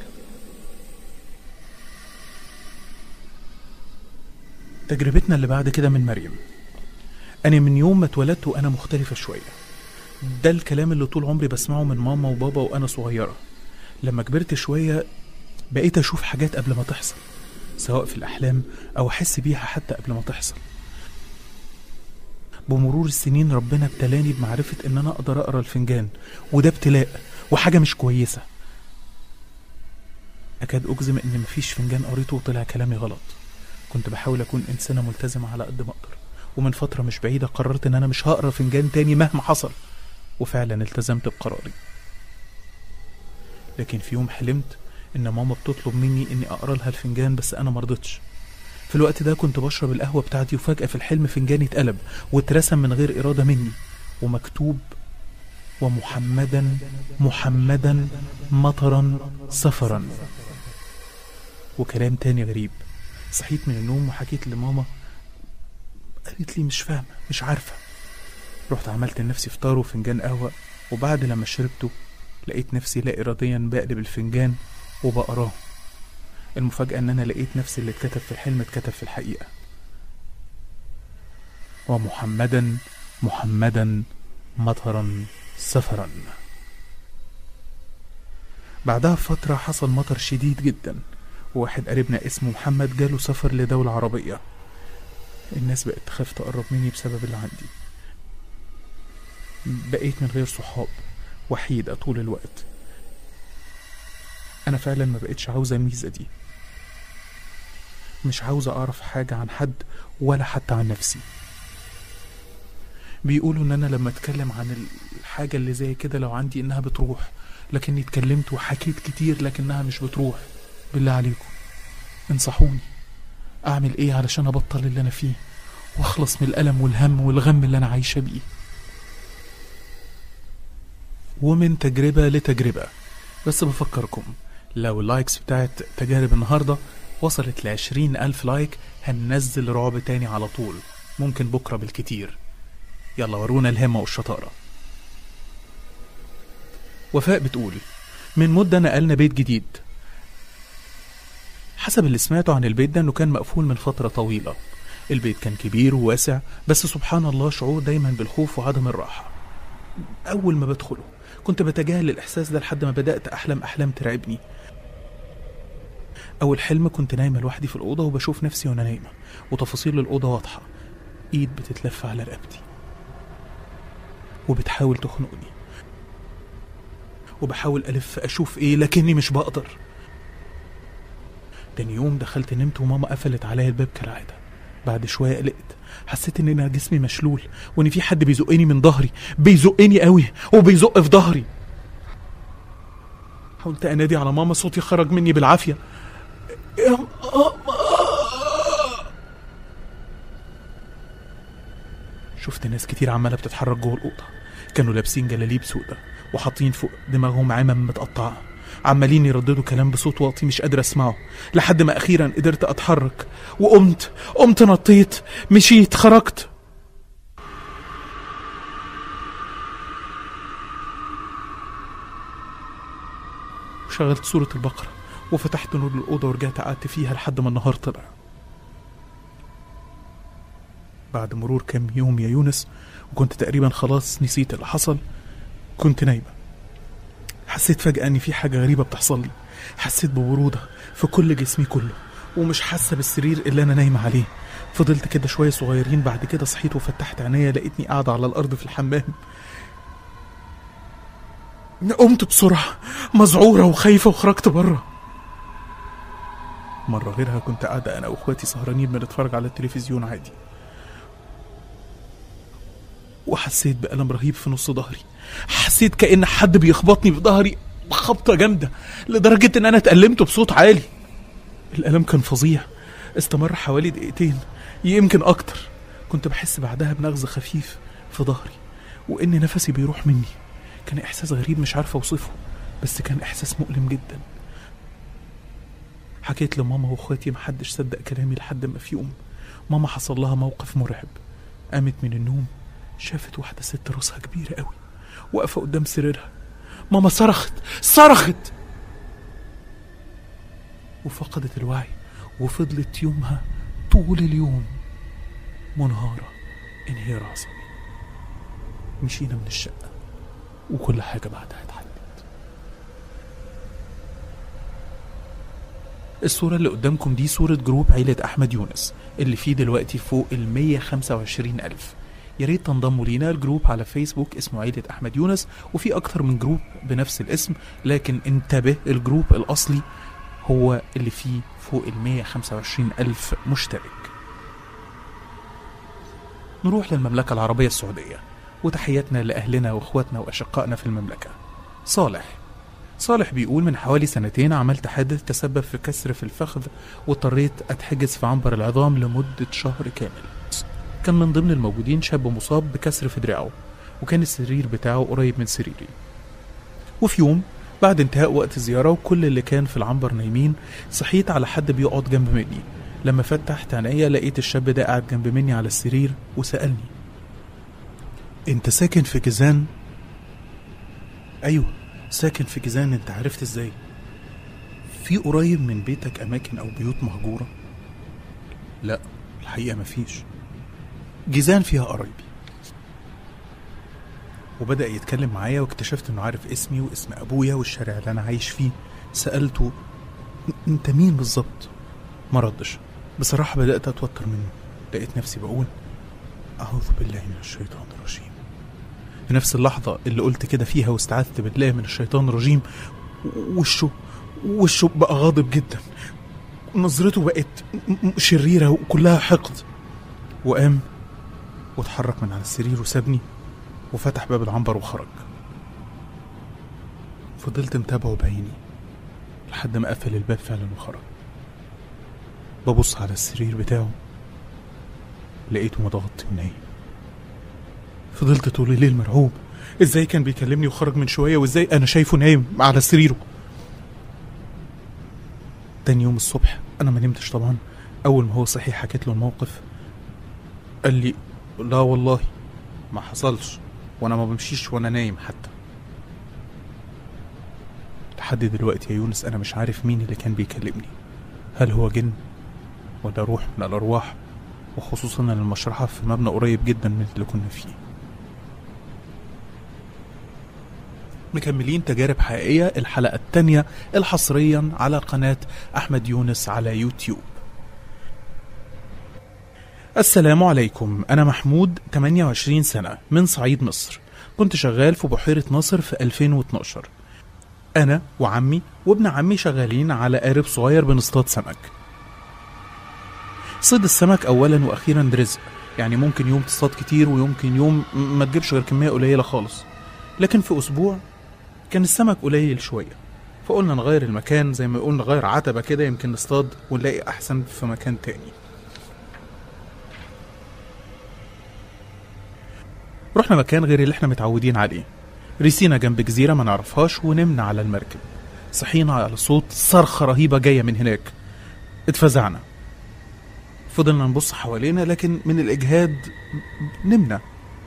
B: تجربتنا اللي بعد كده من مريم أنا من يوم ما اتولدت وأنا مختلفة شوية ده الكلام اللي طول عمري بسمعه من ماما وبابا وأنا صغيرة لما كبرت شوية بقيت أشوف حاجات قبل ما تحصل سواء في الأحلام أو أحس بيها حتى قبل ما تحصل بمرور السنين ربنا ابتلاني بمعرفة إن أنا أقدر أقرأ الفنجان وده ابتلاء وحاجة مش كويسة أكاد أجزم إن مفيش فنجان قريته وطلع كلامي غلط كنت بحاول أكون إنسانة ملتزمة على قد ما أقدر ومن فترة مش بعيدة قررت إن أنا مش هقرأ فنجان تاني مهما حصل وفعلا التزمت بقراري لكن في يوم حلمت إن ماما بتطلب مني إني أقرأ لها الفنجان بس أنا مرضتش في الوقت ده كنت بشرب القهوة بتاعتي وفجأة في الحلم فنجاني اتقلب واترسم من غير إرادة مني ومكتوب ومحمدا محمدا مطرا سفرا وكلام تاني غريب صحيت من النوم وحكيت لماما قالت لي مش فاهمة مش عارفة رحت عملت لنفسي فطار وفنجان قهوة وبعد لما شربته لقيت نفسي لا إراديا بقلب الفنجان وبقراه المفاجأة إن أنا لقيت نفسي اللي اتكتب في الحلم اتكتب في الحقيقة ومحمدا محمدا مطرا سفرا بعدها بفترة حصل مطر شديد جدا وواحد قريبنا اسمه محمد جاله سفر لدولة عربية الناس بقت تخاف تقرب مني بسبب اللي عندي بقيت من غير صحاب وحيدة طول الوقت أنا فعلا ما بقتش عاوزة الميزة دي مش عاوزة أعرف حاجة عن حد ولا حتى عن نفسي بيقولوا إن أنا لما أتكلم عن الحاجة اللي زي كده لو عندي إنها بتروح لكني اتكلمت وحكيت كتير لكنها مش بتروح بالله عليكم انصحوني اعمل ايه علشان ابطل اللي انا فيه واخلص من الالم والهم والغم اللي انا عايشه بيه ومن تجربة لتجربة بس بفكركم لو اللايكس بتاعت تجارب النهاردة وصلت لعشرين ألف لايك هننزل رعب تاني على طول ممكن بكرة بالكتير يلا ورونا الهمة والشطارة وفاء بتقول من مدة نقلنا بيت جديد حسب اللي سمعته عن البيت ده انه كان مقفول من فترة طويلة البيت كان كبير وواسع بس سبحان الله شعور دايما بالخوف وعدم الراحة أول ما بدخله كنت بتجاهل الإحساس ده لحد ما بدأت أحلم أحلام ترعبني أول حلم كنت نايمة لوحدي في الأوضة وبشوف نفسي وأنا نايمة وتفاصيل الأوضة واضحة إيد بتتلف على رقبتي وبتحاول تخنقني وبحاول ألف أشوف إيه لكني مش بقدر تاني يوم دخلت نمت وماما قفلت عليا الباب كالعادة بعد شوية قلقت حسيت ان انا جسمي مشلول وان في حد بيزقني من ظهري بيزقني قوي وبيزق في ظهري حاولت انادي على ماما صوتي خرج مني بالعافيه يا ماما شفت ناس كتير عماله بتتحرك جوه الاوضه كانوا لابسين جلاليب سودة وحاطين فوق دماغهم عمم متقطعه عمالين يرددوا كلام بصوت واطي مش قادر اسمعه لحد ما اخيرا قدرت اتحرك وقمت قمت نطيت مشيت خرجت وشغلت سورة البقرة وفتحت نور الأوضة ورجعت قعدت فيها لحد ما النهار طلع بعد مرور كام يوم يا يونس وكنت تقريبا خلاص نسيت اللي حصل كنت نايمة حسيت فجأة إن في حاجة غريبة بتحصل لي حسيت ببرودة في كل جسمي كله ومش حاسة بالسرير اللي أنا نايمة عليه فضلت كده شوية صغيرين بعد كده صحيت وفتحت عينيا لقيتني قاعدة على الأرض في الحمام قمت بسرعة مذعورة وخايفة وخرجت بره مرة غيرها كنت قاعدة أنا وإخواتي سهرانين بنتفرج على التلفزيون عادي وحسيت بألم رهيب في نص ظهري حسيت كأن حد بيخبطني في ظهري خبطة جامدة لدرجة إن أنا اتألمت بصوت عالي الألم كان فظيع استمر حوالي دقيقتين يمكن أكتر كنت بحس بعدها بنغز خفيف في ظهري وإن نفسي بيروح مني كان إحساس غريب مش عارف أوصفه بس كان إحساس مؤلم جدا حكيت لماما واخواتي محدش صدق كلامي لحد ما في يوم ماما حصل لها موقف مرعب قامت من النوم شافت واحدة ست راسها كبيرة قوي واقفة قدام سريرها ماما صرخت صرخت وفقدت الوعي وفضلت يومها طول اليوم منهارة انهيار عصبي مشينا من الشقة وكل حاجة بعدها اتحلت الصورة اللي قدامكم دي صورة جروب عيلة أحمد يونس اللي فيه دلوقتي فوق ال 125 ألف يا ريت تنضموا لينا الجروب على فيسبوك اسمه عيلة أحمد يونس وفي أكتر من جروب بنفس الاسم لكن انتبه الجروب الأصلي هو اللي فيه فوق ال 125 ألف مشترك نروح للمملكة العربية السعودية وتحياتنا لأهلنا وإخواتنا وأشقائنا في المملكة صالح صالح بيقول من حوالي سنتين عملت حادث تسبب في كسر في الفخذ واضطريت أتحجز في عنبر العظام لمدة شهر كامل كان من ضمن الموجودين شاب مصاب بكسر في دراعه وكان السرير بتاعه قريب من سريري وفي يوم بعد انتهاء وقت الزيارة وكل اللي كان في العنبر نايمين صحيت على حد بيقعد جنب مني لما فتحت عينيا لقيت الشاب ده قاعد جنب مني على السرير وسألني انت ساكن في جيزان ايوه ساكن في جيزان انت عرفت ازاي في قريب من بيتك اماكن او بيوت مهجوره لا الحقيقه مفيش جيزان فيها قرايبي وبدا يتكلم معايا واكتشفت انه عارف اسمي واسم ابويا والشارع اللي انا عايش فيه سالته "ن- انت مين بالظبط ما ردش بصراحه بدات اتوتر منه لقيت نفسي بقول اعوذ بالله من الشيطان الرجيم في نفس اللحظة اللي قلت كده فيها واستعذت بالله من الشيطان الرجيم وشه وشه بقى غاضب جدا نظرته بقت م- م- شريرة وكلها حقد وقام واتحرك من على السرير وسابني وفتح باب العنبر وخرج فضلت متابعه بعيني لحد ما قفل الباب فعلا وخرج ببص على السرير بتاعه لقيته متغطي ونايم فضلت طول الليل مرعوب ازاي كان بيكلمني وخرج من شويه وازاي انا شايفه نايم على سريره تاني يوم الصبح انا ما نمتش طبعا اول ما هو صحي حكيت له الموقف قال لي لا والله ما حصلش وانا ما بمشيش وانا نايم حتى لحد دلوقتي يا يونس انا مش عارف مين اللي كان بيكلمني هل هو جن ولا روح من الارواح وخصوصا ان المشرحه في مبنى قريب جدا من اللي كنا فيه مكملين تجارب حقيقية الحلقة التانية الحصريا على قناة أحمد يونس على يوتيوب السلام عليكم أنا محمود 28 سنة من صعيد مصر كنت شغال في بحيرة ناصر في 2012 أنا وعمي وابن عمي شغالين على قارب صغير بنصطاد سمك صيد السمك أولا وأخيرا رزق يعني ممكن يوم تصطاد كتير ويمكن يوم م- ما تجيبش غير كمية قليلة خالص لكن في أسبوع كان السمك قليل شوية فقلنا نغير المكان زي ما قلنا نغير عتبة كده يمكن نصطاد ونلاقي أحسن في مكان تاني رحنا مكان غير اللي احنا متعودين عليه ريسينا جنب جزيرة ما نعرفهاش ونمنا على المركب صحينا على صوت صرخة رهيبة جاية من هناك اتفزعنا فضلنا نبص حوالينا لكن من الإجهاد نمنا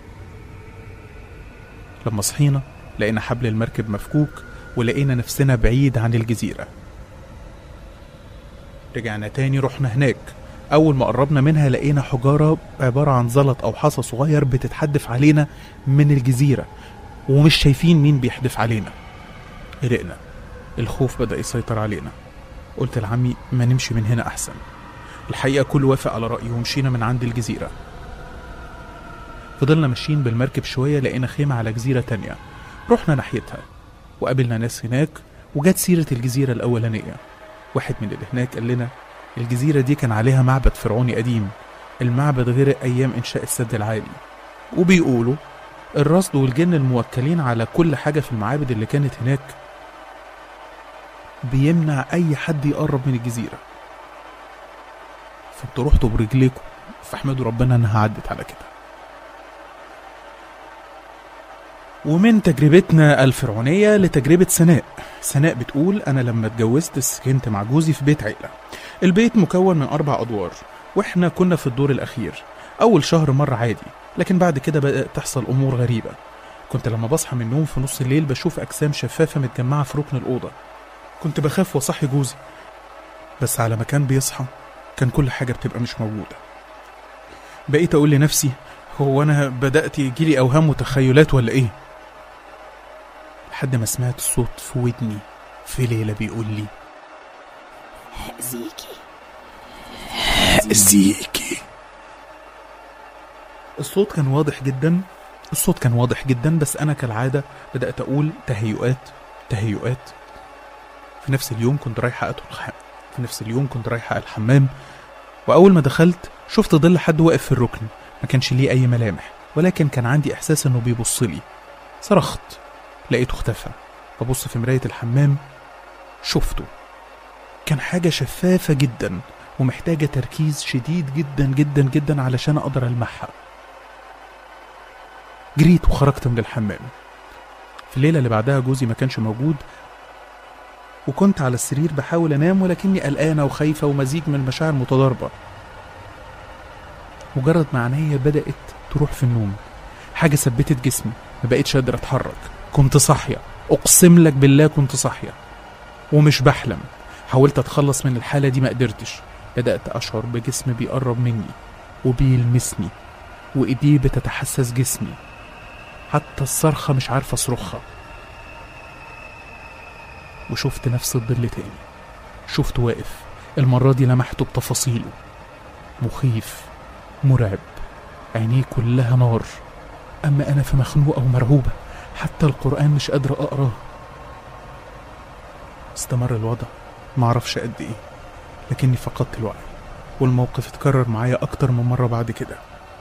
B: لما صحينا لقينا حبل المركب مفكوك ولقينا نفسنا بعيد عن الجزيرة رجعنا تاني رحنا هناك أول ما قربنا منها لقينا حجارة عبارة عن زلط أو حصى صغير بتتحدف علينا من الجزيرة ومش شايفين مين بيحدف علينا قلقنا الخوف بدأ يسيطر علينا قلت لعمي ما نمشي من هنا أحسن الحقيقة كل وافق على رأيه ومشينا من عند الجزيرة فضلنا ماشيين بالمركب شوية لقينا خيمة على جزيرة تانية رحنا ناحيتها وقابلنا ناس هناك وجت سيرة الجزيرة الأولانية واحد من اللي هناك قال لنا الجزيرة دي كان عليها معبد فرعوني قديم المعبد غرق أيام إنشاء السد العالي وبيقولوا الرصد والجن الموكلين على كل حاجة في المعابد اللي كانت هناك بيمنع أي حد يقرب من الجزيرة فانتوا رحتوا برجليكم فاحمدوا ربنا انها عدت على كده ومن تجربتنا الفرعونية لتجربة سناء سناء بتقول أنا لما اتجوزت سكنت مع جوزي في بيت عيلة البيت مكون من أربع أدوار وإحنا كنا في الدور الأخير أول شهر مر عادي لكن بعد كده بدأت تحصل أمور غريبة كنت لما بصحى من النوم في نص الليل بشوف أجسام شفافة متجمعة في ركن الأوضة كنت بخاف وأصحي جوزي بس على ما كان بيصحى كان كل حاجة بتبقى مش موجودة بقيت أقول لنفسي هو أنا بدأت يجيلي أوهام وتخيلات ولا إيه لحد ما سمعت الصوت في ودني في ليلة بيقول لي
F: هأذيكي
C: أذيكي
B: الصوت كان واضح جدا الصوت كان واضح جدا بس أنا كالعادة بدأت أقول تهيؤات تهيؤات في نفس اليوم كنت رايحة أدخل الحمام في نفس اليوم كنت رايحة الحمام وأول ما دخلت شفت ظل حد واقف في الركن ما كانش ليه أي ملامح ولكن كان عندي إحساس إنه بيبص لي صرخت لقيته اختفى ببص في مراية الحمام شفته كان حاجة شفافة جدا ومحتاجة تركيز شديد جدا جدا جدا علشان أقدر ألمحها جريت وخرجت من الحمام في الليلة اللي بعدها جوزي ما كانش موجود وكنت على السرير بحاول أنام ولكني قلقانة وخايفة ومزيج من المشاعر متضاربة مجرد ما عينيا بدأت تروح في النوم حاجة ثبتت جسمي ما بقيتش قادر أتحرك كنت صاحية أقسم لك بالله كنت صاحية ومش بحلم حاولت أتخلص من الحالة دي ما قدرتش بدأت أشعر بجسم بيقرب مني وبيلمسني وإيديه بتتحسس جسمي حتى الصرخة مش عارفة أصرخها وشفت نفس الظل تاني شفته واقف المرة دي لمحته بتفاصيله مخيف مرعب عينيه كلها نار أما أنا فمخنوقة ومرعوبة حتى القرآن مش قادرة أقراه استمر الوضع معرفش قد إيه لكني فقدت الوعي والموقف اتكرر معايا أكتر من مرة بعد كده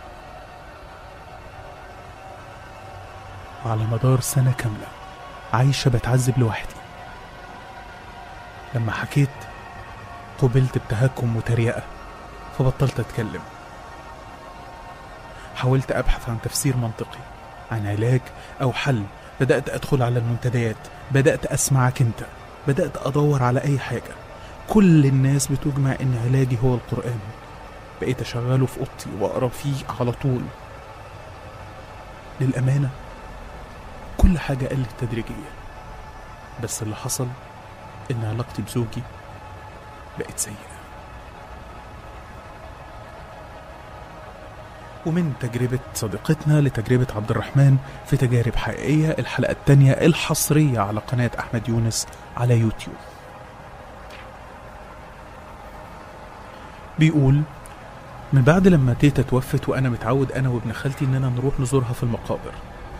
B: على مدار سنة كاملة عايشة بتعذب لوحدي لما حكيت قبلت بتهكم وتريقة فبطلت أتكلم حاولت أبحث عن تفسير منطقي عن علاج أو حل بدأت أدخل على المنتديات بدأت أسمعك أنت بدأت أدور على أي حاجة كل الناس بتجمع إن علاجي هو القرآن بقيت أشغله في أوضتي وأقرأ فيه على طول للأمانة كل حاجة قلت تدريجيا بس اللي حصل إن علاقتي بزوجي بقت سيئة ومن تجربة صديقتنا لتجربة عبد الرحمن في تجارب حقيقية الحلقة التانية الحصرية على قناة أحمد يونس على يوتيوب بيقول من بعد لما تيتا توفت وأنا متعود أنا وابن خالتي إننا نروح نزورها في المقابر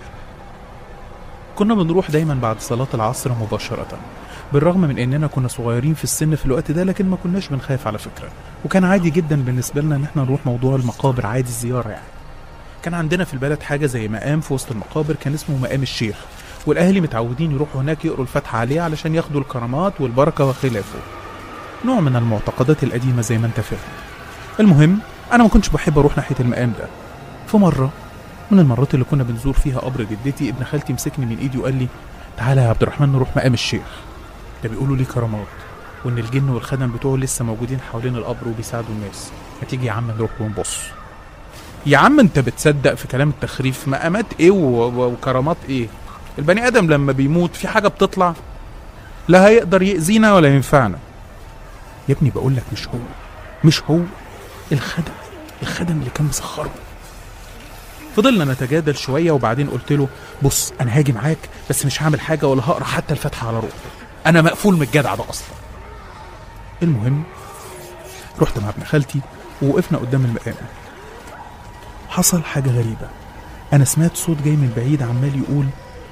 B: كنا بنروح دايما بعد صلاة العصر مباشرة بالرغم من اننا كنا صغيرين في السن في الوقت ده لكن ما كناش بنخاف على فكرة وكان عادي جدا بالنسبة لنا ان احنا نروح موضوع المقابر عادي الزيارة يعني كان عندنا في البلد حاجة زي مقام في وسط المقابر كان اسمه مقام الشيخ والاهالي متعودين يروحوا هناك يقروا الفاتحة عليه علشان ياخدوا الكرامات والبركة وخلافه نوع من المعتقدات القديمة زي ما انت فاهم المهم انا ما كنتش بحب اروح ناحية المقام ده في مرة من المرات اللي كنا بنزور فيها قبر جدتي ابن خالتي مسكني من ايدي وقال لي تعالى يا عبد الرحمن نروح مقام الشيخ ده بيقولوا ليه كرامات وان الجن والخدم بتوعه لسه موجودين حوالين القبر وبيساعدوا الناس ما تيجي يا عم نروح ونبص يا عم انت بتصدق في كلام التخريف مقامات ايه و- و- وكرامات ايه البني ادم لما بيموت في حاجه بتطلع لا هيقدر يأذينا ولا ينفعنا يا ابني بقول لك مش هو مش هو الخدم الخدم اللي كان مسخره فضلنا نتجادل شويه وبعدين قلت له بص انا هاجي معاك بس مش هعمل حاجه ولا هقرا حتى الفاتحه على روحي انا مقفول من الجدع ده اصلا المهم رحت مع ابن خالتي ووقفنا قدام المقام حصل حاجه غريبه انا سمعت صوت جاي من بعيد عمال يقول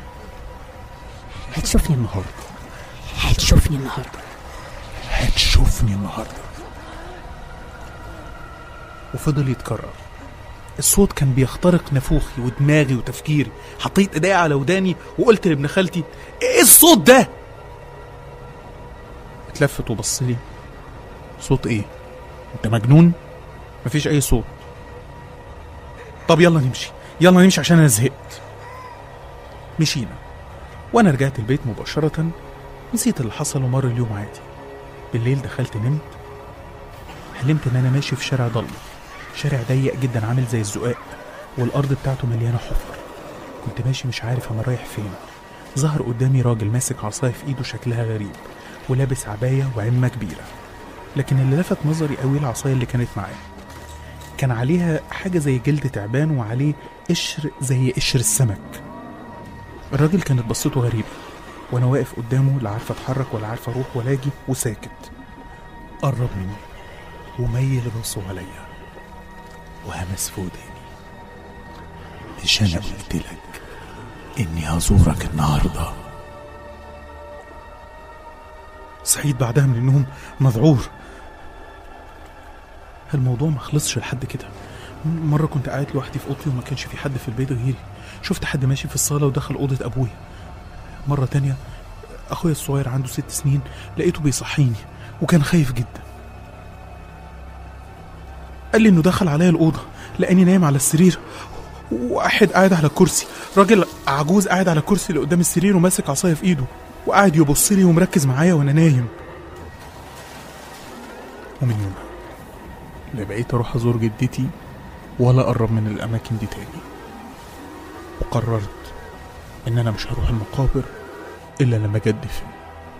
F: هتشوفني النهارده هتشوفني النهارده
B: هتشوفني النهارده وفضل يتكرر الصوت كان بيخترق نافوخي ودماغي وتفكيري حطيت ايديا على وداني وقلت لابن خالتي ايه الصوت ده اتلفت وبص لي صوت ايه انت مجنون مفيش اي صوت طب يلا نمشي يلا نمشي عشان انا زهقت مشينا وانا رجعت البيت مباشره نسيت اللي حصل ومر اليوم عادي بالليل دخلت نمت حلمت ان انا ماشي في شارع ضلمه شارع ضيق جدا عامل زي الزقاق والارض بتاعته مليانه حفر كنت ماشي مش عارف انا رايح فين ظهر قدامي راجل ماسك عصايه في ايده شكلها غريب ولابس عبايه وعمه كبيره لكن اللي لفت نظري قوي العصايه اللي كانت معاه كان عليها حاجه زي جلد تعبان وعليه قشر زي قشر السمك الراجل كانت بصته غريبه وانا واقف قدامه لا عارف اتحرك ولا عارف اروح ولا اجي وساكت قرب مني وميل راسه عليا وهمس في وداني
C: مش انا قلت لك اني هزورك النهارده
B: صحيت بعدها من النوم مذعور الموضوع ما خلصش لحد كده م- مرة كنت قاعد لوحدي في أوضتي وما كانش في حد في البيت غيري شفت حد ماشي في الصالة ودخل أوضة أبويا مرة تانية أخويا الصغير عنده ست سنين لقيته بيصحيني وكان خايف جدا قال لي إنه دخل عليا الأوضة لقاني نايم على السرير واحد قاعد على كرسي راجل عجوز قاعد على كرسي اللي قدام السرير وماسك عصايه في ايده وقاعد يبص لي ومركز معايا وانا نايم ومن يومها لا بقيت اروح ازور جدتي ولا اقرب من الاماكن دي تاني وقررت ان انا مش هروح المقابر الا لما جدي فين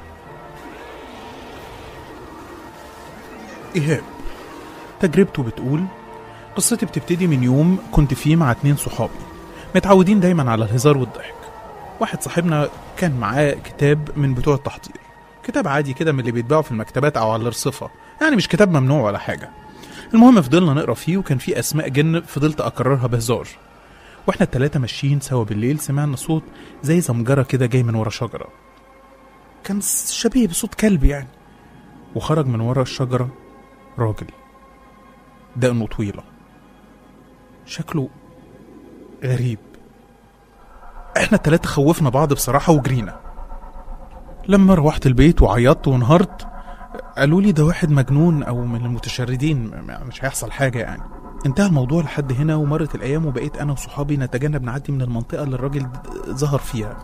B: ايهاب تجربته بتقول قصتي بتبتدي من يوم كنت فيه مع اتنين صحابي متعودين دايما على الهزار والضحك واحد صاحبنا كان معاه كتاب من بتوع التحضير كتاب عادي كده من اللي بيتباعوا في المكتبات او على الرصفه يعني مش كتاب ممنوع ولا حاجه المهم فضلنا نقرا فيه وكان فيه اسماء جن فضلت اكررها بهزار واحنا التلاتة ماشيين سوا بالليل سمعنا صوت زي زمجرة كده جاي من ورا شجرة كان شبيه بصوت كلب يعني وخرج من ورا الشجرة راجل دقنه طويلة شكله غريب احنا التلاتة خوفنا بعض بصراحة وجرينا لما روحت البيت وعيطت وانهارت قالوا لي ده واحد مجنون او من المتشردين م- م- مش هيحصل حاجه يعني انتهى الموضوع لحد هنا ومرت الايام وبقيت انا وصحابي نتجنب نعدي من المنطقه اللي الراجل د- ظهر فيها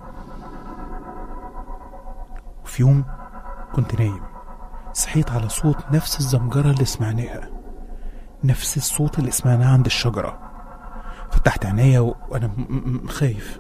B: وفي يوم كنت نايم صحيت على صوت نفس الزمجره اللي سمعناها نفس الصوت اللي سمعناه عند الشجره فتحت عينيا و- وانا م- م- م- خايف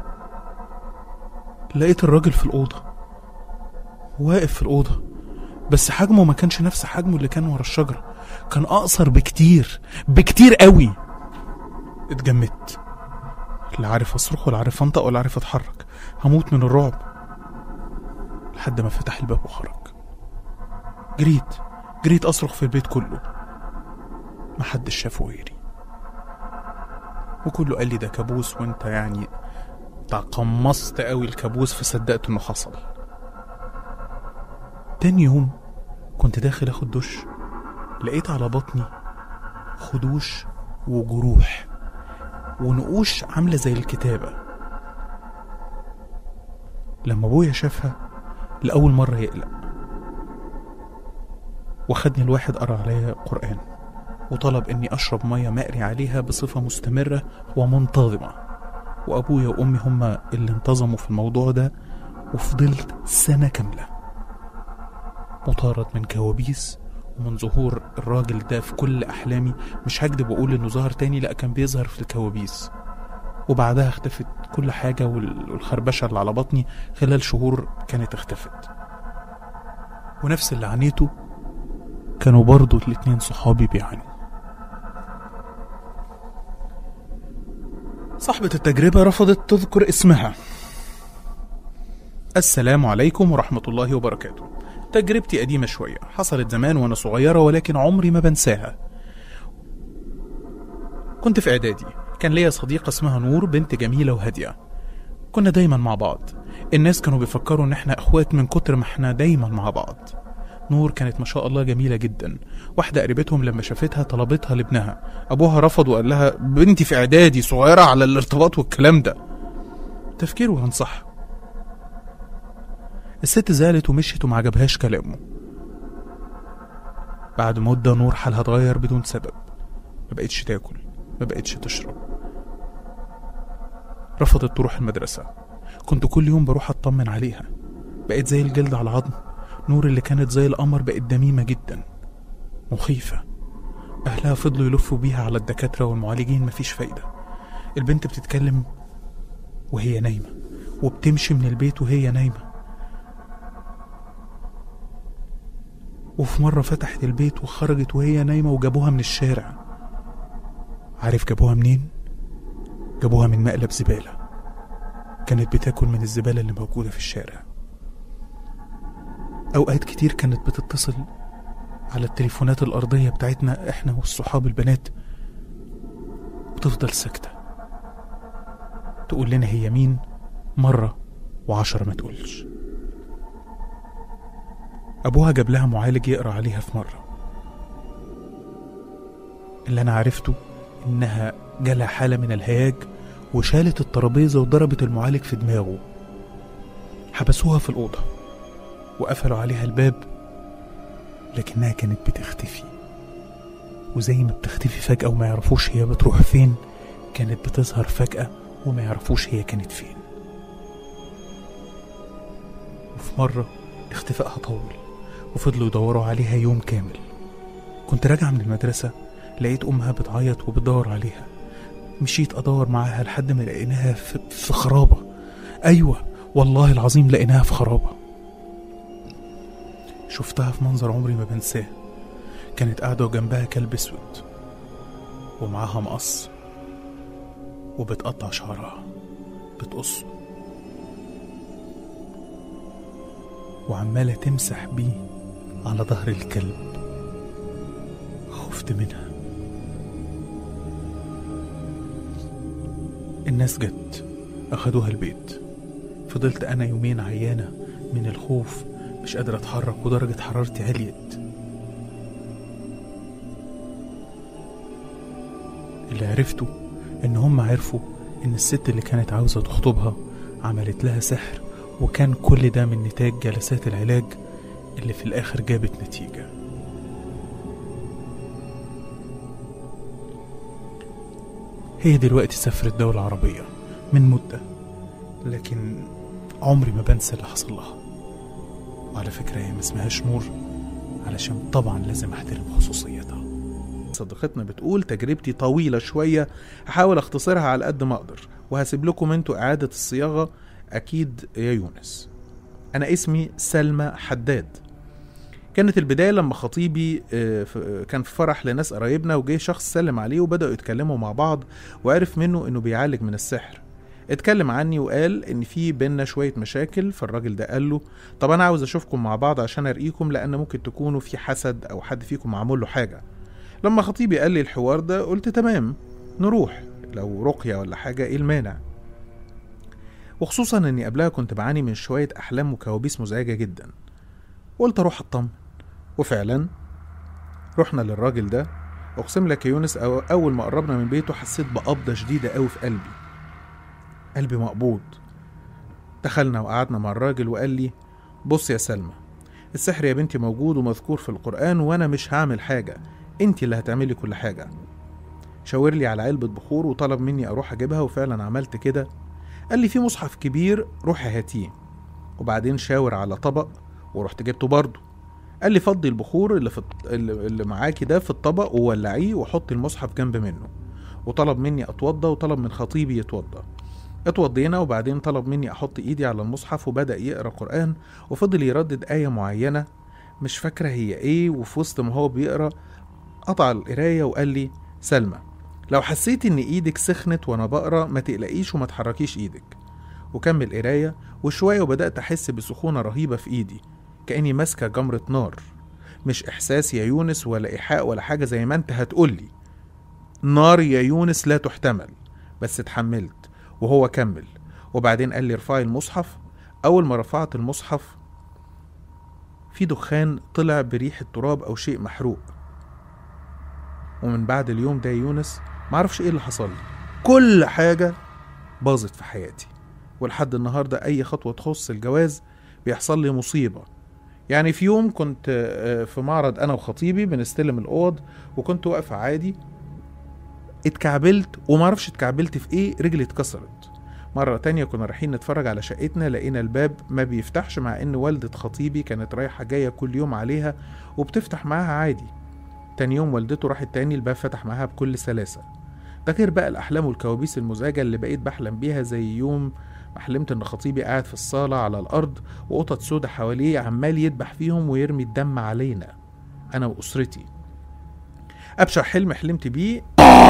B: لقيت الراجل في الاوضه واقف في الاوضه بس حجمه ما كانش نفس حجمه اللي كان ورا الشجرة كان أقصر بكتير بكتير قوي اتجمدت لا عارف أصرخ ولا عارف أنطق ولا عارف أتحرك هموت من الرعب لحد ما فتح الباب وخرج جريت جريت أصرخ في البيت كله محدش شافه غيري وكله قال لي ده كابوس وانت يعني تقمصت قوي الكابوس فصدقت انه حصل تاني يوم كنت داخل اخد دش لقيت على بطني خدوش وجروح ونقوش عاملة زي الكتابة لما ابويا شافها لأول مرة يقلق وخدني الواحد قرا عليا قرآن وطلب اني اشرب مية مقري عليها بصفة مستمرة ومنتظمة وابويا وامي هما اللي انتظموا في الموضوع ده وفضلت سنة كاملة مطارد من كوابيس ومن ظهور الراجل ده في كل أحلامي مش هكدب وأقول إنه ظهر تاني لأ كان بيظهر في الكوابيس وبعدها اختفت كل حاجة وال- والخربشة اللي على بطني خلال شهور كانت اختفت ونفس اللي عانيته كانوا برضو الاتنين صحابي بيعانوا صاحبة التجربة رفضت تذكر اسمها السلام عليكم ورحمة الله وبركاته تجربتي قديمة شوية حصلت زمان وأنا صغيرة ولكن عمري ما بنساها كنت في إعدادي كان ليا صديقة اسمها نور بنت جميلة وهادية كنا دايما مع بعض الناس كانوا بيفكروا إن إحنا إخوات من كتر ما إحنا دايما مع بعض نور كانت ما شاء الله جميلة جدا واحدة قريبتهم لما شافتها طلبتها لابنها أبوها رفض وقال لها بنتي في إعدادي صغيرة على الارتباط والكلام ده تفكيره كان صح الست زعلت ومشيت وما عجبهاش كلامه بعد مدة نور حالها اتغير بدون سبب ما بقتش تاكل ما بقتش تشرب رفضت تروح المدرسة كنت كل يوم بروح اطمن عليها بقت زي الجلد على العظم نور اللي كانت زي القمر بقت دميمة جدا مخيفة أهلها فضلوا يلفوا بيها على الدكاترة والمعالجين مفيش فايدة البنت بتتكلم وهي نايمة وبتمشي من البيت وهي نايمة وفي مرة فتحت البيت وخرجت وهي نايمة وجابوها من الشارع عارف جابوها منين؟ جابوها من مقلب زبالة كانت بتاكل من الزبالة اللي موجودة في الشارع أوقات كتير كانت بتتصل على التليفونات الأرضية بتاعتنا إحنا والصحاب البنات وتفضل ساكتة تقول لنا هي مين مرة وعشرة ما تقولش أبوها جاب لها معالج يقرأ عليها في مرة اللي أنا عرفته إنها جالها حالة من الهياج وشالت الترابيزة وضربت المعالج في دماغه حبسوها في الأوضة وقفلوا عليها الباب لكنها كانت بتختفي وزي ما بتختفي فجأة وما يعرفوش هي بتروح فين كانت بتظهر فجأة وما يعرفوش هي كانت فين وفي مرة اختفائها طول وفضلوا يدوروا عليها يوم كامل كنت راجع من المدرسة لقيت أمها بتعيط وبتدور عليها مشيت أدور معاها لحد ما لقيناها في, في خرابة أيوة والله العظيم لقيناها في خرابة شفتها في منظر عمري ما بنساه كانت قاعدة وجنبها كلب اسود ومعاها مقص وبتقطع شعرها بتقصه وعمالة تمسح بيه على ظهر الكلب خفت منها الناس جت أخدوها البيت فضلت أنا يومين عيانة من الخوف مش قادر أتحرك ودرجة حرارتي عليت اللي عرفته إن هم عرفوا إن الست اللي كانت عاوزة تخطبها عملت لها سحر وكان كل ده من نتاج جلسات العلاج اللي في الآخر جابت نتيجة هي دلوقتي سافرت دولة عربية من مدة لكن عمري ما بنسى اللي حصل لها وعلى فكرة هي ما اسمهاش نور علشان طبعا لازم احترم خصوصيتها
D: صديقتنا بتقول تجربتي طويلة شوية هحاول اختصرها على قد ما اقدر وهسيب لكم انتوا اعادة الصياغة اكيد يا يونس انا اسمي سلمى حداد كانت البداية لما خطيبي آه، ف- آه، كان في فرح لناس قرايبنا وجه شخص سلم عليه وبدأوا يتكلموا مع بعض وعرف منه انه بيعالج من السحر اتكلم عني وقال ان في بينا شوية مشاكل فالراجل ده قال له طب انا عاوز اشوفكم مع بعض عشان ارقيكم لان ممكن تكونوا في حسد او حد فيكم معمول له حاجة لما خطيبي قال لي الحوار ده قلت تمام نروح لو رقية ولا حاجة ايه المانع وخصوصا اني قبلها كنت بعاني من شوية احلام وكوابيس مزعجة جدا قلت اروح اطمن وفعلا رحنا للراجل ده اقسم لك يا يونس أو اول ما قربنا من بيته حسيت بقبضة شديدة قوي في قلبي قلبي مقبوض دخلنا وقعدنا مع الراجل وقال لي بص يا سلمى السحر يا بنتي موجود ومذكور في القرآن وانا مش هعمل حاجة انت اللي هتعملي كل حاجة شاور لي على علبة بخور وطلب مني اروح اجيبها وفعلا عملت كده قال لي في مصحف كبير روحي هاتيه وبعدين شاور على طبق ورحت جبته برضه قال لي فضي البخور اللي في الط- اللي اللي معاكي ده في الطبق وولعيه وحطي المصحف جنب منه وطلب مني اتوضى وطلب من خطيبي يتوضى اتوضينا وبعدين طلب مني احط ايدي على المصحف وبدا يقرا قران وفضل يردد ايه معينه مش فاكره هي ايه وفي وسط ما هو بيقرا قطع القرايه وقال لي سلمى لو حسيت ان ايدك سخنت وانا بقرا ما تقلقيش وما تحركيش ايدك وكمل قرايه وشويه وبدات احس بسخونه رهيبه في ايدي كاني ماسكه جمره نار مش احساس يا يونس ولا ايحاء ولا حاجه زي ما انت هتقولي نار يا يونس لا تحتمل بس اتحملت وهو كمل وبعدين قال لي ارفعي المصحف اول ما رفعت المصحف في دخان طلع بريحة تراب او شيء محروق ومن بعد اليوم ده يا يونس معرفش ايه اللي حصل لي كل حاجة باظت في حياتي ولحد النهاردة اي خطوة تخص الجواز بيحصل لي مصيبة يعني في يوم كنت آه، في معرض انا وخطيبي بنستلم الاوض وكنت واقفة عادي اتكعبلت ومعرفش اتكعبلت في ايه رجلي اتكسرت مرة تانية كنا رايحين نتفرج على شقتنا لقينا الباب ما بيفتحش مع ان والدة خطيبي كانت رايحة جاية كل يوم عليها وبتفتح معاها عادي تاني يوم والدته راحت تاني الباب فتح معاها بكل سلاسة ده غير بقى الأحلام والكوابيس المزعجة اللي بقيت بحلم بيها زي يوم ما حلمت إن خطيبي قاعد في الصالة على الأرض وقطط سودا حواليه عمال يدبح فيهم ويرمي الدم علينا أنا وأسرتي أبشع حلم حلمت بيه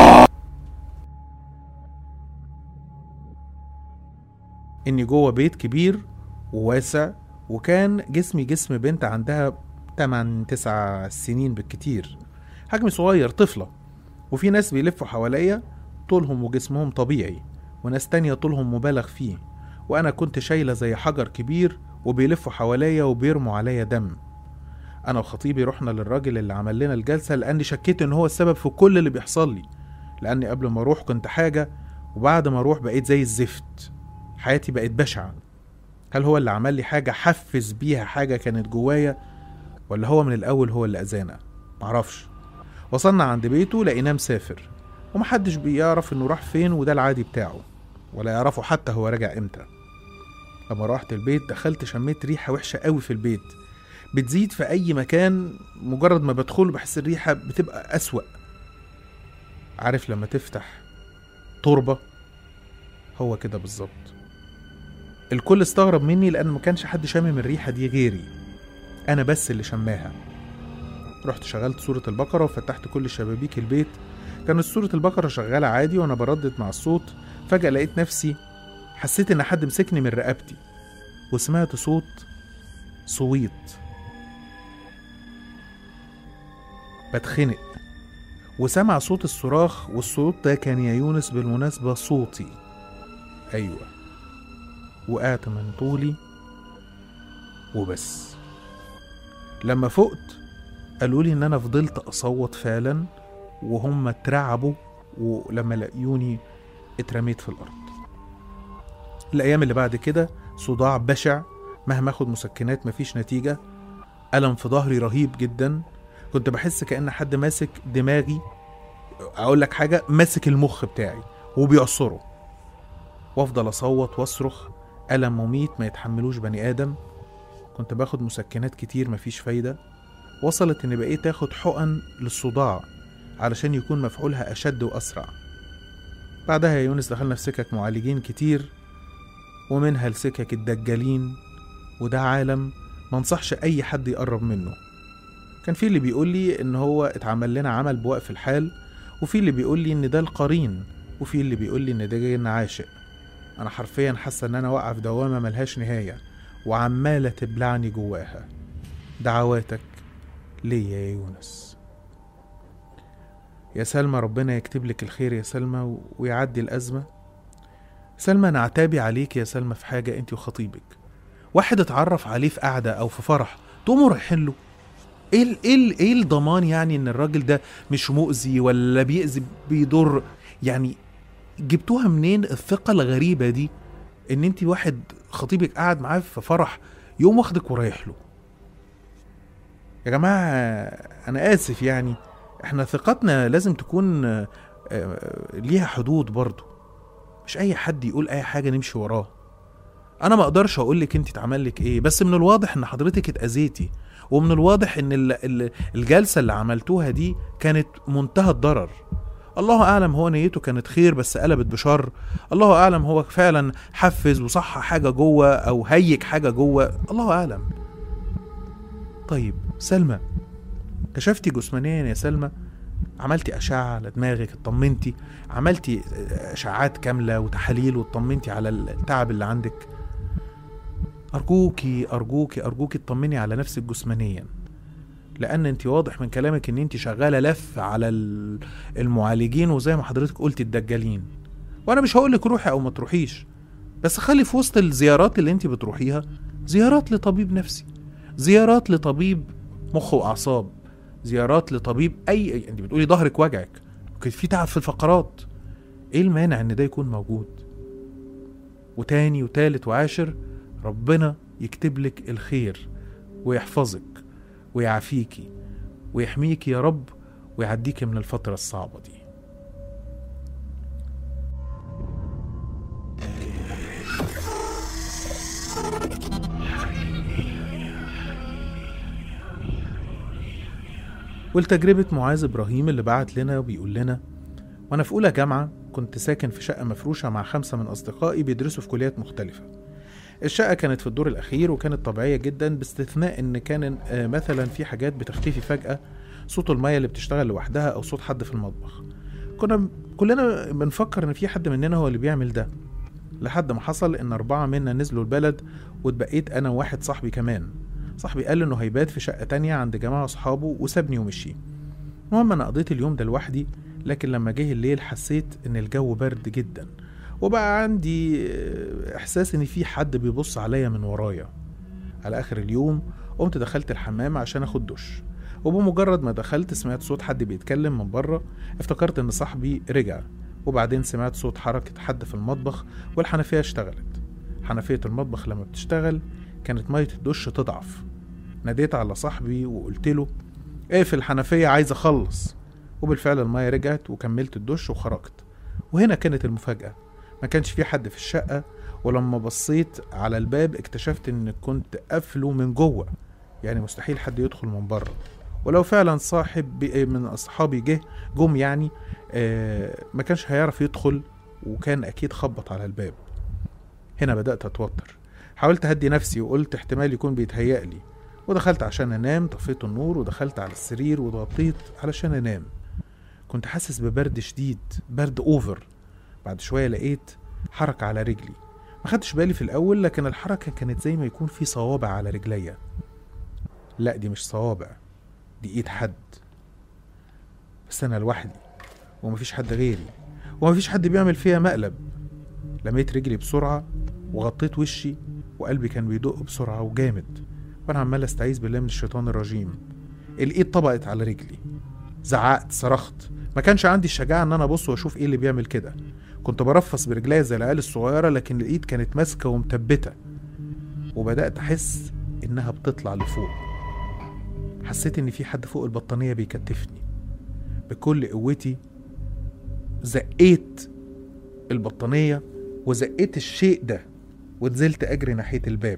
D: إني جوه بيت كبير وواسع وكان جسمي جسم بنت عندها 8 9 سنين بالكتير حجمي صغير طفلة وفي ناس بيلفوا حواليا طولهم وجسمهم طبيعي وناس تانية طولهم مبالغ فيه وأنا كنت شايلة زي حجر كبير وبيلفوا حواليا وبيرموا عليا دم أنا وخطيبي رحنا للراجل اللي عمل لنا الجلسة لأني شكيت إن هو السبب في كل اللي بيحصل لي لأني قبل ما أروح كنت حاجة وبعد ما أروح بقيت زي الزفت حياتي بقت بشعة هل هو اللي عمل لي حاجة حفز بيها حاجة كانت جوايا ولا هو من الأول هو اللي أذانا معرفش وصلنا عند بيته لقيناه مسافر ومحدش بيعرف إنه راح فين وده العادي بتاعه ولا يعرفوا حتى هو راجع إمتى لما روحت البيت دخلت شميت ريحة وحشة قوي في البيت بتزيد في أي مكان مجرد ما بدخل بحس الريحة بتبقى أسوأ عارف لما تفتح تربة هو كده بالظبط الكل استغرب مني لأن ما كانش حد شامم الريحة دي غيري أنا بس اللي شماها رحت شغلت صورة البقرة وفتحت كل شبابيك البيت كانت صورة البقرة شغالة عادي وأنا بردد مع الصوت فجأة لقيت نفسي حسيت إن حد مسكني من رقبتي وسمعت صوت صويت بتخنق وسمع صوت الصراخ والصوت ده كان يا يونس بالمناسبة صوتي أيوة وقعت من طولي وبس لما فقت قالوا لي ان انا فضلت اصوت فعلا وهم اترعبوا ولما لقيوني اترميت في الارض الايام اللي بعد كده صداع بشع مهما اخد مسكنات مفيش نتيجة
B: ألم في ظهري رهيب جدا كنت بحس كأن حد ماسك دماغي أقول لك حاجة ماسك المخ بتاعي وبيعصره وأفضل أصوت وأصرخ ألم مميت ما يتحملوش بني آدم كنت باخد مسكنات كتير مفيش فايدة وصلت إن بقيت آخد حقن للصداع علشان يكون مفعولها أشد وأسرع بعدها يا يونس دخلنا في سكك معالجين كتير ومنها لسكك الدجالين وده عالم ما انصحش أي حد يقرب منه كان في اللي بيقول لي إن هو اتعمل لنا عمل بوقف الحال وفي اللي بيقول لي إن ده القرين وفي اللي بيقول لي إن ده جن عاشق أنا حرفيا حاسة إن أنا واقعة في دوامة ملهاش نهاية وعمالة تبلعني جواها دعواتك ليا يا يونس يا سلمى ربنا يكتب لك الخير يا سلمى و- ويعدي الأزمة سلمى أنا عتابي عليك يا سلمى في حاجة أنت وخطيبك واحد اتعرف عليه في قعدة أو في فرح تقوموا رايحين له ايه ال- ايه ال- ايه الضمان يعني ان الراجل ده مش مؤذي ولا بيأذي بيضر يعني جبتوها منين الثقة الغريبة دي ان انت واحد خطيبك قاعد معاه في فرح يقوم واخدك ورايح له يا جماعة انا اسف يعني احنا ثقتنا لازم تكون آه، آه، ليها حدود برضو مش اي حد يقول اي حاجة نمشي وراه انا ما اقدرش اقول لك انت اتعمل لك ايه بس من الواضح ان حضرتك اتاذيتي ومن الواضح ان ال- ال- الجلسه اللي عملتوها دي كانت منتهى الضرر الله اعلم هو نيته كانت خير بس قلبت بشر الله اعلم هو فعلا حفز وصح حاجه جوه او هيج حاجه جوه الله اعلم طيب سلمى كشفتي جسمانيا يا سلمى عملتي اشعه على دماغك اطمنتي عملتي اشعاعات كامله وتحاليل واطمنتي على التعب اللي عندك أرجوكي أرجوكي أرجوكي اطمني على نفسك جسمانيا لأن أنت واضح من كلامك إن أنت شغالة لف على ال- المعالجين وزي ما حضرتك قلتي الدجالين وأنا مش هقولك روحي أو ما تروحيش بس خلي في وسط الزيارات اللي أنت بتروحيها زيارات لطبيب نفسي زيارات لطبيب مخ وأعصاب زيارات لطبيب أي أنت بتقولي ظهرك وجعك ممكن في تعب في الفقرات إيه المانع إن ده يكون موجود وتاني وتالت وعاشر ربنا يكتب لك الخير ويحفظك ويعافيكي ويحميكي يا رب ويعديكي من الفترة الصعبة دي ولتجربة معاذ إبراهيم اللي بعت لنا وبيقول لنا وأنا في أولى جامعة كنت ساكن في شقة مفروشة مع خمسة من أصدقائي بيدرسوا في كليات مختلفة الشقة كانت في الدور الأخير وكانت طبيعية جدا باستثناء إن كان آه، مثلا في حاجات بتختفي فجأة صوت المية اللي بتشتغل لوحدها أو صوت حد في المطبخ كنا ب- كلنا بنفكر إن في حد مننا هو اللي بيعمل ده لحد ما حصل إن أربعة منا نزلوا البلد واتبقيت أنا وواحد صاحبي كمان صاحبي قال إنه هيبات في شقة تانية عند جماعة أصحابه وسابني ومشي المهم أنا قضيت اليوم ده لوحدي لكن لما جه الليل حسيت إن الجو برد جدا وبقى عندي آه، إحساس إن في حد بيبص عليا من ورايا على آخر اليوم قمت دخلت الحمام عشان أخد دش وبمجرد ما دخلت سمعت صوت حد بيتكلم من بره افتكرت إن صاحبي رجع وبعدين سمعت صوت حركة حد في المطبخ والحنفية اشتغلت حنفية المطبخ لما بتشتغل كانت مية الدش تضعف ناديت على صاحبي وقلت له اقفل الحنفية عايز أخلص وبالفعل المية رجعت وكملت الدش وخرجت وهنا كانت المفاجأة ما كانش في حد في الشقة ولما بصيت على الباب اكتشفت ان كنت قافله من جوه يعني مستحيل حد يدخل من بره ولو فعلا صاحب بي- من اصحابي جه جم يعني آه ما كانش هيعرف يدخل وكان اكيد خبط على الباب هنا بدأت اتوتر حاولت اهدي نفسي وقلت احتمال يكون بيتهيألي ودخلت عشان انام طفيت النور ودخلت على السرير واتغطيت علشان انام كنت حاسس ببرد شديد برد اوفر بعد شوية لقيت حركة على رجلي ما خدتش بالي في الأول لكن الحركة كانت زي ما يكون في صوابع على رجليا لا دي مش صوابع دي ايد حد بس انا لوحدي ومفيش حد غيري ومفيش حد بيعمل فيها مقلب لميت رجلي بسرعة وغطيت وشي وقلبي كان بيدق بسرعة وجامد وانا عمال استعيذ بالله من الشيطان الرجيم الايد طبقت على رجلي زعقت صرخت ما كانش عندي الشجاعة ان انا ابص واشوف ايه اللي بيعمل كده كنت برفص برجليا زي العيال الصغيرة لكن الايد كانت ماسكة ومثبتة وبدأت احس انها بتطلع لفوق حسيت ان في حد فوق البطانية بيكتفني بكل قوتي زقيت البطانية وزقيت الشيء ده ونزلت أجري ناحية الباب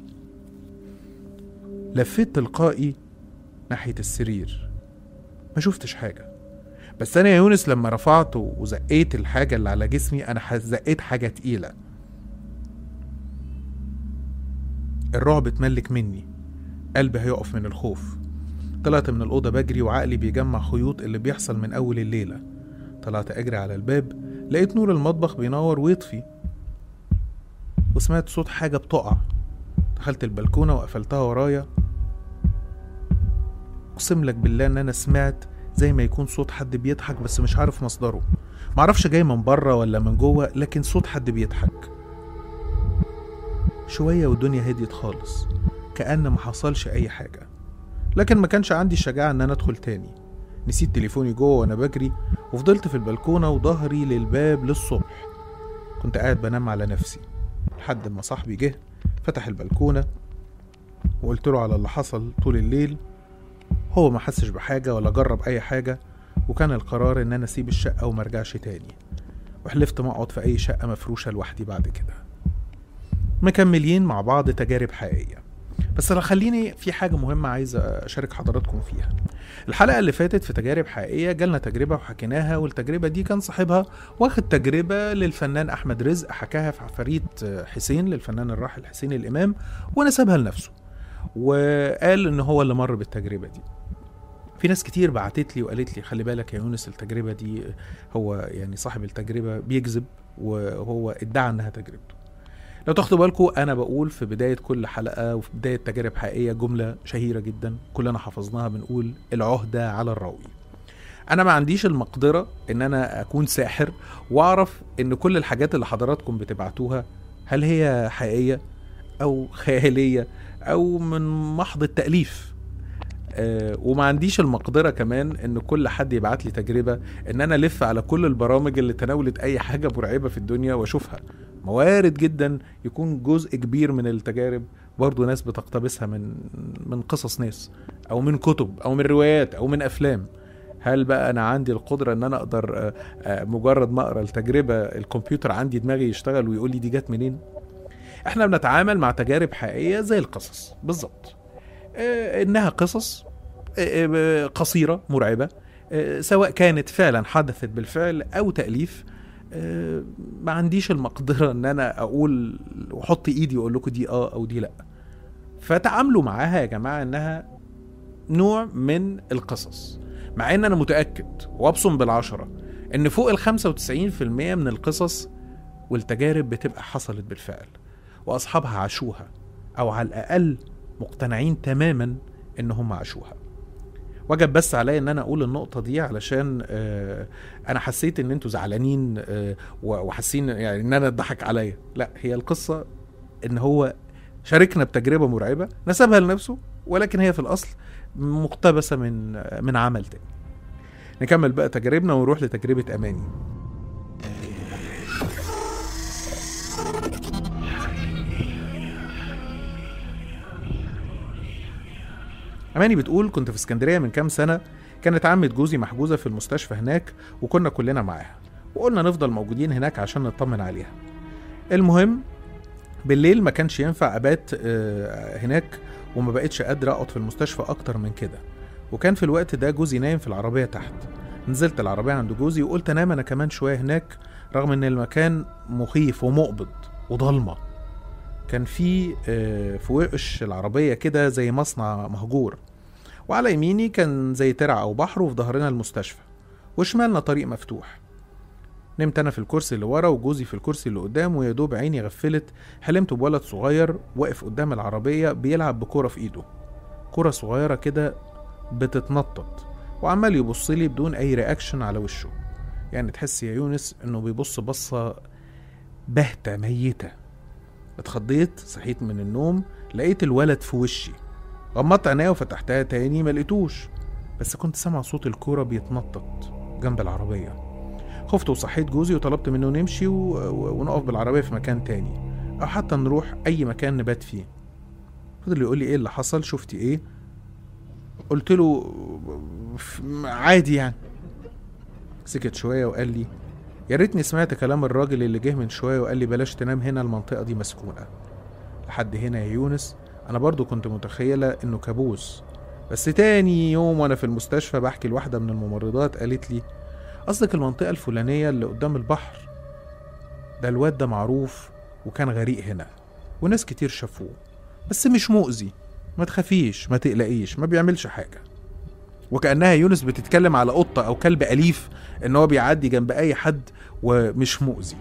B: لفيت تلقائي ناحية السرير ما شفتش حاجة بس أنا يا يونس لما رفعت وزقيت الحاجة اللي على جسمي أنا ح- زقيت حاجة تقيلة الرعب اتملك مني قلبي هيقف من الخوف طلعت من الأوضة بجري وعقلي بيجمع خيوط اللي بيحصل من أول الليلة طلعت أجري على الباب لقيت نور المطبخ بينور ويطفي وسمعت صوت حاجة بتقع دخلت البلكونة وقفلتها ورايا أقسم لك بالله إن أنا سمعت زي ما يكون صوت حد بيضحك بس مش عارف مصدره معرفش جاي من بره ولا من جوه لكن صوت حد بيضحك شوية والدنيا هديت خالص كأن ما حصلش أي حاجة لكن ما كانش عندي الشجاعة إن أنا أدخل تاني نسيت تليفوني جوه وأنا بجري وفضلت في البلكونة وظهري للباب للصبح كنت قاعد بنام على نفسي لحد ما صاحبي جه فتح البلكونة وقلت له على اللي حصل طول الليل هو ما حسش بحاجة ولا جرب أي حاجة وكان القرار إن أنا أسيب الشقة ومرجعش تاني وحلفت ما أقعد في أي شقة مفروشة لوحدي بعد كده مكملين مع بعض تجارب حقيقية بس لو خليني في حاجة مهمة عايز أشارك حضراتكم فيها الحلقة اللي فاتت في تجارب حقيقية جالنا تجربة وحكيناها والتجربة دي كان صاحبها واخد تجربة للفنان أحمد رزق حكاها في عفاريت حسين للفنان الراحل حسين الإمام ونسبها لنفسه وقال إن هو اللي مر بالتجربة دي في ناس كتير بعتت لي وقالت لي خلي بالك يا يونس التجربة دي هو يعني صاحب التجربة بيكذب وهو ادعى انها تجربته لو تاخدوا بالكم انا بقول في بدايه كل حلقه وفي بدايه تجارب حقيقيه جمله شهيره جدا كلنا حفظناها بنقول العهده على الراوي انا ما عنديش المقدره ان انا اكون ساحر واعرف ان كل الحاجات اللي حضراتكم بتبعتوها هل هي حقيقيه او خياليه او من محض التاليف آه، وما عنديش المقدره كمان ان كل حد يبعت لي تجربه ان انا الف على كل البرامج اللي تناولت اي حاجه مرعبه في الدنيا واشوفها موارد جدا يكون جزء كبير من التجارب برضه ناس بتقتبسها من من قصص ناس او من كتب او من روايات او من افلام هل بقى انا عندي القدره ان انا اقدر آه، آه، مجرد ما اقرا التجربه الكمبيوتر عندي دماغي يشتغل ويقول لي دي جت منين احنا بنتعامل مع تجارب حقيقيه زي القصص بالظبط آه، انها قصص آه، آه، قصيره مرعبه آه، سواء كانت فعلا حدثت بالفعل او تاليف آه، ما عنديش المقدره ان انا اقول واحط ايدي واقول لكم دي اه او دي لا فتعاملوا معاها يا جماعه انها نوع من القصص مع ان انا متاكد وابصم بالعشره ان فوق ال 95% من القصص والتجارب بتبقى حصلت بالفعل واصحابها عاشوها او على الاقل مقتنعين تماما ان هم عاشوها وجب بس عليا ان انا اقول النقطه دي علشان آه انا حسيت ان انتوا زعلانين آه و- وحاسين يعني ان انا اتضحك عليا لا هي القصه ان هو شاركنا بتجربه مرعبه نسبها لنفسه ولكن هي في الاصل مقتبسه من آه من عمل تاني نكمل بقى تجاربنا ونروح لتجربه اماني اماني بتقول كنت في اسكندريه من كام سنه كانت عمة جوزي محجوزه في المستشفى هناك وكنا كلنا معاها وقلنا نفضل موجودين هناك عشان نطمن عليها المهم بالليل ما كانش ينفع ابات آه، هناك وما بقتش قادره اقعد في المستشفى اكتر من كده وكان في الوقت ده جوزي نايم في العربيه تحت نزلت العربيه عند جوزي وقلت انام انا كمان شويه هناك رغم ان المكان مخيف ومقبض وضلمه كان في آه، في وقش العربيه كده زي مصنع مهجور وعلى يميني كان زي ترع او بحر وفي ظهرنا المستشفى وشمالنا طريق مفتوح نمت انا في الكرسي اللي ورا وجوزي في الكرسي اللي قدام ويا دوب عيني غفلت حلمت بولد صغير واقف قدام العربيه بيلعب بكوره في ايده كوره صغيره كده بتتنطط وعمال يبص لي بدون اي رياكشن على وشه يعني تحس يا يونس انه بيبص بصه باهته ميته اتخضيت صحيت من النوم لقيت الولد في وشي غمضت عينيا وفتحتها تاني ما لقيتوش بس كنت سامع صوت الكورة بيتنطط جنب العربية خفت وصحيت جوزي وطلبت منه نمشي و... و... ونقف بالعربية في مكان تاني أو حتى نروح أي مكان نبات فيه فضل يقول لي إيه اللي حصل شفتي إيه
D: قلت له ف- عادي يعني سكت شويه وقال لي يا ريتني سمعت كلام الراجل اللي جه من شويه وقال لي بلاش تنام هنا المنطقه دي مسكونه لحد هنا يا يونس انا برضو كنت متخيله انه كابوس بس تاني يوم وانا في المستشفى بحكي لواحده من الممرضات قالت لي قصدك المنطقه الفلانيه اللي قدام البحر ده الواد ده معروف وكان غريق هنا وناس كتير شافوه بس مش مؤذي ما تخافيش ما تقلقيش ما بيعملش حاجه وكانها يونس بتتكلم على قطه او كلب اليف ان هو بيعدي جنب اي حد ومش مؤذي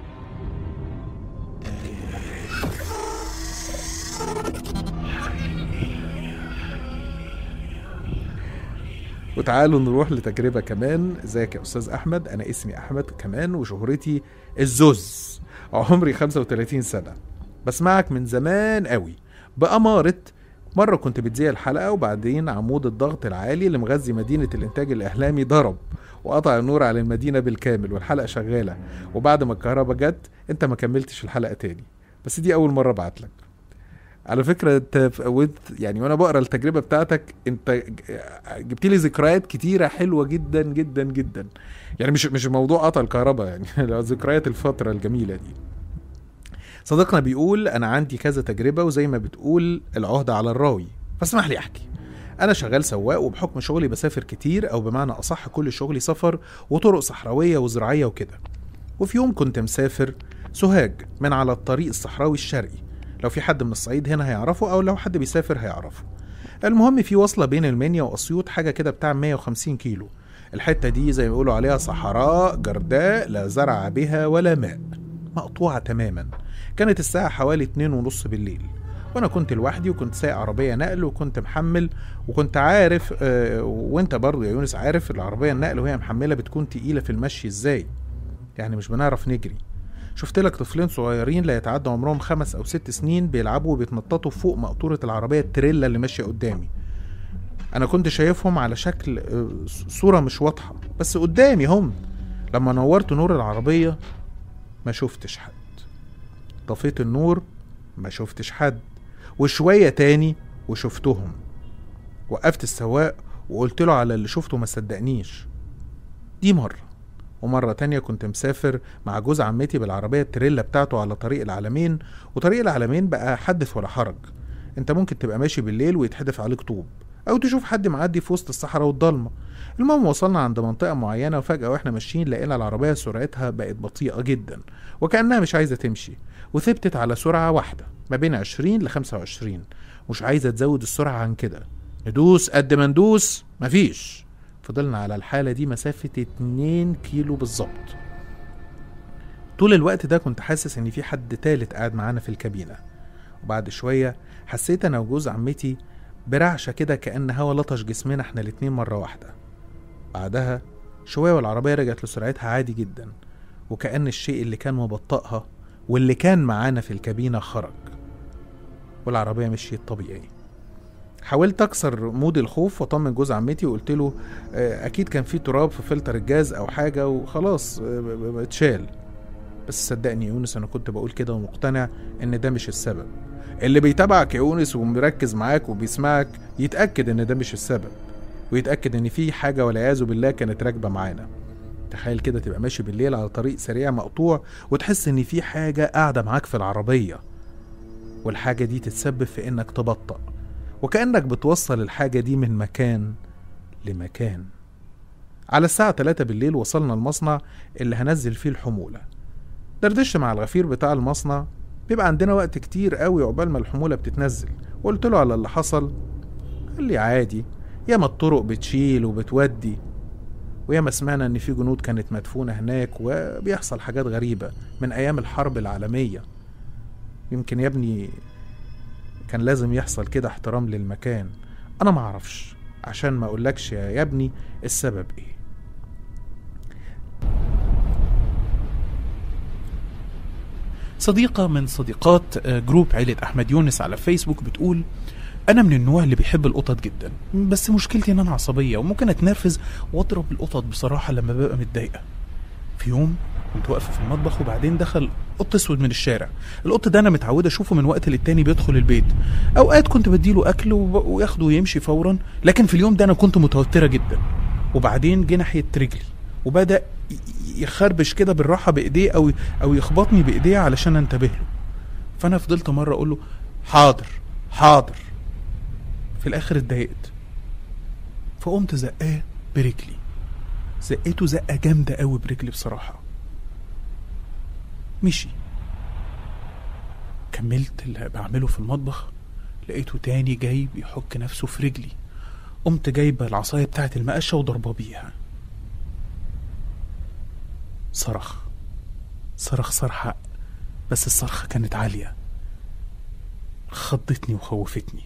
D: وتعالوا نروح لتجربة كمان ازيك يا أستاذ أحمد أنا اسمي أحمد كمان وشهرتي الزوز عمري 35 سنة بسمعك من زمان قوي بأمارة مرة كنت بتذيع الحلقة وبعدين عمود الضغط العالي اللي مغذي مدينة الإنتاج الإعلامي ضرب وقطع النور على المدينة بالكامل والحلقة شغالة وبعد ما الكهرباء جت أنت ما كملتش الحلقة تاني بس دي أول مرة أبعت لك على فكرة انت ف- وانت يعني وانا بقرا التجربة بتاعتك انت ج- جبت لي ذكريات كتيرة حلوة جدا جدا جدا يعني مش مش موضوع قطع الكهرباء يعني لا، ذكريات الفترة الجميلة دي صديقنا بيقول انا عندي كذا تجربة وزي ما بتقول العهدة على الراوي فاسمح لي احكي انا شغال سواق وبحكم شغلي بسافر كتير او بمعنى اصح كل شغلي سفر وطرق صحراوية وزراعية وكده وفي يوم كنت مسافر سوهاج من على الطريق الصحراوي الشرقي لو في حد من الصعيد هنا هيعرفه او لو حد بيسافر هيعرفه المهم في وصلة بين المنيا واسيوط حاجة كده بتاع 150 كيلو الحتة دي زي ما بيقولوا عليها صحراء جرداء لا زرع بها ولا ماء مقطوعة تماما كانت الساعة حوالي اتنين ونص بالليل وانا كنت لوحدي وكنت سايق عربية نقل وكنت محمل وكنت عارف آه وانت برضو يا يونس عارف العربية النقل وهي محملة بتكون تقيلة في المشي ازاي يعني مش بنعرف نجري شفت لك طفلين صغيرين لا يتعدوا عمرهم خمس او ست سنين بيلعبوا وبيتنططوا فوق مقطورة العربية التريلا اللي ماشية قدامي انا كنت شايفهم على شكل آه، صورة مش واضحة بس قدامي هم لما نورت نور العربية ما شفتش حد طفيت النور ما شفتش حد وشوية تاني وشفتهم وقفت السواق وقلت له على اللي شفته ما صدقنيش دي مرة ومرة تانية كنت مسافر مع جوز عمتي بالعربية التريلا بتاعته على طريق العالمين وطريق العالمين بقى حدث ولا حرج انت ممكن تبقى ماشي بالليل ويتحدف عليك طوب او تشوف حد معدي في وسط الصحراء والضلمة المهم وصلنا عند منطقة معينة وفجأة واحنا ماشيين لقينا العربية سرعتها بقت بطيئة جدا وكأنها مش عايزة تمشي وثبتت على سرعة واحدة ما بين 20 ل 25 مش عايزة تزود السرعة عن كده ندوس قد ما ندوس مفيش فضلنا على الحالة دي مسافة 2 كيلو بالظبط طول الوقت ده كنت حاسس ان في حد تالت قاعد معانا في الكابينة وبعد شوية حسيت انا وجوز عمتي برعشة كده كأن هوا لطش جسمنا احنا الاتنين مرة واحدة بعدها شوية والعربية رجعت لسرعتها عادي جدا وكأن الشيء اللي كان مبطئها واللي كان معانا في الكابينة خرج والعربية مشيت طبيعي حاولت اكسر مود الخوف واطمن جوز عمتي وقلت له آه، اكيد كان في تراب في فلتر الجاز او حاجه وخلاص آه، ب- ب- اتشال بس صدقني يا يونس انا كنت بقول كده ومقتنع ان ده مش السبب اللي بيتابعك يا يونس ومركز معاك وبيسمعك يتاكد ان ده مش السبب ويتاكد ان في حاجه والعياذ بالله كانت راكبه معانا تخيل كده تبقى ماشي بالليل على طريق سريع مقطوع وتحس ان في حاجه قاعده معاك في العربيه والحاجه دي تتسبب في انك تبطأ وكأنك بتوصل الحاجة دي من مكان لمكان على الساعة 3 بالليل وصلنا المصنع اللي هنزل فيه الحمولة دردشت مع الغفير بتاع المصنع بيبقى عندنا وقت كتير قوي عقبال ما الحمولة بتتنزل وقلت له على اللي حصل قال لي عادي ياما الطرق بتشيل وبتودي وياما سمعنا ان في جنود كانت مدفونة هناك وبيحصل حاجات غريبة من ايام الحرب العالمية يمكن يا ابني كان لازم يحصل كده احترام للمكان انا ما اعرفش عشان ما اقولكش يا يا ابني السبب ايه
B: صديقة من صديقات آه، جروب عيلة أحمد يونس على فيسبوك بتقول أنا من النوع اللي بيحب القطط جدا بس مشكلتي إن أنا عصبية وممكن أتنرفز وأضرب القطط بصراحة لما ببقى متضايقة في يوم كنت واقفه في المطبخ وبعدين دخل قط اسود من الشارع القط ده انا متعود اشوفه من وقت للتاني بيدخل البيت اوقات كنت بديله اكل وب- وياخده ويمشي فورا لكن في اليوم ده انا كنت متوتره جدا وبعدين جه ناحيه رجلي وبدا ي- يخربش كده بالراحه بايديه او او يخبطني بايديه علشان انتبه له فانا فضلت مره اقول له حاضر حاضر في الاخر اتضايقت فقمت زقاه برجلي زقيته زقه جامده قوي برجلي بصراحه مشي كملت اللي بعمله في المطبخ لقيته تاني جاي بيحك نفسه في رجلي قمت جايبه العصايه بتاعت المقشه وضربه بيها صرخ صرخ صرخة بس الصرخة كانت عالية خضتني وخوفتني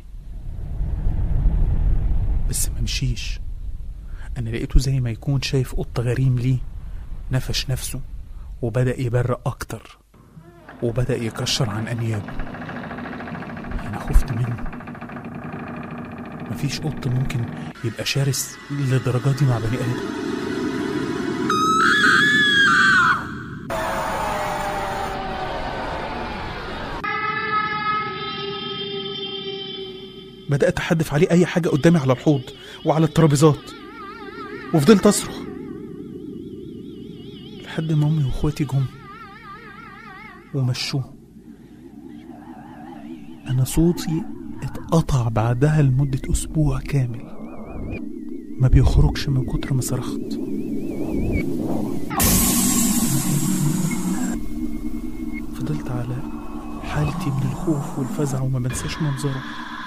B: بس ما مشيش انا لقيته زي ما يكون شايف قط غريم ليه نفش نفسه وبدأ يبرق أكتر وبدأ يكشر عن أنيابه أنا خفت منه مفيش قط ممكن يبقى شرس للدرجة دي مع بني آدم بدأت أحدف عليه أي حاجة قدامي على الحوض وعلى الترابيزات وفضلت أصرخ لحد ما أمي وأخواتي جم ومشوه أنا صوتي اتقطع بعدها لمدة أسبوع كامل ما بيخرجش من كتر ما صرخت فضلت على حالتي من الخوف والفزع وما بنساش منظره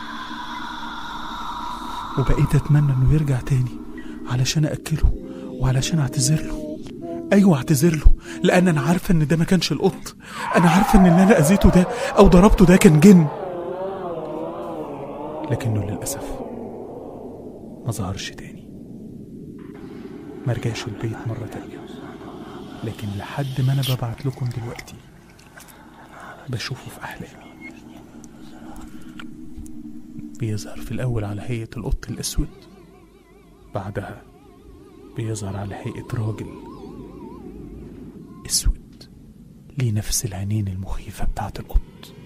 B: وبقيت اتمنى انه يرجع تاني علشان اكله وعلشان اعتذر له ايوه اعتذر له لان انا عارفه ان ده ما كانش القط انا عارفه ان اللي انا اذيته ده او ضربته ده كان جن لكنه للاسف ما ظهرش تاني ما رجعش البيت مره تانيه لكن لحد ما انا ببعت لكم دلوقتي بشوفه في احلامي بيظهر في الأول على هيئة القط الأسود بعدها بيظهر على هيئة راجل أسود ليه نفس العينين المخيفة بتاعت القط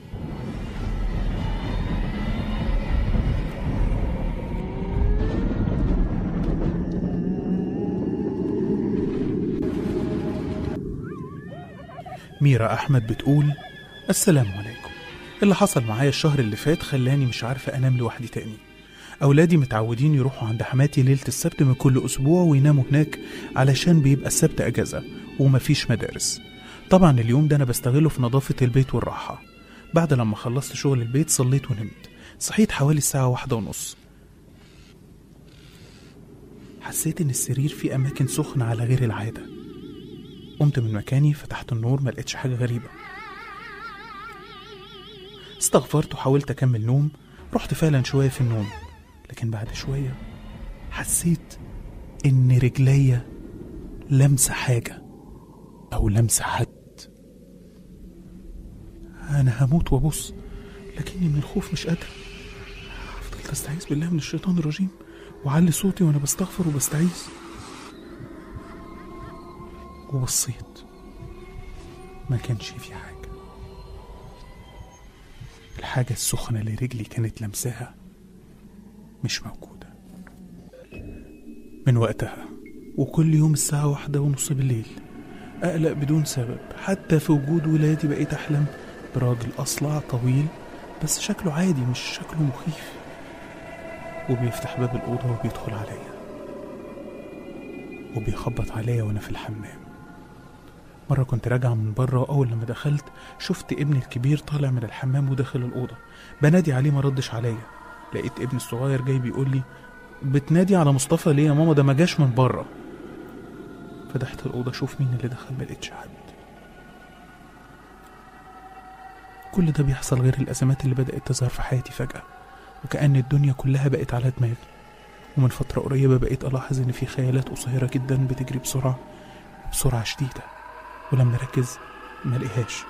B: ميرا أحمد بتقول السلام عليكم اللي حصل معايا الشهر اللي فات خلاني مش عارفة أنام لوحدي تاني أولادي متعودين يروحوا عند حماتي ليلة السبت من كل أسبوع ويناموا هناك علشان بيبقى السبت أجازة ومفيش مدارس طبعا اليوم ده أنا بستغله في نظافة البيت والراحة بعد لما خلصت شغل البيت صليت ونمت صحيت حوالي الساعة واحدة ونص حسيت إن السرير فيه أماكن سخنة على غير العادة قمت من مكاني فتحت النور ما لقيتش حاجة غريبة استغفرت وحاولت أكمل نوم رحت فعلا شوية في النوم لكن بعد شوية حسيت إن رجليا لمسة حاجة أو لمسة حد أنا هموت وأبص لكني من الخوف مش قادر فضلت أستعيذ بالله من الشيطان الرجيم وعلي صوتي وأنا بستغفر وبستعيذ وبصيت ما كانش في حاجة الحاجة السخنة اللي رجلي كانت لمساها مش موجودة من وقتها وكل يوم الساعة واحدة ونص بالليل أقلق بدون سبب حتى في وجود ولادي بقيت أحلم براجل أصلع طويل بس شكله عادي مش شكله مخيف وبيفتح باب الأوضة وبيدخل عليا وبيخبط عليا وأنا في الحمام مرة كنت راجعة من بره وأول لما دخلت شفت ابني الكبير طالع من الحمام وداخل الأوضة بنادي عليه ما ردش عليا لقيت ابني الصغير جاي بيقول لي بتنادي على مصطفى ليه يا ماما ده ما جاش من بره فتحت الأوضة أشوف مين اللي دخل ما لقيتش حد كل ده بيحصل غير الأزمات اللي بدأت تظهر في حياتي فجأة وكأن الدنيا كلها بقت على دماغي ومن فترة قريبة بقيت ألاحظ إن في خيالات قصيرة جدا بتجري بسرعة بسرعة شديدة ولما ركز ما لقيهاش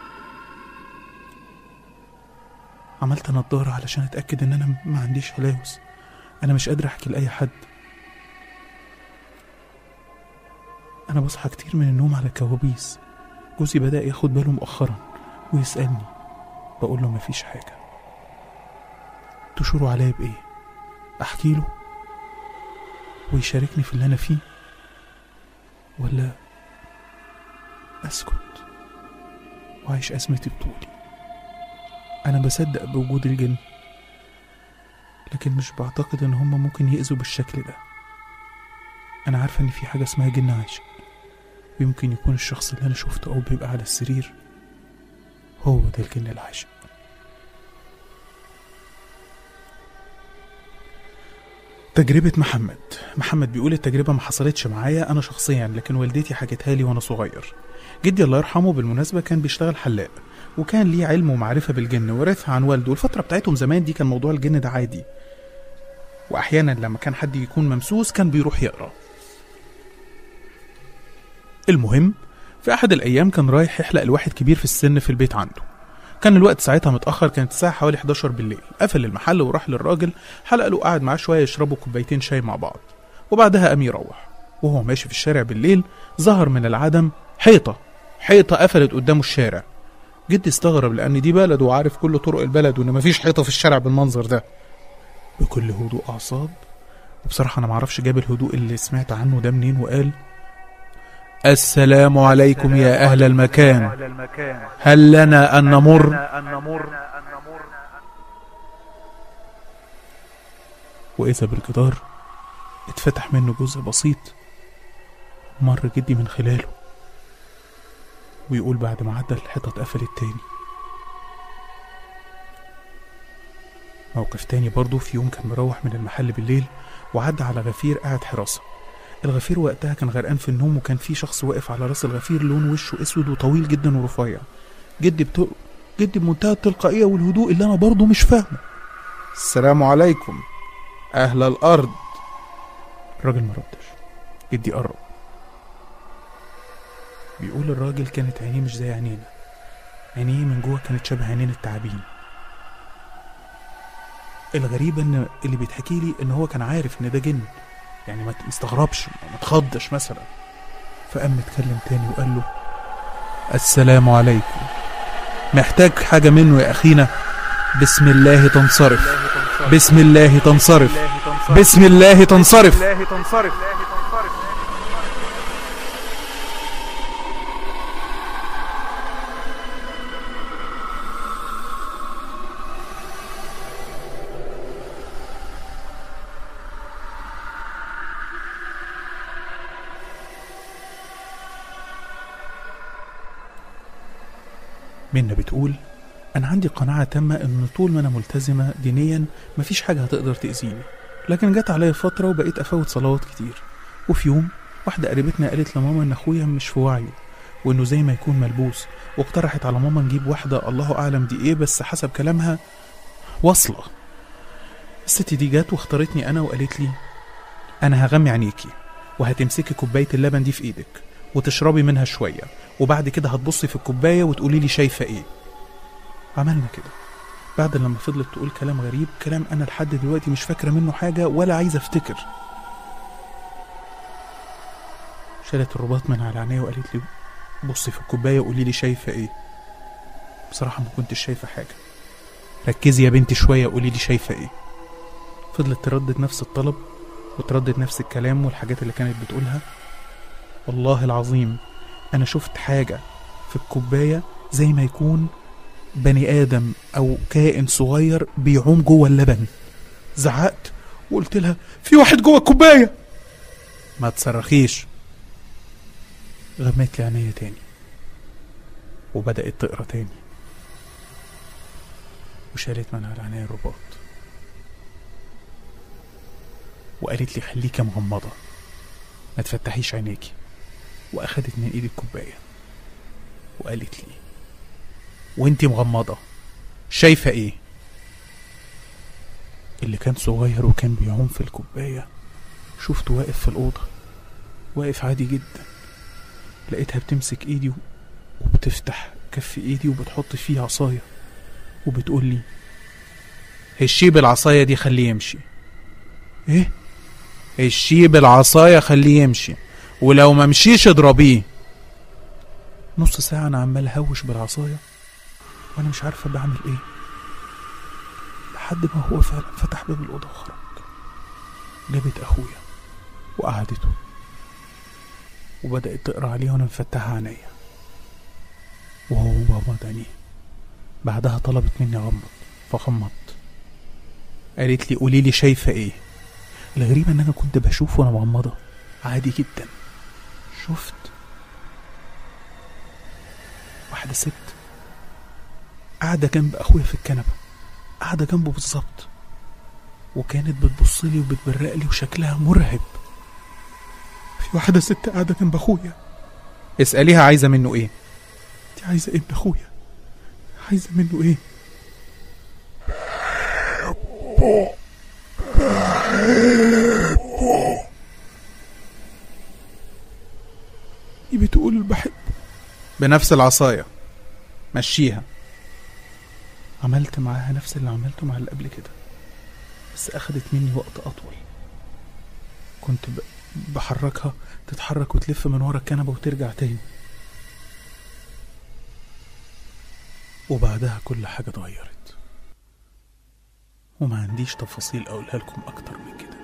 B: عملت نضارة علشان أتأكد إن أنا ما عنديش هلاوس أنا مش قادر أحكي لأي حد أنا بصحى كتير من النوم على كوابيس جوزي بدأ ياخد باله مؤخرا ويسألني بقول له مفيش حاجة تشوروا عليا بإيه أحكي له ويشاركني في اللي أنا فيه ولا أسكت وأعيش أزمتي بطولي أنا بصدق بوجود الجن لكن مش بعتقد إن هما ممكن يأذوا بالشكل ده أنا عارفة إن في حاجة اسمها جن عاشق ويمكن يكون الشخص اللي أنا شفته أو بيبقى على السرير هو ده الجن العاشق تجربة محمد محمد بيقول التجربة ما حصلتش معايا أنا شخصيا لكن والدتي حكتها لي وأنا صغير جدي الله يرحمه بالمناسبة كان بيشتغل حلاق وكان ليه علم ومعرفة بالجن ورثها عن والده والفترة بتاعتهم زمان دي كان موضوع الجن ده عادي وأحيانا لما كان حد يكون ممسوس كان بيروح يقرأ المهم في أحد الأيام كان رايح يحلق لواحد كبير في السن في البيت عنده كان الوقت ساعتها متأخر كانت الساعة حوالي 11 بالليل قفل المحل وراح للراجل حلق له قعد معاه شوية يشربوا كوبايتين شاي مع بعض وبعدها قام يروح وهو ماشي في الشارع بالليل ظهر من العدم حيطة حيطة قفلت قدامه الشارع جدي استغرب لأن دي بلد وعارف كل طرق البلد وإن مفيش حيطة في الشارع بالمنظر ده بكل هدوء أعصاب وبصراحة أنا معرفش جاب الهدوء اللي سمعت عنه ده منين وقال السلام عليكم يا أهل المكان هل لنا أن نمر وإذا بالجدار اتفتح منه جزء بسيط مر جدي من خلاله ويقول بعد ما عدى الحيطة اتقفلت تاني موقف تاني برضه في يوم كان مروح من المحل بالليل وعدى على غفير قاعد حراسة الغفير وقتها كان غرقان في النوم وكان في شخص واقف على راس الغفير لون وشه اسود وطويل جدا ورفيع جدي بتق... جدي بمنتهى التلقائية والهدوء اللي انا برضه مش فاهمه السلام عليكم اهل الارض الراجل ما ردش جدي قرب بيقول الراجل كانت عينيه مش زي عينينا عينيه من جوه كانت شبه عينين التعابين الغريب ان اللي بيتحكي لي ان هو كان عارف ان ده جن يعني ما تستغربش ما تخضش مثلا فقام متكلم تاني وقال له السلام عليكم محتاج حاجة منه يا أخينا بسم الله تنصرف بسم الله تنصرف بسم الله تنصرف منا بتقول أنا عندي قناعة تامة إن طول ما أنا ملتزمة دينيا مفيش حاجة هتقدر تأذيني لكن جت عليا فترة وبقيت أفوت صلوات كتير وفي يوم واحدة قريبتنا قالت لماما إن أخويا مش في وعيه وإنه زي ما يكون ملبوس واقترحت على ماما نجيب واحدة الله أعلم دي إيه بس حسب كلامها واصلة الست دي جت واختارتني أنا وقالت لي أنا هغمي عينيكي وهتمسكي كوباية اللبن دي في إيدك وتشربي منها شوية وبعد كده هتبصي في الكوباية وتقولي لي شايفة إيه عملنا كده بعد لما فضلت تقول كلام غريب كلام أنا لحد دلوقتي مش فاكرة منه حاجة ولا عايزة أفتكر شالت الرباط من على عينيا وقالت لي بصي في الكوباية وقولي لي شايفة إيه بصراحة ما كنتش شايفة حاجة ركزي يا بنتي شوية قولي لي شايفة إيه فضلت تردد نفس الطلب وتردد نفس الكلام والحاجات اللي كانت بتقولها والله العظيم أنا شفت حاجة في الكوباية زي ما يكون بني آدم أو كائن صغير بيعوم جوه اللبن زعقت وقلت لها في واحد جوه الكوباية ما تصرخيش غميت لي عينيا تاني وبدأت تقرا تاني وشالت من على عينيا الرباط وقالت لي خليكي مغمضة ما تفتحيش عينيكي واخدت من ايدي الكوبايه وقالت لي وانتي مغمضه شايفه ايه اللي كان صغير وكان بيعوم في الكوبايه شفته واقف في الاوضه واقف عادي جدا لقيتها بتمسك ايدي وبتفتح كف ايدي وبتحط فيه عصايه وبتقول لي هشيه بالعصايه دي خليه يمشي ايه هشيه بالعصايه خليه يمشي ولو ما مشيش اضربيه نص ساعة أنا عمال أهوش بالعصاية وأنا مش عارفة بعمل إيه لحد ما هو فعلا فتح باب الأوضة وخرج جابت أخويا وقعدته وبدأت تقرا عليه وأنا مفتحة عينيا وهو غمض عينيه بعدها طلبت مني أغمض فغمضت قالت لي قولي لي شايفة إيه الغريب إن أنا كنت بشوف وأنا مغمضة عادي جدا شفت واحدة ست قاعدة جنب أخويا في الكنبة قاعدة جنبه بالظبط وكانت بتبص لي وبتبرق لي وشكلها مرعب في واحدة ست قاعدة جنب أخويا اسأليها عايزة منه إيه دي عايزة إيه من أخويا عايزة منه إيه دي بتقول بحب بنفس العصاية مشيها عملت معاها نفس اللي عملته مع اللي قبل كده بس أخدت مني وقت أطول كنت ب... بحركها تتحرك وتلف من ورا الكنبة وترجع تاني وبعدها كل حاجة اتغيرت وما عنديش تفاصيل أقولها لكم أكتر من كده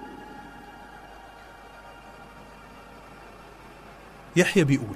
B: يحيى بيقول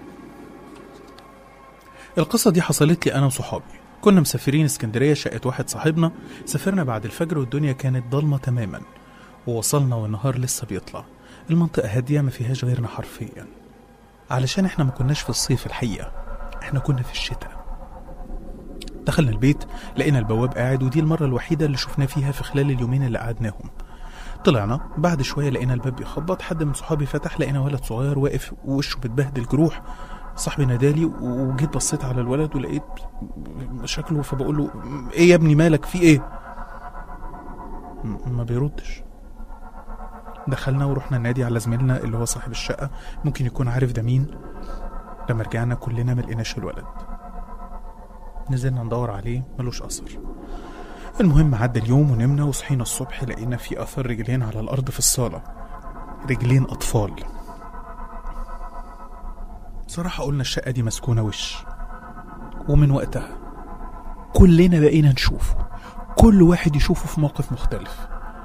B: القصة دي حصلت لي أنا وصحابي كنا مسافرين اسكندرية شقة واحد صاحبنا سافرنا بعد الفجر والدنيا كانت ضلمة تماما ووصلنا والنهار لسه بيطلع المنطقة هادية ما فيهاش غيرنا حرفيا علشان احنا ما كناش في الصيف الحقيقة احنا كنا في الشتاء دخلنا البيت لقينا البواب قاعد ودي المرة الوحيدة اللي شفناه فيها في خلال اليومين اللي قعدناهم طلعنا بعد شوية لقينا الباب بيخبط حد من صحابي فتح لقينا ولد صغير واقف ووشه بتبهدل جروح صاحبي نادالي وجيت بصيت على الولد ولقيت شكله فبقول له ايه يا ابني مالك في ايه م- ما بيردش دخلنا ورحنا النادي على زميلنا اللي هو صاحب الشقة ممكن يكون عارف ده مين لما رجعنا كلنا ما لقيناش الولد نزلنا ندور عليه ملوش أثر المهم عدى اليوم ونمنا وصحينا الصبح لقينا في أثر رجلين على الأرض في الصالة رجلين أطفال صراحة قلنا الشقة دي مسكونة وش ومن وقتها كلنا بقينا نشوفه كل واحد يشوفه في موقف مختلف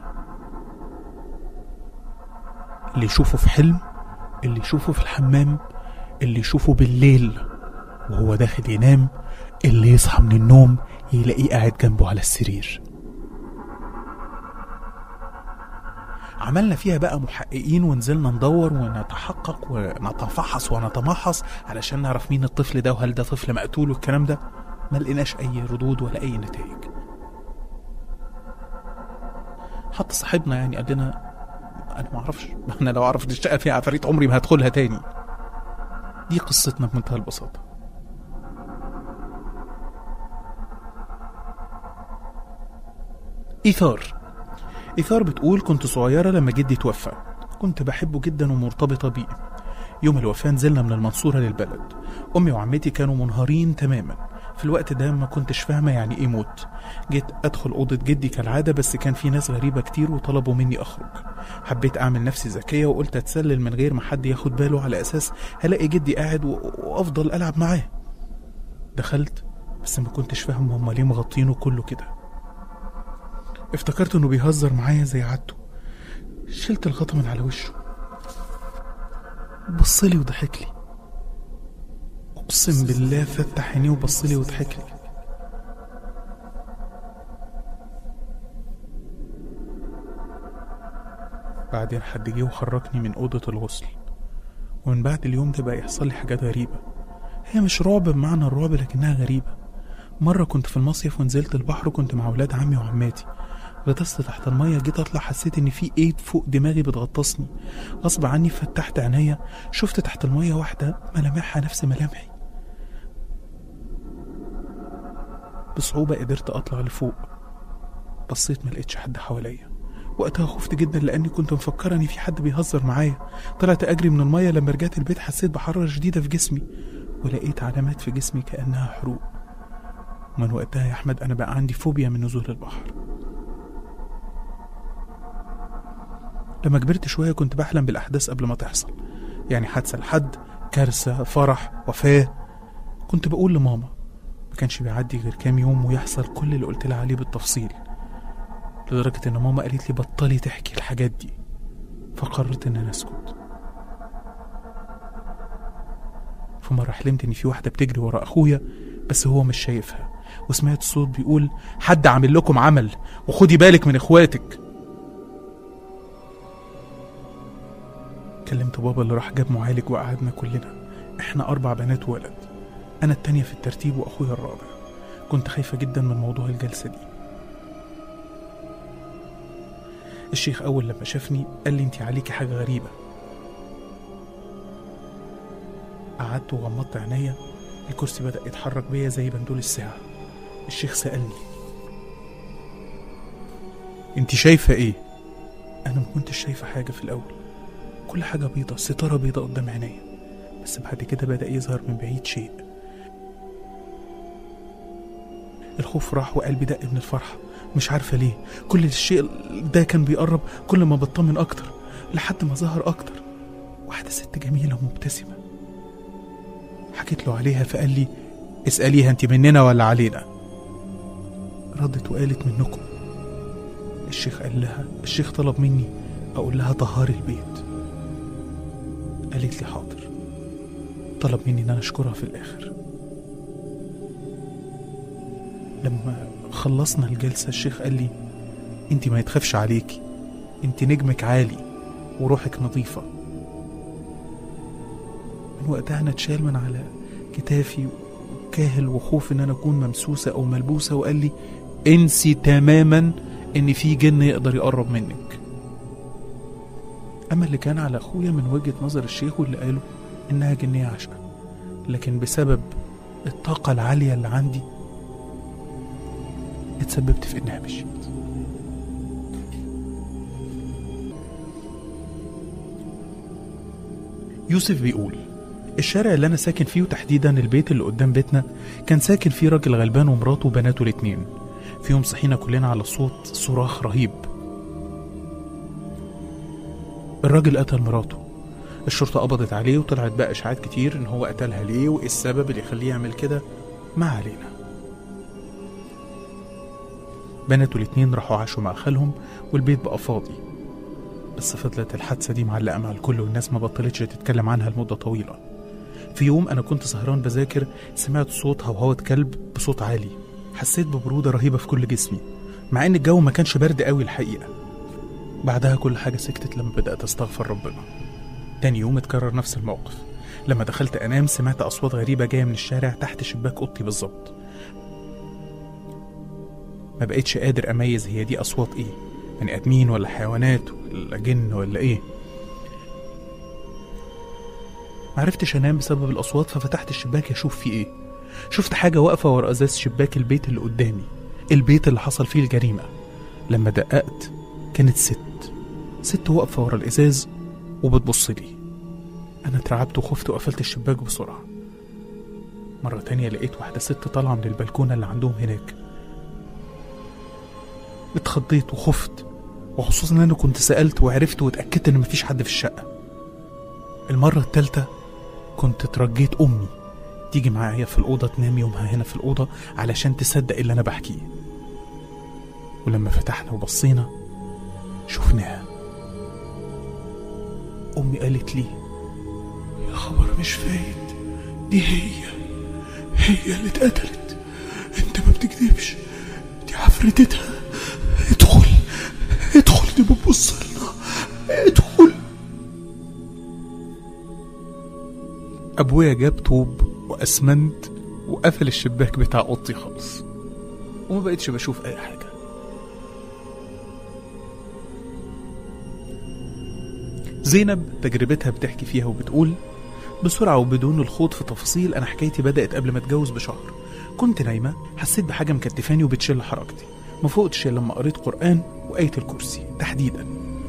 B: اللي يشوفه في حلم اللي يشوفه في الحمام اللي يشوفه بالليل وهو داخل ينام اللي يصحى من النوم يلاقيه قاعد جنبه على السرير عملنا فيها بقى محققين ونزلنا ندور ونتحقق ونتفحص ونتمحص علشان نعرف مين الطفل ده وهل ده طفل مقتول والكلام ده ما لقيناش اي ردود ولا اي نتائج حتى صاحبنا يعني قال لنا انا ما اعرفش انا لو اعرف إن الشقه فيها عفاريت عمري ما هدخلها تاني دي قصتنا بمنتهى البساطه إيثار إيثار بتقول كنت صغيرة لما جدي توفى كنت بحبه جدا ومرتبطة بيه يوم الوفاة نزلنا من المنصورة للبلد أمي وعمتي كانوا منهارين تماما في الوقت ده ما كنتش فاهمة يعني إيه موت جيت أدخل أوضة جدي كالعادة بس كان في ناس غريبة كتير وطلبوا مني أخرج حبيت أعمل نفسي ذكية وقلت أتسلل من غير ما حد ياخد باله على أساس هلاقي جدي قاعد و- وأفضل ألعب معاه دخلت بس ما كنتش فاهم هما ليه مغطينه كله كده افتكرت انه بيهزر معايا زي عادته شلت الغطا من على وشه بصلي وضحك لي اقسم بالله فتح عينيه وبصلي وضحك لي بعدين حد جه وخرجني من اوضه الغسل ومن بعد اليوم ده بقى يحصل لي حاجات غريبه هي مش رعب بمعنى الرعب لكنها غريبه مرة كنت في المصيف ونزلت البحر وكنت مع ولاد عمي وعماتي غطست تحت المية جيت اطلع حسيت ان في ايد فوق دماغي بتغطسني غصب عني فتحت عينيا شفت تحت المية واحدة ملامحها نفس ملامحي بصعوبة قدرت اطلع لفوق بصيت ما لقيتش حد حواليا وقتها خفت جدا لاني كنت مفكره ان في حد بيهزر معايا طلعت اجري من المية لما رجعت البيت حسيت بحرارة شديدة في جسمي ولقيت علامات في جسمي كأنها حروق ومن وقتها يا احمد انا بقى عندي فوبيا من نزول البحر لما كبرت شويه كنت بحلم بالاحداث قبل ما تحصل يعني حادثه لحد كارثة فرح وفاة كنت بقول لماما ما كانش بيعدي غير كام يوم ويحصل كل اللي قلت لها عليه بالتفصيل لدرجة إن ماما قالت لي بطلي تحكي الحاجات دي فقررت إن أنا أسكت في مرة حلمت إن في واحدة بتجري ورا أخويا بس هو مش شايفها وسمعت صوت بيقول حد عامل لكم عمل وخدي بالك من إخواتك كلمت بابا اللي راح جاب معالج وقعدنا كلنا احنا أربع بنات وولد أنا التانية في الترتيب وأخويا الرابع كنت خايفة جدا من موضوع الجلسة دي الشيخ أول لما شافني قال لي أنت عليكي حاجة غريبة قعدت وغمضت عينيا الكرسي بدأ يتحرك بيا زي بندول الساعة الشيخ سألني انت شايفة ايه؟ أنا ما كنتش شايفة حاجة في الأول كل حاجة بيضة ستارة بيضة قدام عينيا بس بعد كده بدأ يظهر من بعيد شيء الخوف راح وقلبي دق من الفرحة مش عارفة ليه كل الشيء ده كان بيقرب كل ما بطمن أكتر لحد ما ظهر أكتر واحدة ست جميلة ومبتسمة حكيت له عليها فقال لي اسأليها انت مننا ولا علينا ردت وقالت منكم الشيخ قال لها الشيخ طلب مني أقول لها طهاري البيت قالت لي حاضر طلب مني ان انا اشكرها في الاخر لما خلصنا الجلسة الشيخ قال لي انت ما يتخافش عليكي انت نجمك عالي وروحك نظيفة من وقتها انا اتشال من على كتافي وكاهل وخوف ان انا اكون ممسوسة او ملبوسة وقال لي انسي تماما ان في جن يقدر يقرب منك اما اللي كان على اخويا من وجهة نظر الشيخ واللي قاله انها جنية عشقة لكن بسبب الطاقة العالية اللي عندي اتسببت في انها مشيت يوسف بيقول الشارع اللي انا ساكن فيه وتحديدا البيت اللي قدام بيتنا كان ساكن فيه راجل غلبان ومراته وبناته الاتنين في يوم صحينا كلنا على صوت صراخ رهيب الراجل قتل مراته الشرطة قبضت عليه وطلعت بقى إشاعات كتير إن هو قتلها ليه وإيه السبب اللي يخليه يعمل كده ما علينا بناته الاتنين راحوا عاشوا مع خالهم والبيت بقى فاضي بس فضلت الحادثة دي معلقة مع الكل والناس ما بطلتش تتكلم عنها لمدة طويلة في يوم أنا كنت سهران بذاكر سمعت صوت هوهوة كلب بصوت عالي حسيت ببرودة رهيبة في كل جسمي مع إن الجو ما كانش برد قوي الحقيقة بعدها كل حاجة سكتت لما بدأت أستغفر ربنا تاني يوم اتكرر نفس الموقف لما دخلت أنام سمعت أصوات غريبة جاية من الشارع تحت شباك أوضتي بالظبط ما بقتش قادر أميز هي دي أصوات إيه بني آدمين ولا حيوانات ولا جن ولا إيه معرفتش أنام بسبب الأصوات ففتحت الشباك أشوف فيه إيه شفت حاجة واقفة ورا أزاز شباك البيت اللي قدامي البيت اللي حصل فيه الجريمة لما دققت كانت ست ست واقفة ورا الإزاز وبتبص لي أنا اترعبت وخفت وقفلت الشباك بسرعة مرة تانية لقيت واحدة ست طالعة من البلكونة اللي عندهم هناك اتخضيت وخفت وخصوصا ان انا كنت سألت وعرفت واتأكدت ان مفيش حد في الشقة المرة التالتة كنت اترجيت امي تيجي معايا في الأوضة تنام يومها هنا في الأوضة علشان تصدق اللي أنا بحكيه ولما فتحنا وبصينا شفناها أمي قالت لي يا خبر مش فايت دي هي هي اللي اتقتلت انت ما بتكذبش دي عفرتتها ادخل ادخل دي بتبص لنا ادخل ابويا جاب طوب واسمنت وقفل الشباك بتاع اوضتي خالص وما بقتش بشوف اي حاجه زينب تجربتها بتحكي فيها وبتقول بسرعة وبدون الخوض في تفاصيل أنا حكايتي بدأت قبل ما أتجوز بشهر كنت نايمة حسيت بحاجة مكتفاني وبتشل حركتي ما فوقتش إلا لما قريت قرآن وآية الكرسي تحديدا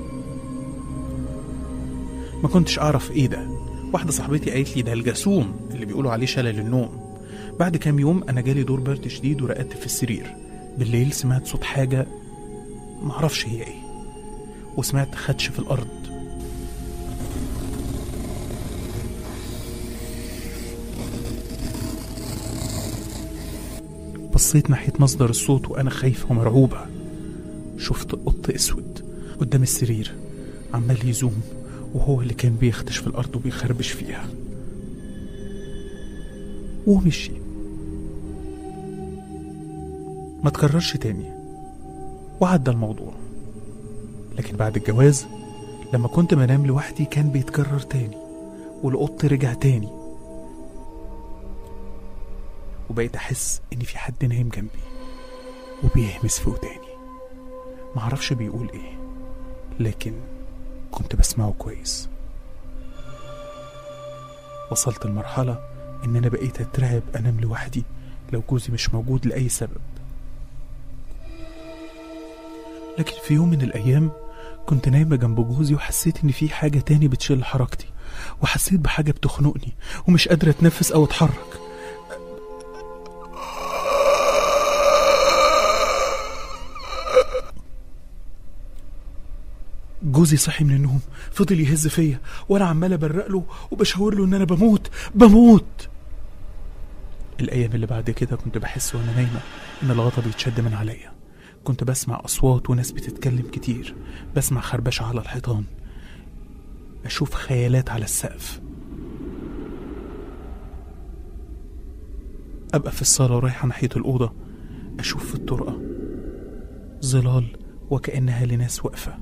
B: ما كنتش أعرف إيه ده واحدة صاحبتي قالت لي ده الجاسوم اللي بيقولوا عليه شلل النوم بعد كام يوم أنا جالي دور برد شديد ورقدت في السرير بالليل سمعت صوت حاجة معرفش هي إيه وسمعت خدش في الأرض بصيت ناحية مصدر الصوت وأنا خايفة ومرعوبة شفت قط أسود قدام السرير عمال يزوم وهو اللي كان بيخدش في الأرض وبيخربش فيها ومشي ما تكررش تاني وعدى الموضوع لكن بعد الجواز لما كنت بنام لوحدي كان بيتكرر تاني والقط رجع تاني وبقيت أحس إن في حد نايم جنبي وبيهمس في وداني معرفش بيقول إيه لكن كنت بسمعه كويس وصلت لمرحلة إن أنا بقيت أترعب أنام لوحدي لو جوزي مش موجود لأي سبب لكن في يوم من الأيام كنت نايمة جنب جوزي وحسيت إن في حاجة تاني بتشل حركتي وحسيت بحاجة بتخنقني ومش قادرة أتنفس أو أتحرك جوزي صحي من النوم فضل يهز فيا وانا عمال ابرق له وبشاور له ان انا بموت بموت الايام اللي بعد كده كنت بحس وانا نايمه ان الغطا بيتشد من عليا كنت بسمع اصوات وناس بتتكلم كتير بسمع خربشه على الحيطان اشوف خيالات على السقف ابقى في الصاله ورايحه ناحيه الاوضه اشوف في الطرقه ظلال وكانها لناس واقفه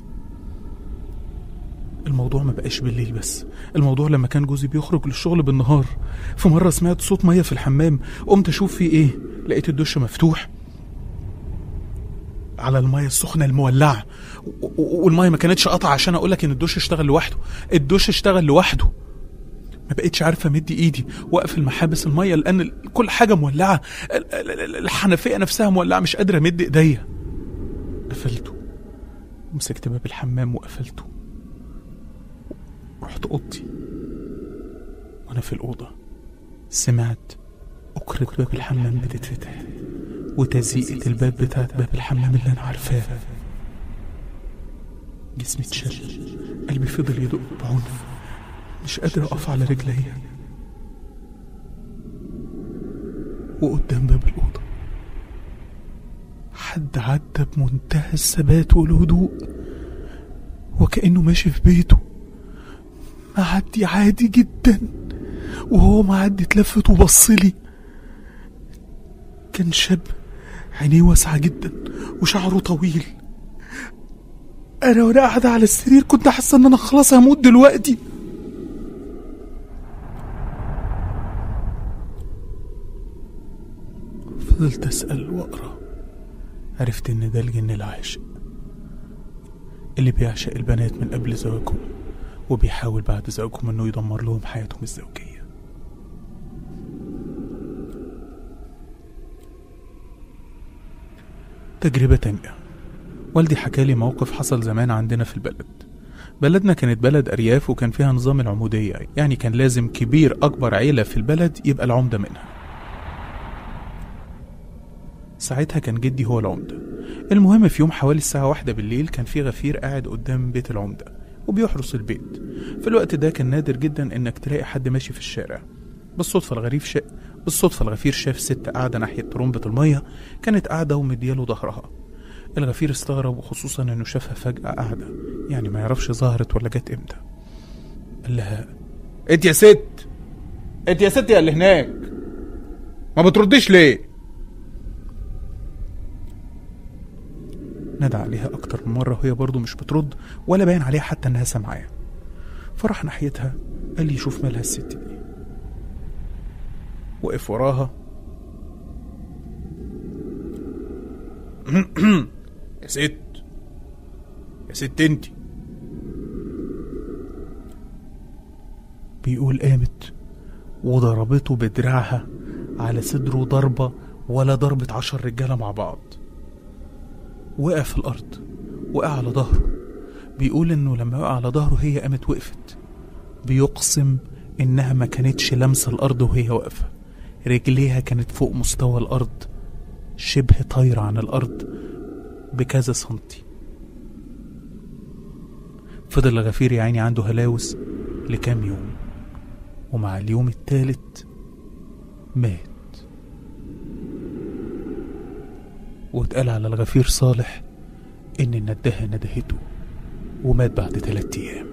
B: الموضوع ما بقاش بالليل بس الموضوع لما كان جوزي بيخرج للشغل بالنهار في مرة سمعت صوت مية في الحمام قمت أشوف فيه إيه لقيت الدش مفتوح على المية السخنة المولعة و- و- والمية ما كانتش قطع عشان أقولك إن الدش اشتغل لوحده الدش اشتغل لوحده ما بقتش عارفة أمد إيدي وأقفل محابس المية لأن ال- كل حاجة مولعة ال- ال- ال- الحنفية نفسها مولعة مش قادرة أمد إيديا قفلته مسكت باب الحمام وقفلته رحت اوضتي وانا في الاوضه سمعت أكرة باب الحمام بتتفتح وتزيئة الباب بتاعت باب الحمام اللي أنا عارفاه جسمي اتشل قلبي فضل يدق بعنف مش قادر أقف على رجليا وقدام باب الأوضة حد عدى بمنتهى الثبات والهدوء وكأنه ماشي في بيته معدي عادي جدا وهو معدي اتلفت وبصلي كان شاب عينيه واسعة جدا وشعره طويل أنا وأنا قاعدة على السرير كنت حاسة إن أنا خلاص هموت دلوقتي فضلت أسأل وأقرأ عرفت إن ده الجن العاشق اللي بيعشق البنات من قبل زواجهم وبيحاول بعد زواجهم إنه يدمر لهم حياتهم الزوجية تجربة تانية والدي حكالي موقف حصل زمان عندنا في البلد بلدنا كانت بلد أرياف وكان فيها نظام العمودية يعني كان لازم كبير أكبر عيلة في البلد يبقى العمدة منها ساعتها كان جدي هو العمدة المهم في يوم حوالي الساعة واحدة بالليل كان في غفير قاعد قدام بيت العمدة وبيحرس البيت في الوقت ده كان نادر جدا انك تلاقي حد ماشي في الشارع بالصدفة الغريف ش... بالصدفة الغفير شاف ست قاعدة ناحية طرمبة المية كانت قاعدة ومدياله ظهرها الغفير استغرب وخصوصا انه شافها فجأة قاعدة يعني ما يعرفش ظهرت ولا جت امتى قال لها
D: انت يا ست انت يا ست يا اللي هناك ما بترديش ليه
B: نادى عليها أكتر من مرة وهي برضه مش بترد ولا باين عليها حتى إنها سامعاه فراح ناحيتها قال لي شوف مالها الست دي وقف وراها
D: يا ست يا ست انت
B: بيقول قامت وضربته بدراعها على صدره ضربة ولا ضربة عشر رجالة مع بعض وقع في الأرض وقع على ظهره بيقول إنه لما وقع على ظهره هي قامت وقفت بيقسم إنها ما كانتش لامسة الأرض وهي واقفة رجليها كانت فوق مستوى الأرض شبه طايرة عن الأرض بكذا سنتي فضل الغفير يا عيني عنده هلاوس لكام يوم ومع اليوم التالت مات واتقال على الغفير صالح إن النداهة ندهته ومات بعد تلات أيام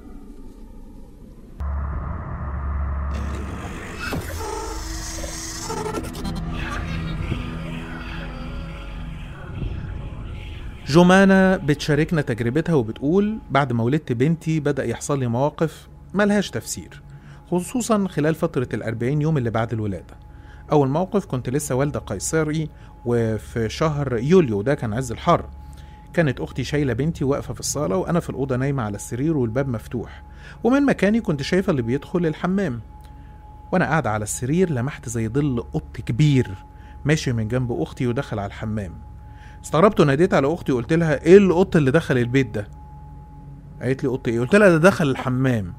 A: جمانة بتشاركنا تجربتها وبتقول بعد ما ولدت بنتي بدأ يحصل لي مواقف ملهاش تفسير خصوصا خلال فترة الأربعين يوم اللي بعد الولادة أول موقف كنت لسه والدة قيصري وفي شهر يوليو ده كان عز الحر كانت أختي شايلة بنتي واقفة في الصالة وأنا في الأوضة نايمة على السرير والباب مفتوح ومن مكاني كنت شايفة اللي بيدخل الحمام وأنا قاعدة على السرير لمحت زي ظل قط كبير ماشي من جنب أختي ودخل على الحمام استغربت وناديت على اختي وقلت لها ايه القط اللي دخل البيت ده قالت لي قط ايه قلت لها ده دخل الحمام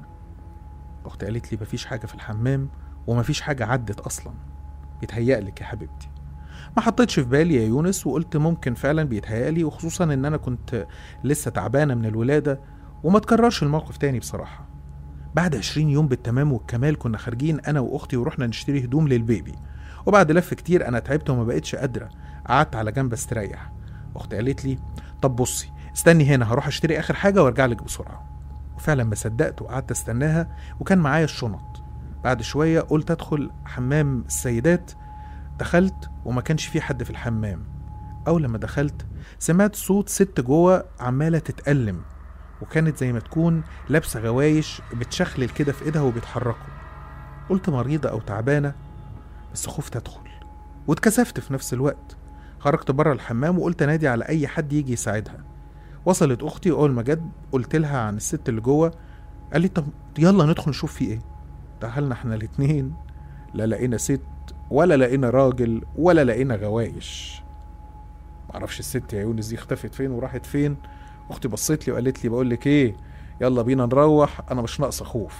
A: اختي قالت لي مفيش حاجه في الحمام ومفيش حاجه عدت اصلا بيتهيألك يا حبيبتي ما حطيتش في بالي يا يونس وقلت ممكن فعلا بيتهيألي وخصوصا ان انا كنت لسه تعبانه من الولاده وما تكررش الموقف تاني بصراحه بعد 20 يوم بالتمام والكمال كنا خارجين انا واختي ورحنا نشتري هدوم للبيبي وبعد لف كتير انا تعبت وما بقتش قادره قعدت على جنب استريح اختي قالت لي طب بصي استني هنا هروح اشتري اخر حاجه وارجع لك بسرعه وفعلا ما صدقت وقعدت استناها وكان معايا الشنط بعد شويه قلت ادخل حمام السيدات دخلت وما كانش في حد في الحمام اول لما دخلت سمعت صوت ست جوه عماله تتألم وكانت زي ما تكون لابسه غوايش بتشخلل كده في ايدها وبيتحركوا قلت مريضه او تعبانه بس خفت ادخل واتكسفت في نفس الوقت خرجت بره الحمام وقلت انادي على اي حد يجي يساعدها وصلت اختي اول ما جت قلت لها عن الست اللي جوه قال لي طب يلا ندخل نشوف في ايه دخلنا احنا الاتنين لا لقينا ست ولا لقينا راجل ولا لقينا غوايش معرفش الست يا يونس دي اختفت فين وراحت فين اختي بصيت لي وقالت لي بقول لك ايه يلا بينا نروح انا مش ناقصه خوف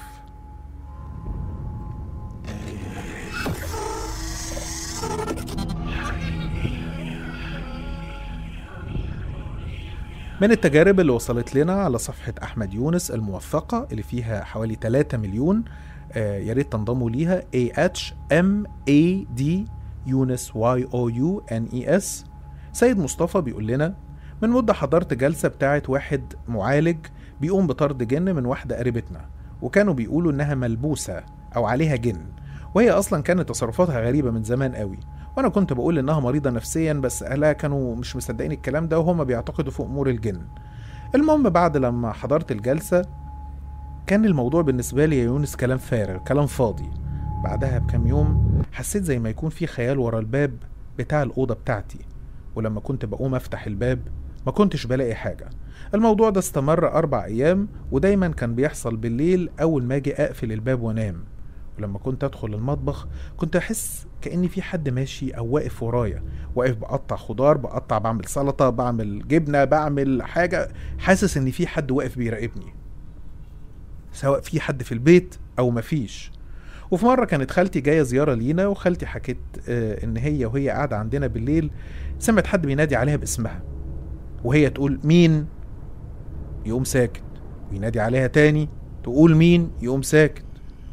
A: من التجارب اللي وصلت لنا على صفحة أحمد يونس الموثقة اللي فيها حوالي 3 مليون آه يا ريت تنضموا ليها A H M A D يونس Y O U N E S سيد مصطفى بيقول لنا من مدة حضرت جلسة بتاعت واحد معالج بيقوم بطرد جن من واحدة قريبتنا وكانوا بيقولوا إنها ملبوسة أو عليها جن وهي أصلا كانت تصرفاتها غريبة من زمان قوي وانا كنت بقول انها مريضه نفسيا بس اهلها كانوا مش مصدقين الكلام ده وهم بيعتقدوا في امور الجن المهم بعد لما حضرت الجلسه كان الموضوع بالنسبه لي يا يونس كلام فارغ كلام فاضي بعدها بكام يوم حسيت زي ما يكون في خيال ورا الباب بتاع الاوضه بتاعتي ولما كنت بقوم افتح الباب ما كنتش بلاقي حاجه الموضوع ده استمر اربع ايام ودايما كان بيحصل بالليل اول ما اجي اقفل الباب وانام ولما كنت ادخل المطبخ كنت احس كاني في حد ماشي او واقف ورايا واقف بقطع خضار بقطع بعمل سلطه بعمل جبنه بعمل حاجه حاسس ان في حد واقف بيراقبني سواء في حد في البيت او مفيش وفي مره كانت خالتي جايه زياره لينا وخالتي حكت آه ان هي وهي قاعده عندنا بالليل سمعت حد بينادي عليها باسمها وهي تقول مين يقوم ساكت وينادي عليها تاني تقول مين يقوم ساكت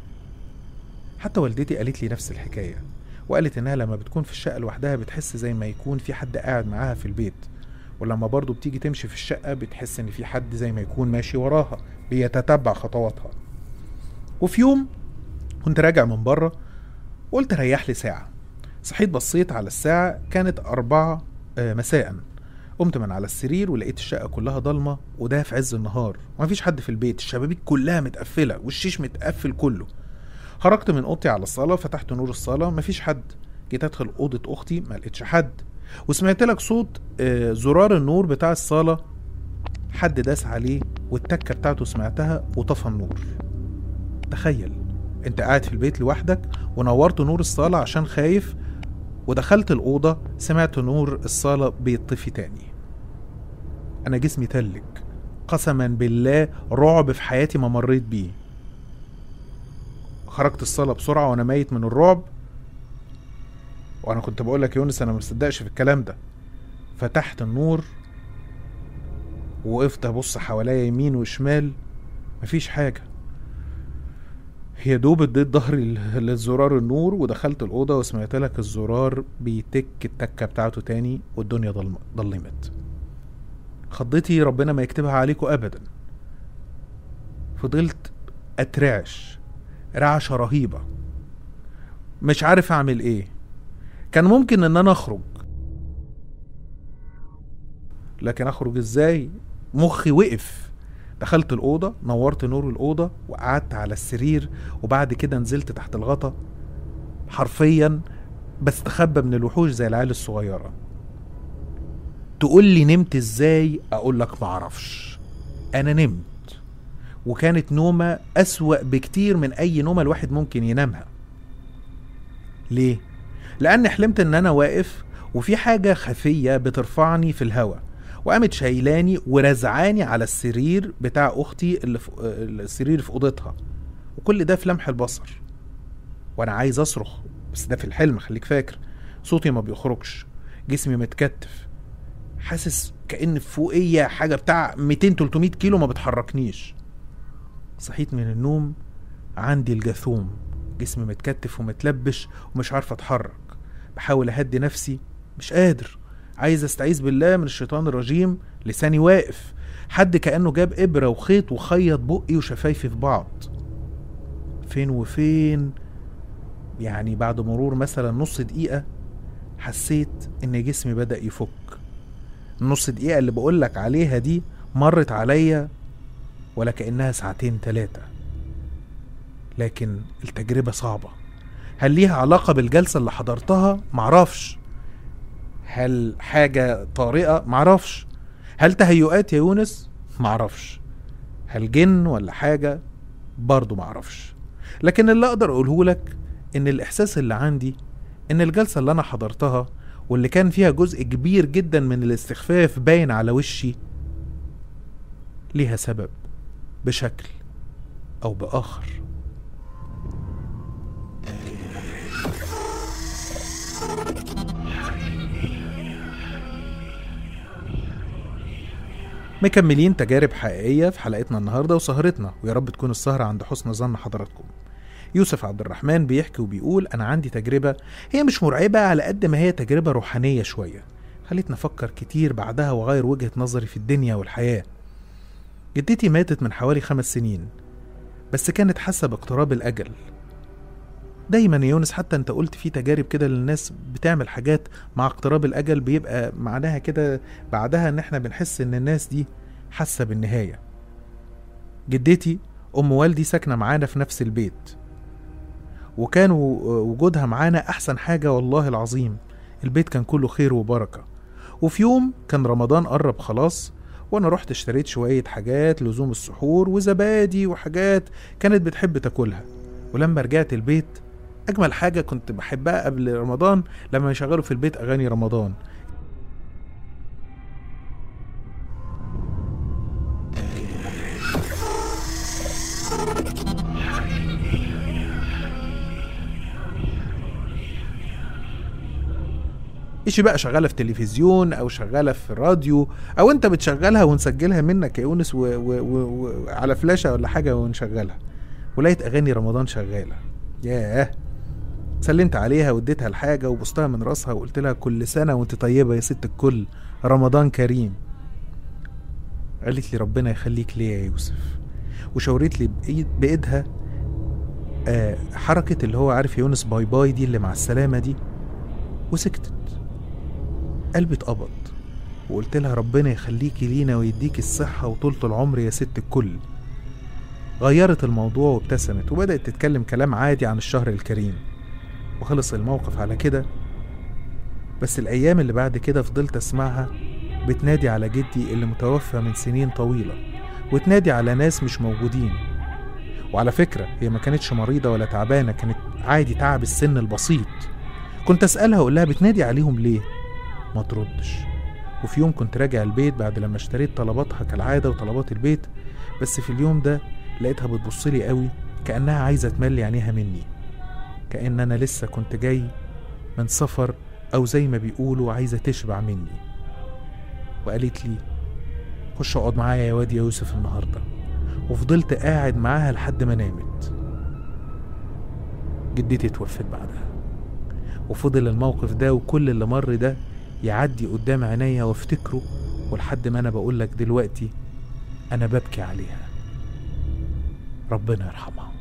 A: حتى والدتي قالت لي نفس الحكايه وقالت انها لما بتكون في الشقه لوحدها بتحس زي ما يكون في حد قاعد معاها في البيت ولما برضه بتيجي تمشي في الشقه بتحس ان في حد زي ما يكون ماشي وراها بيتتبع خطواتها وفي يوم كنت راجع من بره وقلت ريح لي ساعه صحيت بصيت على الساعه كانت أربعة آه، مساء قمت من على السرير ولقيت الشقه كلها ضلمه وده في عز النهار ومفيش حد في البيت الشبابيك كلها متقفله والشيش متقفل كله خرجت من اوضتي على الصاله فتحت نور الصاله مفيش حد جيت ادخل اوضه اختي ما لقيتش حد وسمعت لك صوت آه، زرار النور بتاع الصاله حد داس عليه والتكه بتاعته سمعتها وطفى النور تخيل انت قاعد في البيت لوحدك ونورت نور الصاله عشان خايف ودخلت الاوضه سمعت نور الصاله بيطفي تاني انا جسمي تلج قسما بالله رعب في حياتي ما مريت بيه خرجت الصالة بسرعة وأنا ميت من الرعب وأنا كنت بقول لك يا يونس أنا مصدقش في الكلام ده فتحت النور وقفت أبص حواليا يمين وشمال مفيش حاجة
B: يا دوب اديت ظهري ل- للزرار النور ودخلت الأوضة وسمعت لك الزرار بيتك التكة بتاعته تاني والدنيا ضلم- ضلمت خضتي ربنا ما يكتبها عليكم أبدا فضلت أترعش رعشة رهيبة مش عارف أعمل إيه كان ممكن إن أنا أخرج لكن أخرج إزاي مخي وقف دخلت الأوضة نورت نور الأوضة وقعدت على السرير وبعد كده نزلت تحت الغطا حرفيا بستخبى من الوحوش زي العيال الصغيرة تقول لي نمت ازاي اقول لك معرفش انا نمت وكانت نومة اسوأ بكتير من اي نومة الواحد ممكن ينامها ليه لان حلمت ان انا واقف وفي حاجة خفية بترفعني في الهواء وقامت شايلاني ورزعاني على السرير بتاع اختي اللي في السرير في اوضتها وكل ده في لمح البصر وانا عايز اصرخ بس ده في الحلم خليك فاكر صوتي ما بيخرجش جسمي متكتف حاسس كأن فوقية حاجة بتاع 200 300 كيلو ما بتحركنيش صحيت من النوم عندي الجاثوم جسمي متكتف ومتلبش ومش عارف اتحرك بحاول اهدي نفسي مش قادر عايز استعيذ بالله من الشيطان الرجيم لساني واقف حد كأنه جاب إبرة وخيط وخيط بقي وشفايفي في بعض فين وفين يعني بعد مرور مثلا نص دقيقة حسيت إن جسمي بدأ يفك النص دقيقة اللي بقولك عليها دي مرت عليا ولا كأنها ساعتين تلاتة لكن التجربة صعبة هل ليها علاقة بالجلسة اللي حضرتها؟ معرفش هل حاجة طارئة؟ معرفش هل تهيؤات يا يونس؟ معرفش هل جن ولا حاجة؟ برضو معرفش لكن اللي أقدر أقوله لك إن الإحساس اللي عندي إن الجلسة اللي أنا حضرتها واللي كان فيها جزء كبير جدا من الاستخفاف باين على وشي ليها سبب بشكل أو بآخر مكملين تجارب حقيقية في حلقتنا النهاردة وسهرتنا ويا رب تكون السهرة عند حسن ظن حضراتكم يوسف عبد الرحمن بيحكي وبيقول أنا عندي تجربة هي مش مرعبة على قد ما هي تجربة روحانية شوية خلتني أفكر كتير بعدها وأغير وجهة نظري في الدنيا والحياة جدتي ماتت من حوالي خمس سنين بس كانت حاسة باقتراب الأجل دايما يا يونس حتى انت قلت في تجارب كده للناس بتعمل حاجات مع اقتراب الاجل بيبقى معناها كده بعدها ان احنا بنحس ان الناس دي حاسه بالنهايه جدتي ام والدي ساكنه معانا في نفس البيت وكان و- وجودها معانا احسن حاجه والله العظيم البيت كان كله خير وبركه وفي يوم كان رمضان قرب خلاص وانا رحت اشتريت شويه حاجات لزوم السحور وزبادي وحاجات كانت بتحب تاكلها ولما رجعت البيت اجمل حاجه كنت بحبها قبل رمضان لما يشغلوا في البيت اغاني رمضان ايش بقى شغاله في تلفزيون او شغاله في راديو او انت بتشغلها ونسجلها منك يا يونس و... و... و... و... على فلاشه ولا حاجه ونشغلها ولقيت اغاني رمضان شغاله ياه سلمت عليها واديتها الحاجه وبصتها من راسها وقلت لها كل سنه وانت طيبه يا ست الكل رمضان كريم قالت لي ربنا يخليك ليا يا يوسف وشاورت لي بإيد بايدها آه حركه اللي هو عارف يونس باي باي دي اللي مع السلامه دي وسكتت قلبي اتقبض وقلت لها ربنا يخليكي لينا ويديكي الصحة وطولة العمر يا ست الكل غيرت الموضوع وابتسمت وبدأت تتكلم كلام عادي عن الشهر الكريم وخلص الموقف على كده بس الأيام اللي بعد كده فضلت أسمعها بتنادي على جدي اللي متوفى من سنين طويلة وتنادي على ناس مش موجودين وعلى فكرة هي ما كانتش مريضة ولا تعبانة كانت عادي تعب السن البسيط كنت أسألها أقول لها بتنادي عليهم ليه ما تردش وفي يوم كنت راجع البيت بعد لما اشتريت طلباتها كالعادة وطلبات البيت بس في اليوم ده لقيتها بتبصلي قوي كأنها عايزة تملي عينيها مني كأن أنا لسه كنت جاي من سفر أو زي ما بيقولوا عايزة تشبع مني وقالت لي خش اقعد معايا يا واد يا يوسف النهاردة وفضلت قاعد معاها لحد ما نامت جدتي اتوفت بعدها وفضل الموقف ده وكل اللي مر ده يعدي قدام عينيا وافتكره ولحد ما انا بقول لك دلوقتي انا ببكي عليها ربنا يرحمها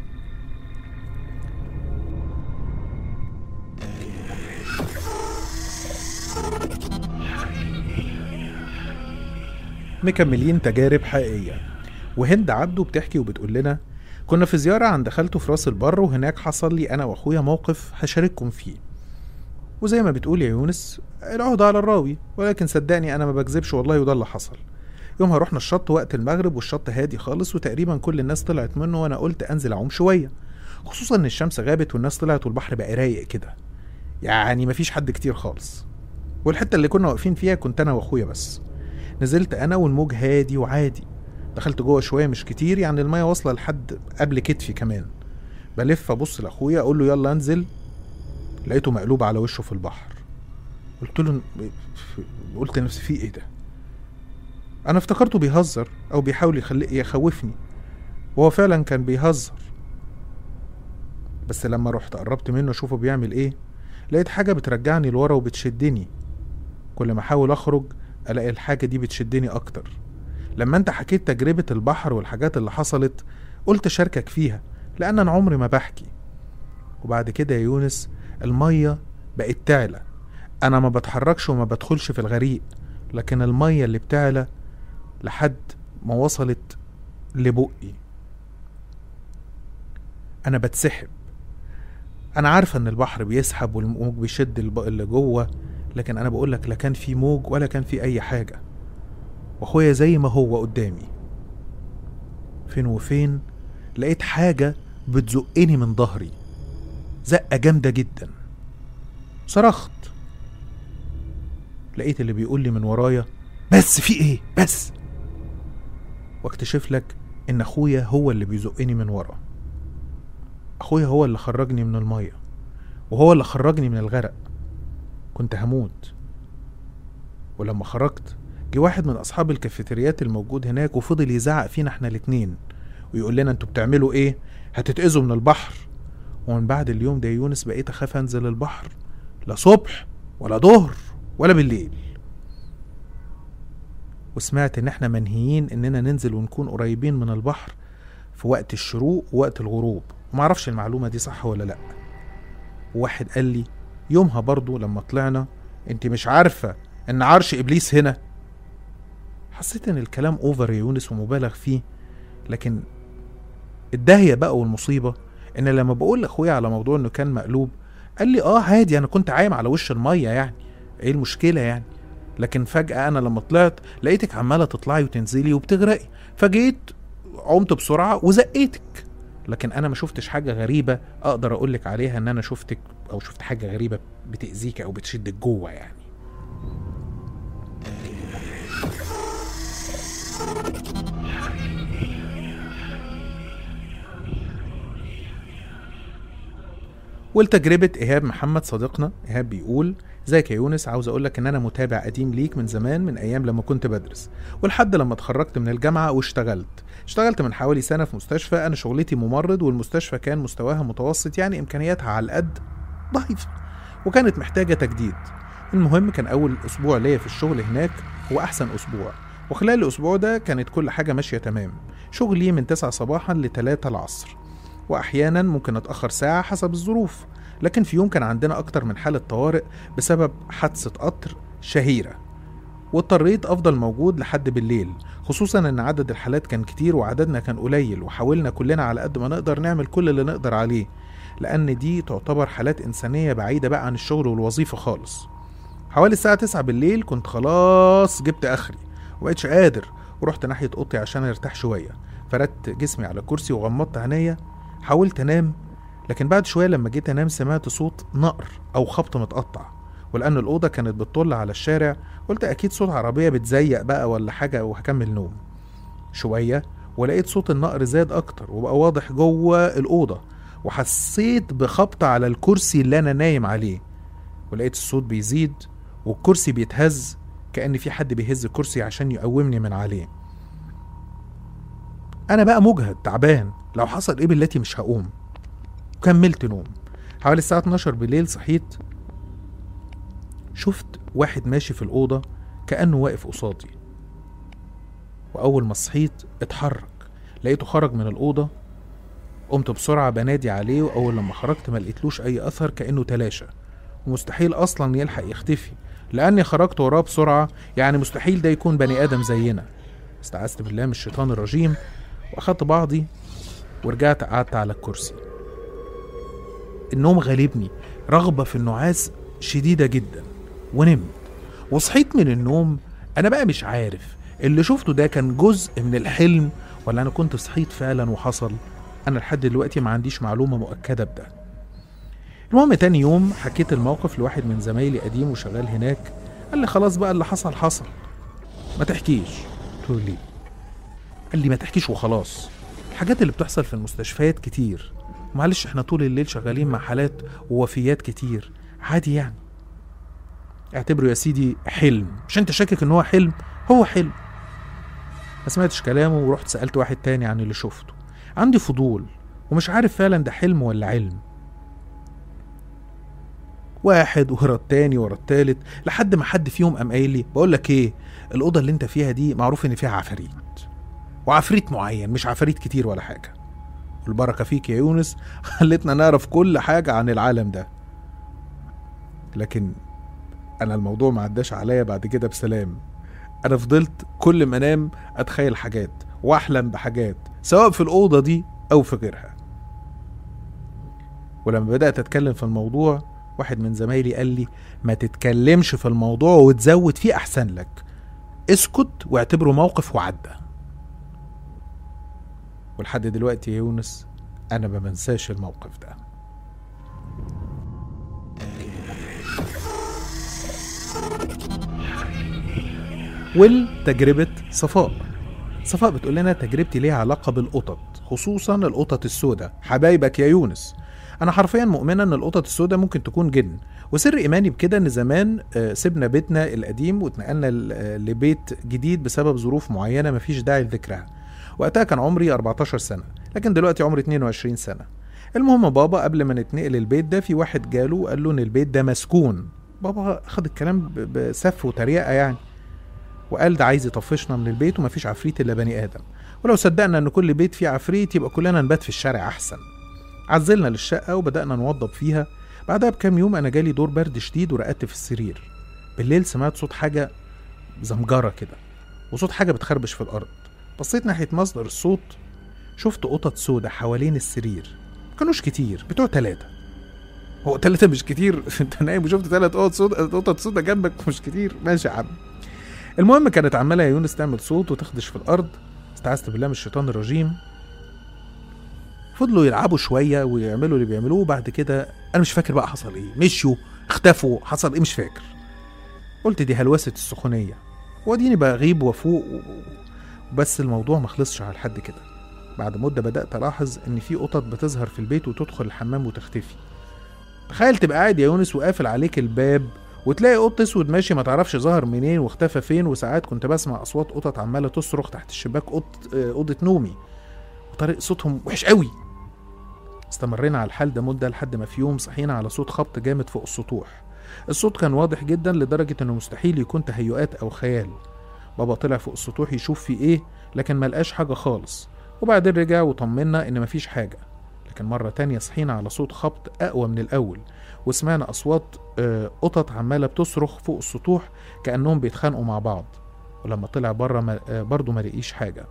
A: مكملين تجارب حقيقية وهند عبده بتحكي وبتقول لنا كنا في زيارة عند خالته في راس البر وهناك حصل لي أنا وأخويا موقف هشارككم فيه وزي ما بتقول يا يونس العهدة على الراوي ولكن صدقني أنا ما بكذبش والله وده اللي حصل يومها رحنا الشط وقت المغرب والشط هادي خالص وتقريبا كل الناس طلعت منه وأنا قلت أنزل أعوم شوية خصوصا إن الشمس غابت والناس طلعت والبحر بقى رايق كده يعني مفيش حد كتير خالص والحتة اللي كنا واقفين فيها كنت أنا وأخويا بس نزلت انا والموج هادي وعادي دخلت جوه شويه مش كتير يعني الميه واصله لحد قبل كتفي كمان بلف ابص لاخويا اقول له يلا انزل لقيته مقلوب على وشه في البحر قلت له قلت لنفسي في ايه ده انا افتكرته بيهزر او بيحاول يخلي يخوفني وهو فعلا كان بيهزر بس لما رحت قربت منه اشوفه بيعمل ايه لقيت حاجه بترجعني لورا وبتشدني كل ما احاول اخرج الاقي الحاجه دي بتشدني اكتر لما انت حكيت تجربه البحر والحاجات اللي حصلت قلت شاركك فيها لان انا عمري ما بحكي وبعد كده يا يونس الميه بقت تعلى انا ما بتحركش وما بدخلش في الغريق لكن الميه اللي بتعلى لحد ما وصلت لبقي انا بتسحب انا عارفه ان البحر بيسحب والموج بيشد الب- اللي جوه لكن انا بقول لك لا كان في موج ولا كان في اي حاجه واخويا زي ما هو قدامي فين وفين لقيت حاجه بتزقني من ظهري زقه جامده جدا صرخت لقيت اللي بيقول لي من ورايا بس في ايه بس واكتشف لك ان اخويا هو اللي بيزقني من ورا اخويا هو اللي خرجني من الميه وهو اللي خرجني من الغرق كنت هموت ولما خرجت جه واحد من اصحاب الكافيتريات الموجود هناك وفضل يزعق فينا احنا الاتنين ويقول لنا انتوا بتعملوا ايه هتتأذوا من البحر ومن بعد اليوم ده يا يونس بقيت اخاف انزل البحر لا صبح ولا ظهر ولا بالليل وسمعت ان احنا منهيين اننا ننزل ونكون قريبين من البحر في وقت الشروق ووقت الغروب ومعرفش المعلومة دي صح ولا لا وواحد قال لي يومها برضو لما طلعنا انت مش عارفة ان عرش ابليس هنا حسيت ان الكلام اوفر يا يونس ومبالغ فيه لكن الداهية بقى والمصيبة ان لما بقول لاخويا على موضوع انه كان مقلوب قال لي اه عادي انا كنت عايم على وش المية يعني ايه المشكلة يعني لكن فجأة انا لما طلعت لقيتك عمالة تطلعي وتنزلي وبتغرقي فجيت عمت بسرعة وزقيتك لكن انا ما شفتش حاجة غريبة اقدر اقولك عليها ان انا شفتك او شفت حاجة غريبة بتأذيك او بتشدك جوه يعني ولتجربة إيهاب محمد صديقنا إيهاب بيقول ازيك يا يونس عاوز اقول لك ان انا متابع قديم ليك من زمان من ايام لما كنت بدرس ولحد لما اتخرجت من الجامعه واشتغلت اشتغلت من حوالي سنه في مستشفى انا شغلتي ممرض والمستشفى كان مستواها متوسط يعني امكانياتها على القد ضعيفه وكانت محتاجه تجديد المهم كان اول اسبوع ليا في الشغل هناك هو احسن اسبوع وخلال الاسبوع ده كانت كل حاجه ماشيه تمام شغلي من 9 صباحا ل 3 العصر واحيانا ممكن اتاخر ساعه حسب الظروف لكن في يوم كان عندنا اكتر من حاله طوارئ بسبب حادثه قطر شهيره واضطريت افضل موجود لحد بالليل خصوصا ان عدد الحالات كان كتير وعددنا كان قليل وحاولنا كلنا على قد ما نقدر نعمل كل اللي نقدر عليه لان دي تعتبر حالات انسانيه بعيده بقى عن الشغل والوظيفه خالص حوالي الساعه 9 بالليل كنت خلاص جبت اخري ومبقتش قادر ورحت ناحيه اوضتي عشان ارتاح شويه فردت جسمي على كرسي وغمضت عينيا حاولت انام لكن بعد شويه لما جيت انام سمعت صوت نقر او خبط متقطع ولان الاوضه كانت بتطل على الشارع قلت اكيد صوت عربيه بتزيق بقى ولا حاجه وهكمل نوم شويه ولقيت صوت النقر زاد اكتر وبقى واضح جوه الاوضه وحسيت بخبط على الكرسي اللي انا نايم عليه ولقيت الصوت بيزيد والكرسي بيتهز كأن في حد بيهز الكرسي عشان يقومني من عليه انا بقى مجهد تعبان لو حصل ايه بالتي مش هقوم
B: وكملت نوم حوالي الساعة 12 بالليل صحيت شفت واحد ماشي في الأوضة كأنه واقف قصادي وأول ما صحيت اتحرك لقيته خرج من الأوضة قمت بسرعة بنادي عليه وأول لما خرجت ما لقيتلوش أي أثر كأنه تلاشى ومستحيل أصلا يلحق يختفي لأني خرجت وراه بسرعة يعني مستحيل ده يكون بني آدم زينا استعذت بالله من الشيطان الرجيم وأخدت بعضي ورجعت قعدت على الكرسي النوم غالبني رغبة في النعاس شديدة جدا ونمت وصحيت من النوم أنا بقى مش عارف اللي شفته ده كان جزء من الحلم ولا أنا كنت صحيت فعلا وحصل أنا لحد دلوقتي ما عنديش معلومة مؤكدة بده المهم تاني يوم حكيت الموقف لواحد من زمايلي قديم وشغال هناك قال لي خلاص بقى اللي حصل حصل ما تحكيش قلت له ليه قال لي ما تحكيش وخلاص الحاجات اللي بتحصل في المستشفيات كتير معلش احنا طول الليل شغالين مع حالات ووفيات كتير عادي يعني اعتبره يا سيدي حلم مش انت شاكك ان هو حلم هو حلم ما سمعتش كلامه ورحت سألت واحد تاني عن اللي شفته عندي فضول ومش عارف فعلا ده حلم ولا علم واحد ورا التاني ورا التالت لحد ما حد فيهم قام قايل لي بقول لك ايه الاوضه اللي انت فيها دي معروف ان فيها عفاريت وعفريت معين مش عفاريت كتير ولا حاجه والبركه فيك يا يونس خلتنا نعرف كل حاجه عن العالم ده لكن انا الموضوع ما عداش عليا بعد كده بسلام انا فضلت كل ما انام اتخيل حاجات واحلم بحاجات سواء في الاوضه دي او في غيرها ولما بدات اتكلم في الموضوع واحد من زمايلي قال لي ما تتكلمش في الموضوع وتزود فيه احسن لك اسكت واعتبره موقف وعدى ولحد دلوقتي يا يونس انا ما بنساش الموقف ده والتجربة صفاء صفاء بتقول لنا تجربتي ليها علاقة بالقطط خصوصا القطط السوداء حبايبك يا يونس انا حرفيا مؤمنه ان القطط السوداء ممكن تكون جن وسر ايماني بكده ان زمان آه، سيبنا بيتنا القديم واتنقلنا ل- آه، لبيت جديد بسبب ظروف معينه مفيش داعي لذكرها وقتها كان عمري 14 سنه لكن دلوقتي عمري 22 سنه المهم بابا قبل ما نتنقل البيت ده في واحد جاله وقال له ان البيت ده مسكون بابا خد الكلام ب- بسف وتريقه يعني وقال ده عايز يطفشنا من البيت ومفيش عفريت الا بني ادم ولو صدقنا ان كل بيت فيه عفريت يبقى كلنا نبات في الشارع احسن عزلنا للشقة وبدأنا نوضب فيها بعدها بكام يوم أنا جالي دور برد شديد ورقدت في السرير بالليل سمعت صوت حاجة زمجرة كده وصوت حاجة بتخربش في الأرض بصيت ناحية مصدر الصوت شفت قطط سودة حوالين السرير ما كانوش كتير بتوع تلاتة هو تلاتة مش كتير انت نايم وشفت تلات قطط سودة قطط سودة جنبك مش كتير ماشي يا عم المهم كانت عمالة يا يونس تعمل صوت وتخدش في الأرض استعذت بالله من الشيطان الرجيم فضلوا يلعبوا شويه ويعملوا اللي بيعملوه وبعد كده انا مش فاكر بقى حصل ايه مشيوا اختفوا حصل ايه مش فاكر قلت دي هلوسه السخونيه واديني بغيب وافوق و- بس الموضوع ما خلصش على حد كده بعد مده بدات الاحظ ان في قطط بتظهر في البيت وتدخل الحمام وتختفي تخيل تبقى قاعد يا يونس وقافل عليك الباب وتلاقي قط اسود ماشي ما تعرفش ظهر منين واختفى فين وساعات كنت بسمع اصوات قطط عماله تصرخ تحت الشباك قط آه، اوضه نومي وطريق صوتهم وحش قوي استمرينا على الحال ده مدة لحد ما في يوم صحينا على صوت خبط جامد فوق السطوح الصوت كان واضح جدا لدرجة انه مستحيل يكون تهيؤات او خيال بابا طلع فوق السطوح يشوف في ايه لكن ملقاش حاجة خالص وبعدين رجع وطمنا ان مفيش حاجة لكن مرة تانية صحينا على صوت خبط اقوى من الاول وسمعنا اصوات آه، قطط عمالة بتصرخ فوق السطوح كأنهم بيتخانقوا مع بعض ولما طلع بره برضه ما لقيش حاجة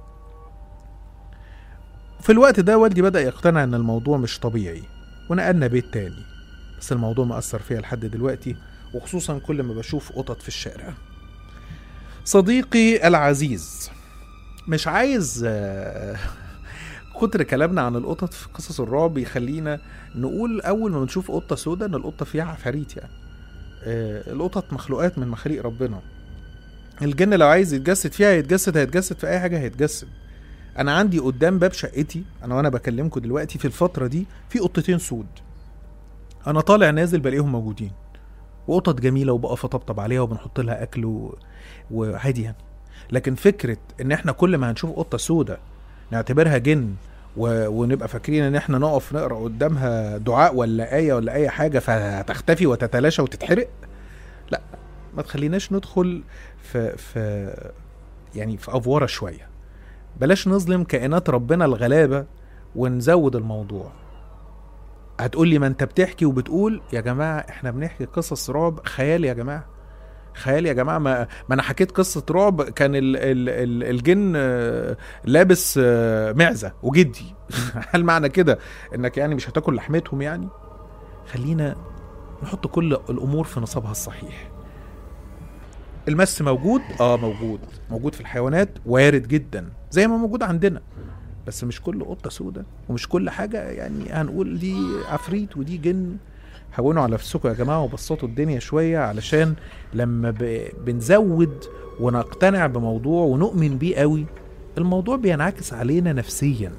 B: في الوقت ده والدي بدأ يقتنع إن الموضوع مش طبيعي ونقلنا بيت تاني بس الموضوع مأثر فيا لحد دلوقتي وخصوصا كل ما بشوف قطط في الشارع صديقي العزيز مش عايز آه، كتر كلامنا عن القطط في قصص الرعب يخلينا نقول أول ما بنشوف قطة سودة إن القطة فيها عفاريت يعني آه، القطط مخلوقات من مخاليق ربنا الجن لو عايز يتجسد فيها هيتجسد هيتجسد في أي حاجة هيتجسد انا عندي قدام باب شقتي انا وانا بكلمكم دلوقتي في الفتره دي في قطتين سود انا طالع نازل بلاقيهم موجودين وقطط جميله وبقف اطبطب عليها وبنحط لها اكل و... وعادي يعني لكن فكره ان احنا كل ما هنشوف قطه سودة نعتبرها جن
D: و... ونبقى فاكرين ان احنا نقف نقرا قدامها دعاء ولا ايه ولا اي حاجه فهتختفي وتتلاشى وتتحرق لا ما تخليناش ندخل في في يعني في افوره شويه بلاش نظلم كائنات ربنا الغلابه ونزود الموضوع هتقول لي ما انت بتحكي وبتقول يا جماعه احنا بنحكي قصص رعب خيال يا جماعه خيال يا جماعه ما, ما انا حكيت قصه رعب كان ال ال ال الجن آه، لابس آه، معزه وجدي هل معنى كده انك يعني مش هتاكل لحمتهم يعني خلينا نحط كل الامور في نصابها الصحيح المس موجود اه موجود موجود في الحيوانات وارد جدا زي ما موجود عندنا بس مش كل قطه سودة ومش كل حاجه يعني هنقول دي عفريت ودي جن هونوا على نفسكم يا جماعه وبسطوا الدنيا شويه علشان لما ب... بنزود ونقتنع بموضوع ونؤمن بيه قوي الموضوع بينعكس علينا نفسيا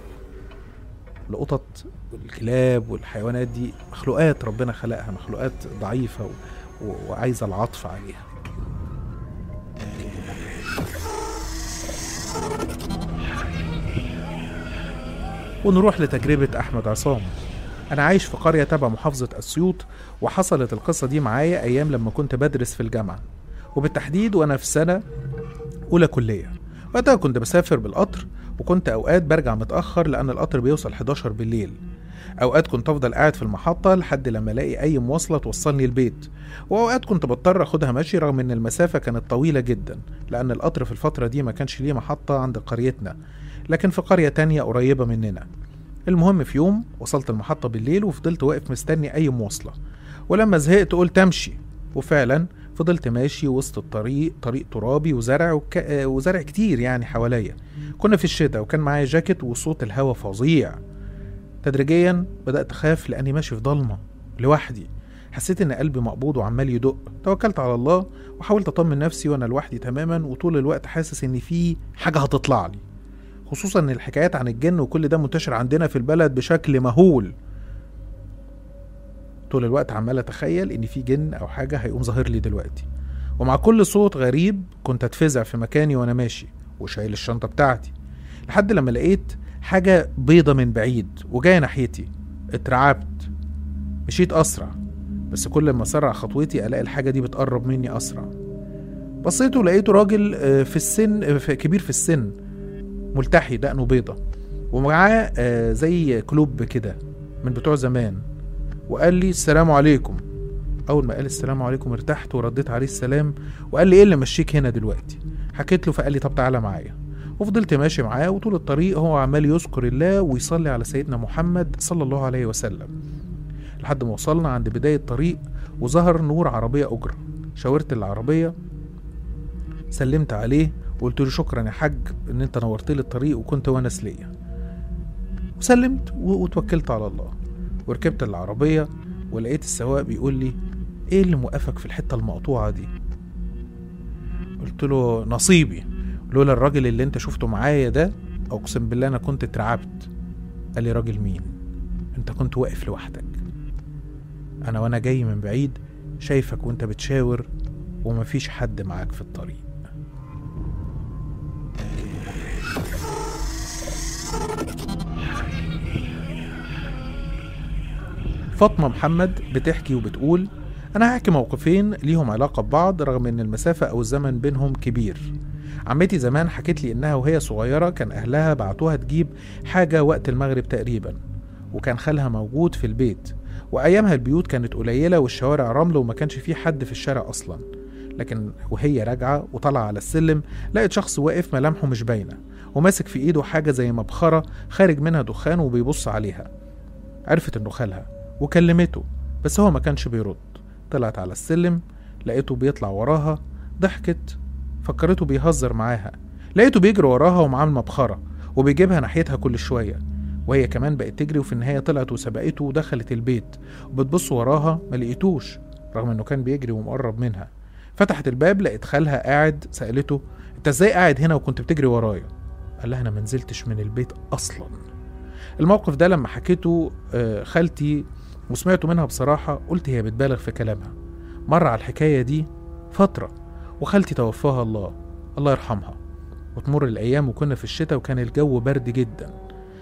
D: القطط والكلاب والحيوانات دي مخلوقات ربنا خلقها مخلوقات ضعيفه و... و... وعايزه العطف عليها ونروح لتجربة أحمد عصام أنا عايش في قرية تبع محافظة أسيوط وحصلت القصة دي معايا أيام لما كنت بدرس في الجامعة وبالتحديد وأنا في سنة أولى كلية وقتها كنت بسافر بالقطر وكنت أوقات برجع متأخر لأن القطر بيوصل 11 بالليل أوقات كنت أفضل قاعد في المحطة لحد لما ألاقي أي مواصلة توصلني البيت وأوقات كنت بضطر أخدها مشي رغم إن المسافة كانت طويلة جدا لأن القطر في الفترة دي ما كانش ليه محطة عند قريتنا لكن في قرية تانية قريبة مننا المهم في يوم وصلت المحطة بالليل وفضلت واقف مستني أي مواصلة ولما زهقت قلت أمشي وفعلا فضلت ماشي وسط الطريق طريق ترابي وزرع وك... آه، وزرع كتير يعني حواليا كنا في الشتاء وكان معايا جاكيت وصوت الهوا فظيع تدريجيا بدأت أخاف لأني ماشي في ضلمة لوحدي حسيت إن قلبي مقبوض وعمال يدق توكلت على الله وحاولت أطمن نفسي وأنا لوحدي تماما وطول الوقت حاسس إن في حاجة هتطلع لي خصوصا ان الحكايات عن الجن وكل ده منتشر عندنا في البلد بشكل مهول طول الوقت عمال اتخيل ان في جن او حاجه هيقوم ظاهر لي دلوقتي ومع كل صوت غريب كنت اتفزع في مكاني وانا ماشي وشايل الشنطه بتاعتي لحد لما لقيت حاجه بيضه من بعيد وجايه ناحيتي اترعبت مشيت اسرع بس كل ما اسرع خطوتي الاقي الحاجه دي بتقرب مني اسرع بصيت ولقيته راجل آه، في السن آه، في- كبير في السن ملتحي دقنه بيضة ومعاه آه، زي كلوب كده من بتوع زمان وقال لي السلام عليكم اول ما قال السلام عليكم ارتحت ورديت عليه السلام وقال لي ايه اللي مشيك هنا دلوقتي حكيت له فقال لي طب تعالى معايا وفضلت ماشي معاه وطول الطريق هو عمال يذكر الله ويصلي على سيدنا محمد صلى الله عليه وسلم لحد ما وصلنا عند بداية طريق وظهر نور عربية أجرة شاورت العربية سلمت عليه وقلت له شكرا يا حاج ان انت نورت لي الطريق وكنت ونس ليا وسلمت و- وتوكلت على الله وركبت العربية ولقيت السواق بيقول لي ايه اللي موقفك في الحتة المقطوعة دي قلت له نصيبي لولا الراجل اللي انت شفته معايا ده اقسم بالله انا كنت اترعبت قال لي راجل مين انت كنت واقف لوحدك انا وانا جاي من بعيد شايفك وانت بتشاور ومفيش حد معاك في الطريق فاطمة محمد بتحكي وبتقول أنا هحكي موقفين ليهم علاقة ببعض رغم إن المسافة أو الزمن بينهم كبير عمتي زمان حكت لي إنها وهي صغيرة كان أهلها بعتوها تجيب حاجة وقت المغرب تقريبا وكان خالها موجود في البيت وأيامها البيوت كانت قليلة والشوارع رمل وما كانش فيه حد في الشارع أصلا لكن وهي راجعة وطالعة على السلم لقت شخص واقف ملامحه مش باينة وماسك في إيده حاجة زي مبخرة خارج منها دخان وبيبص عليها عرفت إنه خالها وكلمته بس هو ما كانش بيرد طلعت على السلم لقيته بيطلع وراها ضحكت فكرته بيهزر معاها لقيته بيجري وراها ومعاه المبخرة وبيجيبها ناحيتها كل شوية وهي كمان بقت تجري وفي النهاية طلعت وسبقته ودخلت البيت وبتبص وراها ما لقيتوش رغم انه كان بيجري ومقرب منها فتحت الباب لقيت خالها قاعد سألته انت ازاي قاعد هنا وكنت بتجري ورايا قال لها انا ما نزلتش من البيت اصلا الموقف ده لما حكيته آه، خالتي وسمعته منها بصراحة قلت هي بتبالغ في كلامها مر على الحكاية دي فترة وخالتي توفاها الله الله يرحمها وتمر الأيام وكنا في الشتاء وكان الجو برد جدا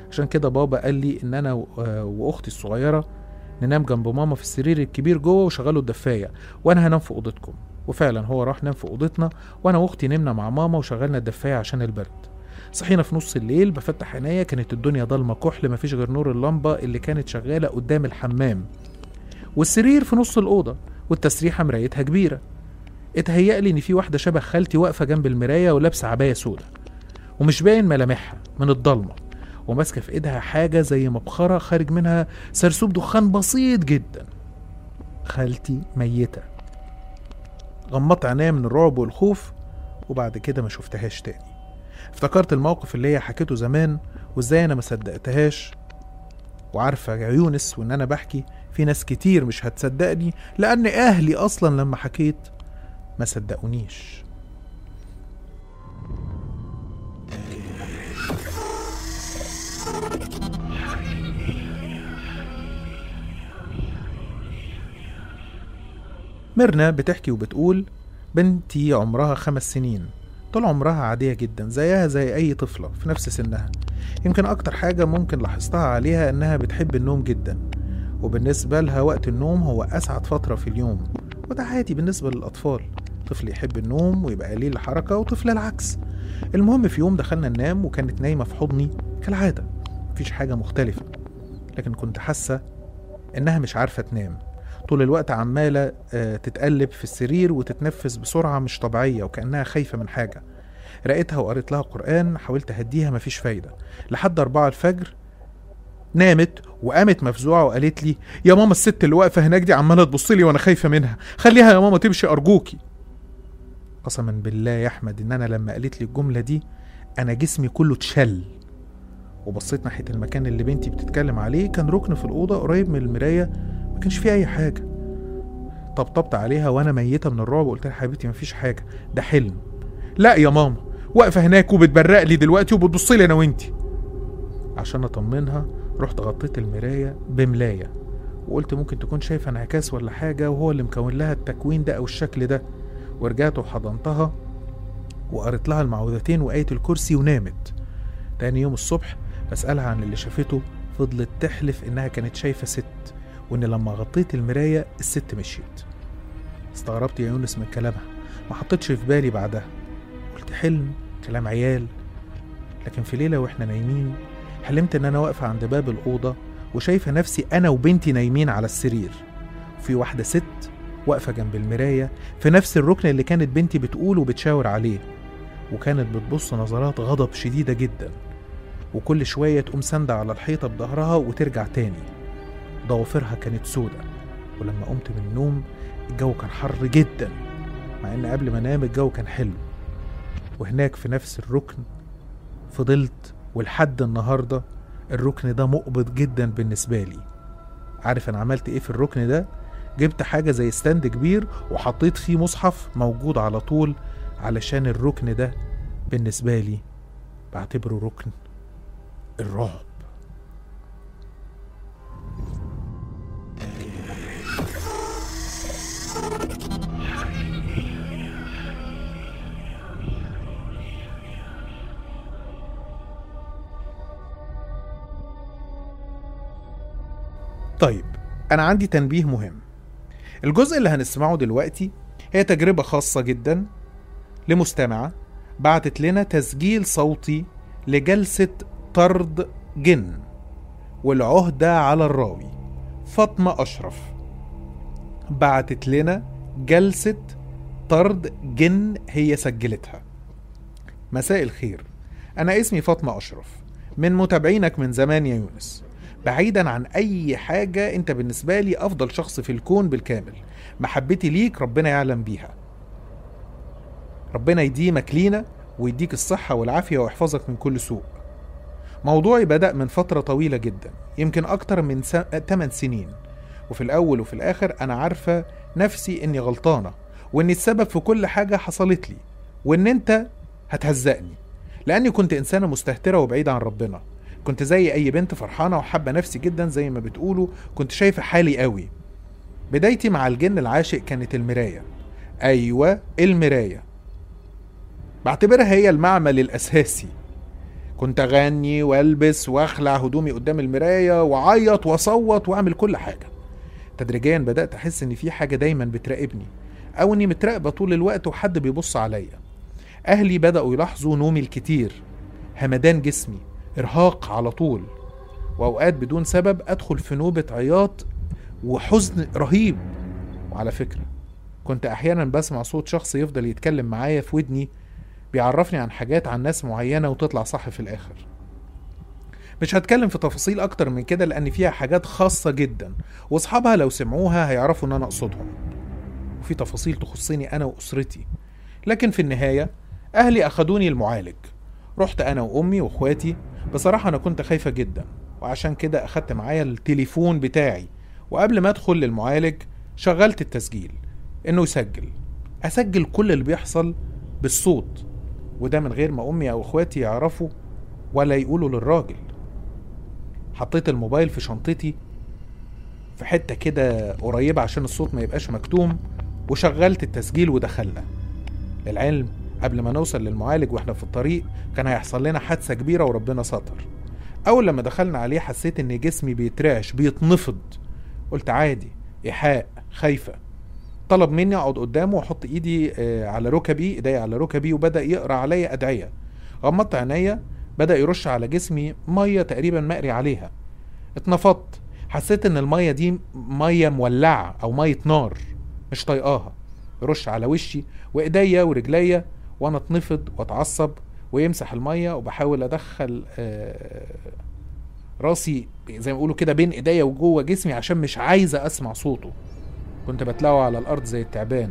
B: عشان كده بابا قال لي ان انا و- آه، واختي الصغيره ننام جنب ماما في السرير الكبير جوه وشغلوا الدفايه وانا هنام في اوضتكم وفعلا هو راح نام في اوضتنا وانا واختي نمنا مع ماما وشغلنا الدفايه عشان البرد صحينا في نص الليل بفتح عينيا كانت الدنيا ضلمه كحل مفيش غير نور اللمبه اللي كانت شغاله قدام الحمام والسرير في نص الاوضه والتسريحه مرايتها كبيره اتهيأ لي ان في واحده شبه خالتي واقفه جنب المرايه ولابسه عبايه سودا ومش باين ملامحها من الضلمه وماسكه في ايدها حاجه زي مبخره خارج منها سرسوب دخان بسيط جدا خالتي ميته غمضت عينيا من الرعب والخوف وبعد كده ما شفتهاش تاني افتكرت الموقف اللي هي حكيته زمان وازاي انا ما صدقتهاش وعارفه يا يونس وان انا بحكي في ناس كتير مش هتصدقني لان اهلي اصلا لما حكيت ما صدقونيش ميرنا بتحكي وبتقول بنتي عمرها خمس سنين طول عمرها عادية جدا زيها زي أي طفلة في نفس سنها يمكن أكتر حاجة ممكن لاحظتها عليها إنها بتحب النوم جدا وبالنسبة لها وقت النوم هو أسعد فترة في اليوم وده عادي بالنسبة للأطفال طفل يحب النوم ويبقى قليل الحركة وطفل العكس المهم في يوم دخلنا ننام وكانت نايمة في حضني كالعادة مفيش حاجة مختلفة لكن كنت حاسة إنها مش عارفة تنام طول الوقت عمالة آه، تتقلب في السرير وتتنفس بسرعة مش طبيعية وكأنها خايفة من حاجة رأيتها وقريت لها قرآن حاولت أهديها مفيش فايدة لحد أربعة الفجر نامت وقامت مفزوعة وقالت لي يا ماما الست اللي واقفة هناك دي عمالة تبص لي وأنا خايفة منها خليها يا ماما تمشي أرجوكي قسما بالله يا أحمد إن أنا لما قالت لي الجملة دي أنا جسمي كله اتشل وبصيت ناحية المكان اللي بنتي بتتكلم عليه كان ركن في الأوضة قريب من المراية ما كانش فيه أي حاجة طبطبت عليها وأنا ميتة من الرعب وقلت لها حبيبتي مفيش حاجة ده حلم لا يا ماما واقفة هناك وبتبرق لي دلوقتي وبتبص لي أنا وأنتي عشان أطمنها رحت غطيت المراية بملاية وقلت ممكن تكون شايفة انعكاس ولا حاجة وهو اللي مكون لها التكوين ده أو الشكل ده ورجعت وحضنتها وقريت لها المعوذتين وآية الكرسي ونامت تاني يوم الصبح بسألها عن اللي شافته فضلت تحلف إنها كانت شايفة ست وإن لما غطيت المراية الست مشيت استغربت يا يونس من كلامها ما حطيتش في بالي بعدها قلت حلم كلام عيال لكن في ليلة وإحنا نايمين حلمت إن أنا واقفة عند باب الأوضة وشايفة نفسي أنا وبنتي نايمين على السرير وفي واحدة ست واقفة جنب المراية في نفس الركن اللي كانت بنتي بتقول وبتشاور عليه وكانت بتبص نظرات غضب شديدة جدا وكل شوية تقوم ساندة على الحيطة بظهرها وترجع تاني ضوافرها كانت سودة ولما قمت من النوم الجو كان حر جدا مع ان قبل ما انام الجو كان حلو وهناك في نفس الركن فضلت ولحد النهاردة الركن ده مقبض جدا بالنسبة لي عارف انا عملت ايه في الركن ده جبت حاجة زي ستاند كبير وحطيت فيه مصحف موجود على طول علشان الركن ده بالنسبة لي بعتبره ركن الرعب طيب أنا عندي تنبيه مهم الجزء اللي هنسمعه دلوقتي هي تجربة خاصة جدا لمستمعة بعتت لنا تسجيل صوتي لجلسة طرد جن والعهدة على الراوي فاطمة أشرف بعتت لنا جلسة طرد جن هي سجلتها مساء الخير أنا اسمي فاطمة أشرف من متابعينك من زمان يا يونس بعيدا عن أي حاجة أنت بالنسبة لي أفضل شخص في الكون بالكامل محبتي ليك ربنا يعلم بيها ربنا يديمك لينا ويديك الصحة والعافية ويحفظك من كل سوء موضوعي بدأ من فترة طويلة جدا يمكن أكتر من س... 8 سنين وفي الأول وفي الآخر أنا عارفة نفسي إني غلطانة وإني السبب في كل حاجة حصلت لي وإن أنت هتهزقني لأني كنت إنسانة مستهترة وبعيدة عن ربنا كنت زي أي بنت فرحانة وحابة نفسي جدا زي ما بتقولوا كنت شايفة حالي قوي بدايتي مع الجن العاشق كانت المراية أيوة المراية بعتبرها هي المعمل الأساسي
D: كنت اغني والبس واخلع هدومي قدام المرايه واعيط واصوت واعمل كل حاجه تدريجيا بدات احس ان في حاجه دايما بتراقبني او اني متراقبه طول الوقت وحد بيبص عليا اهلي بداوا يلاحظوا نومي الكتير همدان جسمي ارهاق على طول واوقات بدون سبب ادخل في نوبه عياط وحزن رهيب وعلى فكره كنت احيانا بسمع صوت شخص يفضل يتكلم معايا في ودني بيعرفني عن حاجات عن ناس معينه وتطلع صح في الاخر مش هتكلم في تفاصيل اكتر من كده لان فيها حاجات خاصه جدا واصحابها لو سمعوها هيعرفوا ان انا اقصدهم وفي تفاصيل تخصني انا واسرتي لكن في النهايه اهلي اخدوني المعالج رحت انا وامي واخواتي بصراحه انا كنت خايفه جدا وعشان كده اخدت معايا التليفون بتاعي وقبل ما ادخل للمعالج شغلت التسجيل انه يسجل اسجل كل اللي بيحصل بالصوت وده من غير ما امي او اخواتي يعرفوا ولا يقولوا للراجل حطيت الموبايل في شنطتي في حته كده قريبه عشان الصوت ما يبقاش مكتوم وشغلت التسجيل ودخلنا للعلم قبل ما نوصل للمعالج واحنا في الطريق كان هيحصل لنا حادثه كبيره وربنا ستر اول لما دخلنا عليه حسيت ان جسمي بيترعش بيتنفض قلت عادي ايحاء خايفه طلب مني اقعد قدامه واحط ايدي آه، على ركبي ايديا على ركبي وبدا يقرا عليا ادعيه غمضت عينيا بدا يرش على جسمي ميه تقريبا مقري عليها اتنفضت حسيت ان الميه دي ميه مولعه او ميه نار مش طايقاها يرش على وشي وايديا ورجليا وانا اتنفض واتعصب ويمسح الميه وبحاول ادخل آه، راسي زي ما بيقولوا كده بين ايديا وجوه جسمي عشان مش عايزه اسمع صوته كنت بتلاوى على الارض زي التعبان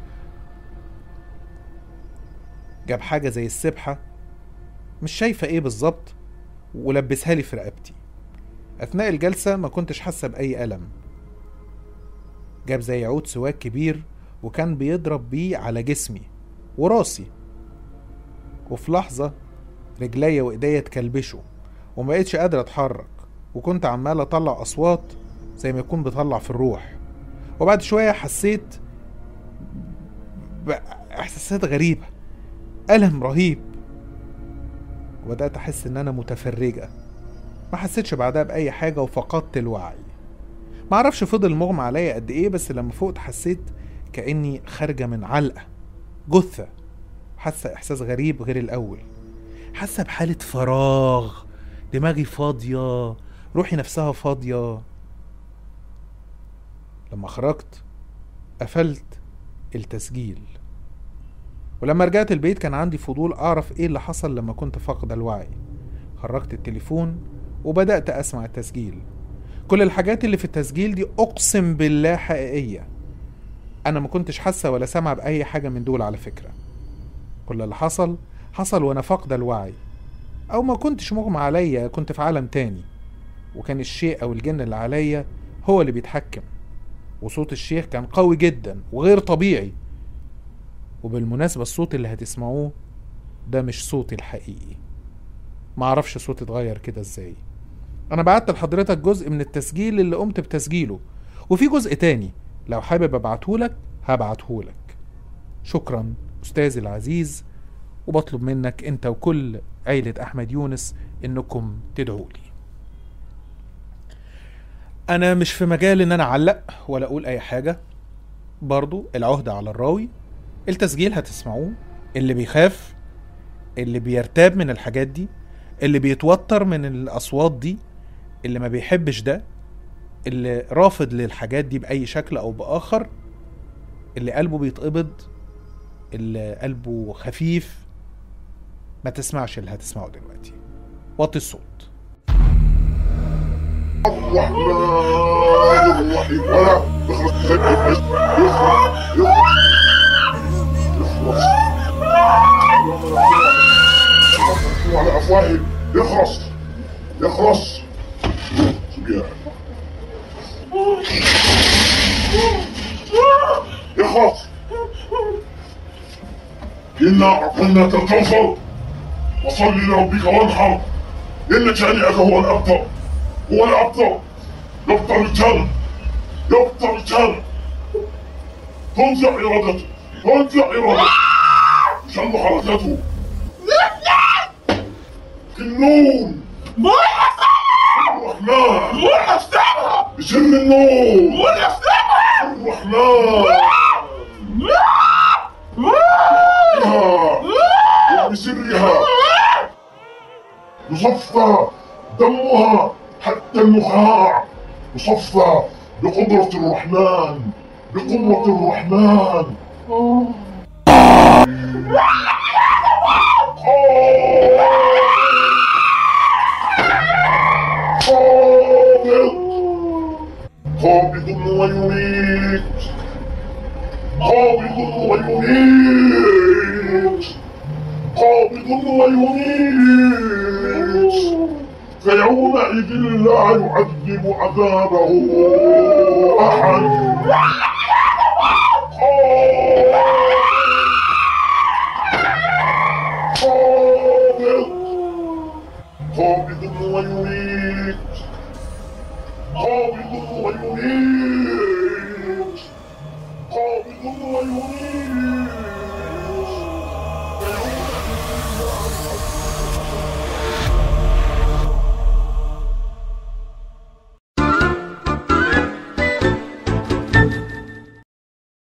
D: جاب حاجه زي السبحه مش شايفه ايه بالظبط ولبسها لي في رقبتي اثناء الجلسه ما كنتش حاسه باي الم جاب زي عود سواك كبير وكان بيضرب بيه على جسمي وراسي وفي لحظة رجليا وايديا اتكلبشوا ومبقتش قادر اتحرك وكنت عمال اطلع اصوات زي ما يكون بطلع في الروح وبعد شوية حسيت بإحساسات غريبة ألم رهيب وبدأت أحس إن أنا متفرجة ما حسيتش بعدها بأي حاجة وفقدت الوعي معرفش فضل مغمى عليا قد إيه بس لما فقت حسيت كأني خارجة من علقة جثة حاسة إحساس غريب غير الأول حاسة بحالة فراغ دماغي فاضية روحي نفسها فاضية لما خرجت قفلت التسجيل ولما رجعت البيت كان عندي فضول أعرف إيه اللي حصل لما كنت فاقد الوعي خرجت التليفون وبدأت أسمع التسجيل كل الحاجات اللي في التسجيل دي أقسم بالله حقيقية أنا ما كنتش حاسة ولا سامعة بأي حاجة من دول على فكرة كل اللي حصل حصل وأنا فاقدة الوعي أو ما كنتش مغمى عليا كنت في عالم تاني وكان الشيء أو الجن اللي عليا هو اللي بيتحكم وصوت الشيخ كان قوي جدا وغير طبيعي وبالمناسبة الصوت اللي هتسمعوه ده مش صوتي الحقيقي معرفش صوتي اتغير كده ازاي انا بعت لحضرتك جزء من التسجيل اللي قمت بتسجيله وفي جزء تاني لو حابب ابعتهولك هبعتهولك شكرا استاذي العزيز وبطلب منك انت وكل عيلة احمد يونس انكم تدعولي انا مش في مجال ان انا اعلق ولا اقول اي حاجة برضو العهدة على الراوي التسجيل هتسمعوه اللي بيخاف اللي بيرتاب من الحاجات دي اللي بيتوتر من الاصوات دي اللي ما بيحبش ده اللي رافض للحاجات دي باي شكل او باخر اللي قلبه بيتقبض اللي قلبه خفيف ما تسمعش اللي هتسمعه دلوقتي وطي الصوت
G: الرحمن الرحيم ولا يخرج يخرج يخرج يخرج على افواههم يخرس يخرس سجاع يخرس إنا أعطيناك الكوثر وصل لربك وانحر إن شانئك هو الأبتر هو الأبتر يبطل الجنة يبطل الجنة تنزع إرادته تنزع إرادته شن حركته كنون الرحمن بسر النور الرحمن بها وبسرها يصفى دمها حتى النخاع يصفى بقدرة الرحمن بقوة الرحمن قابض ويميت قابض ويميت قابض ويميت فيومئذ لا يعذب عذابه أحد قابض قابض ويميت قابض ويميت قابض ويميت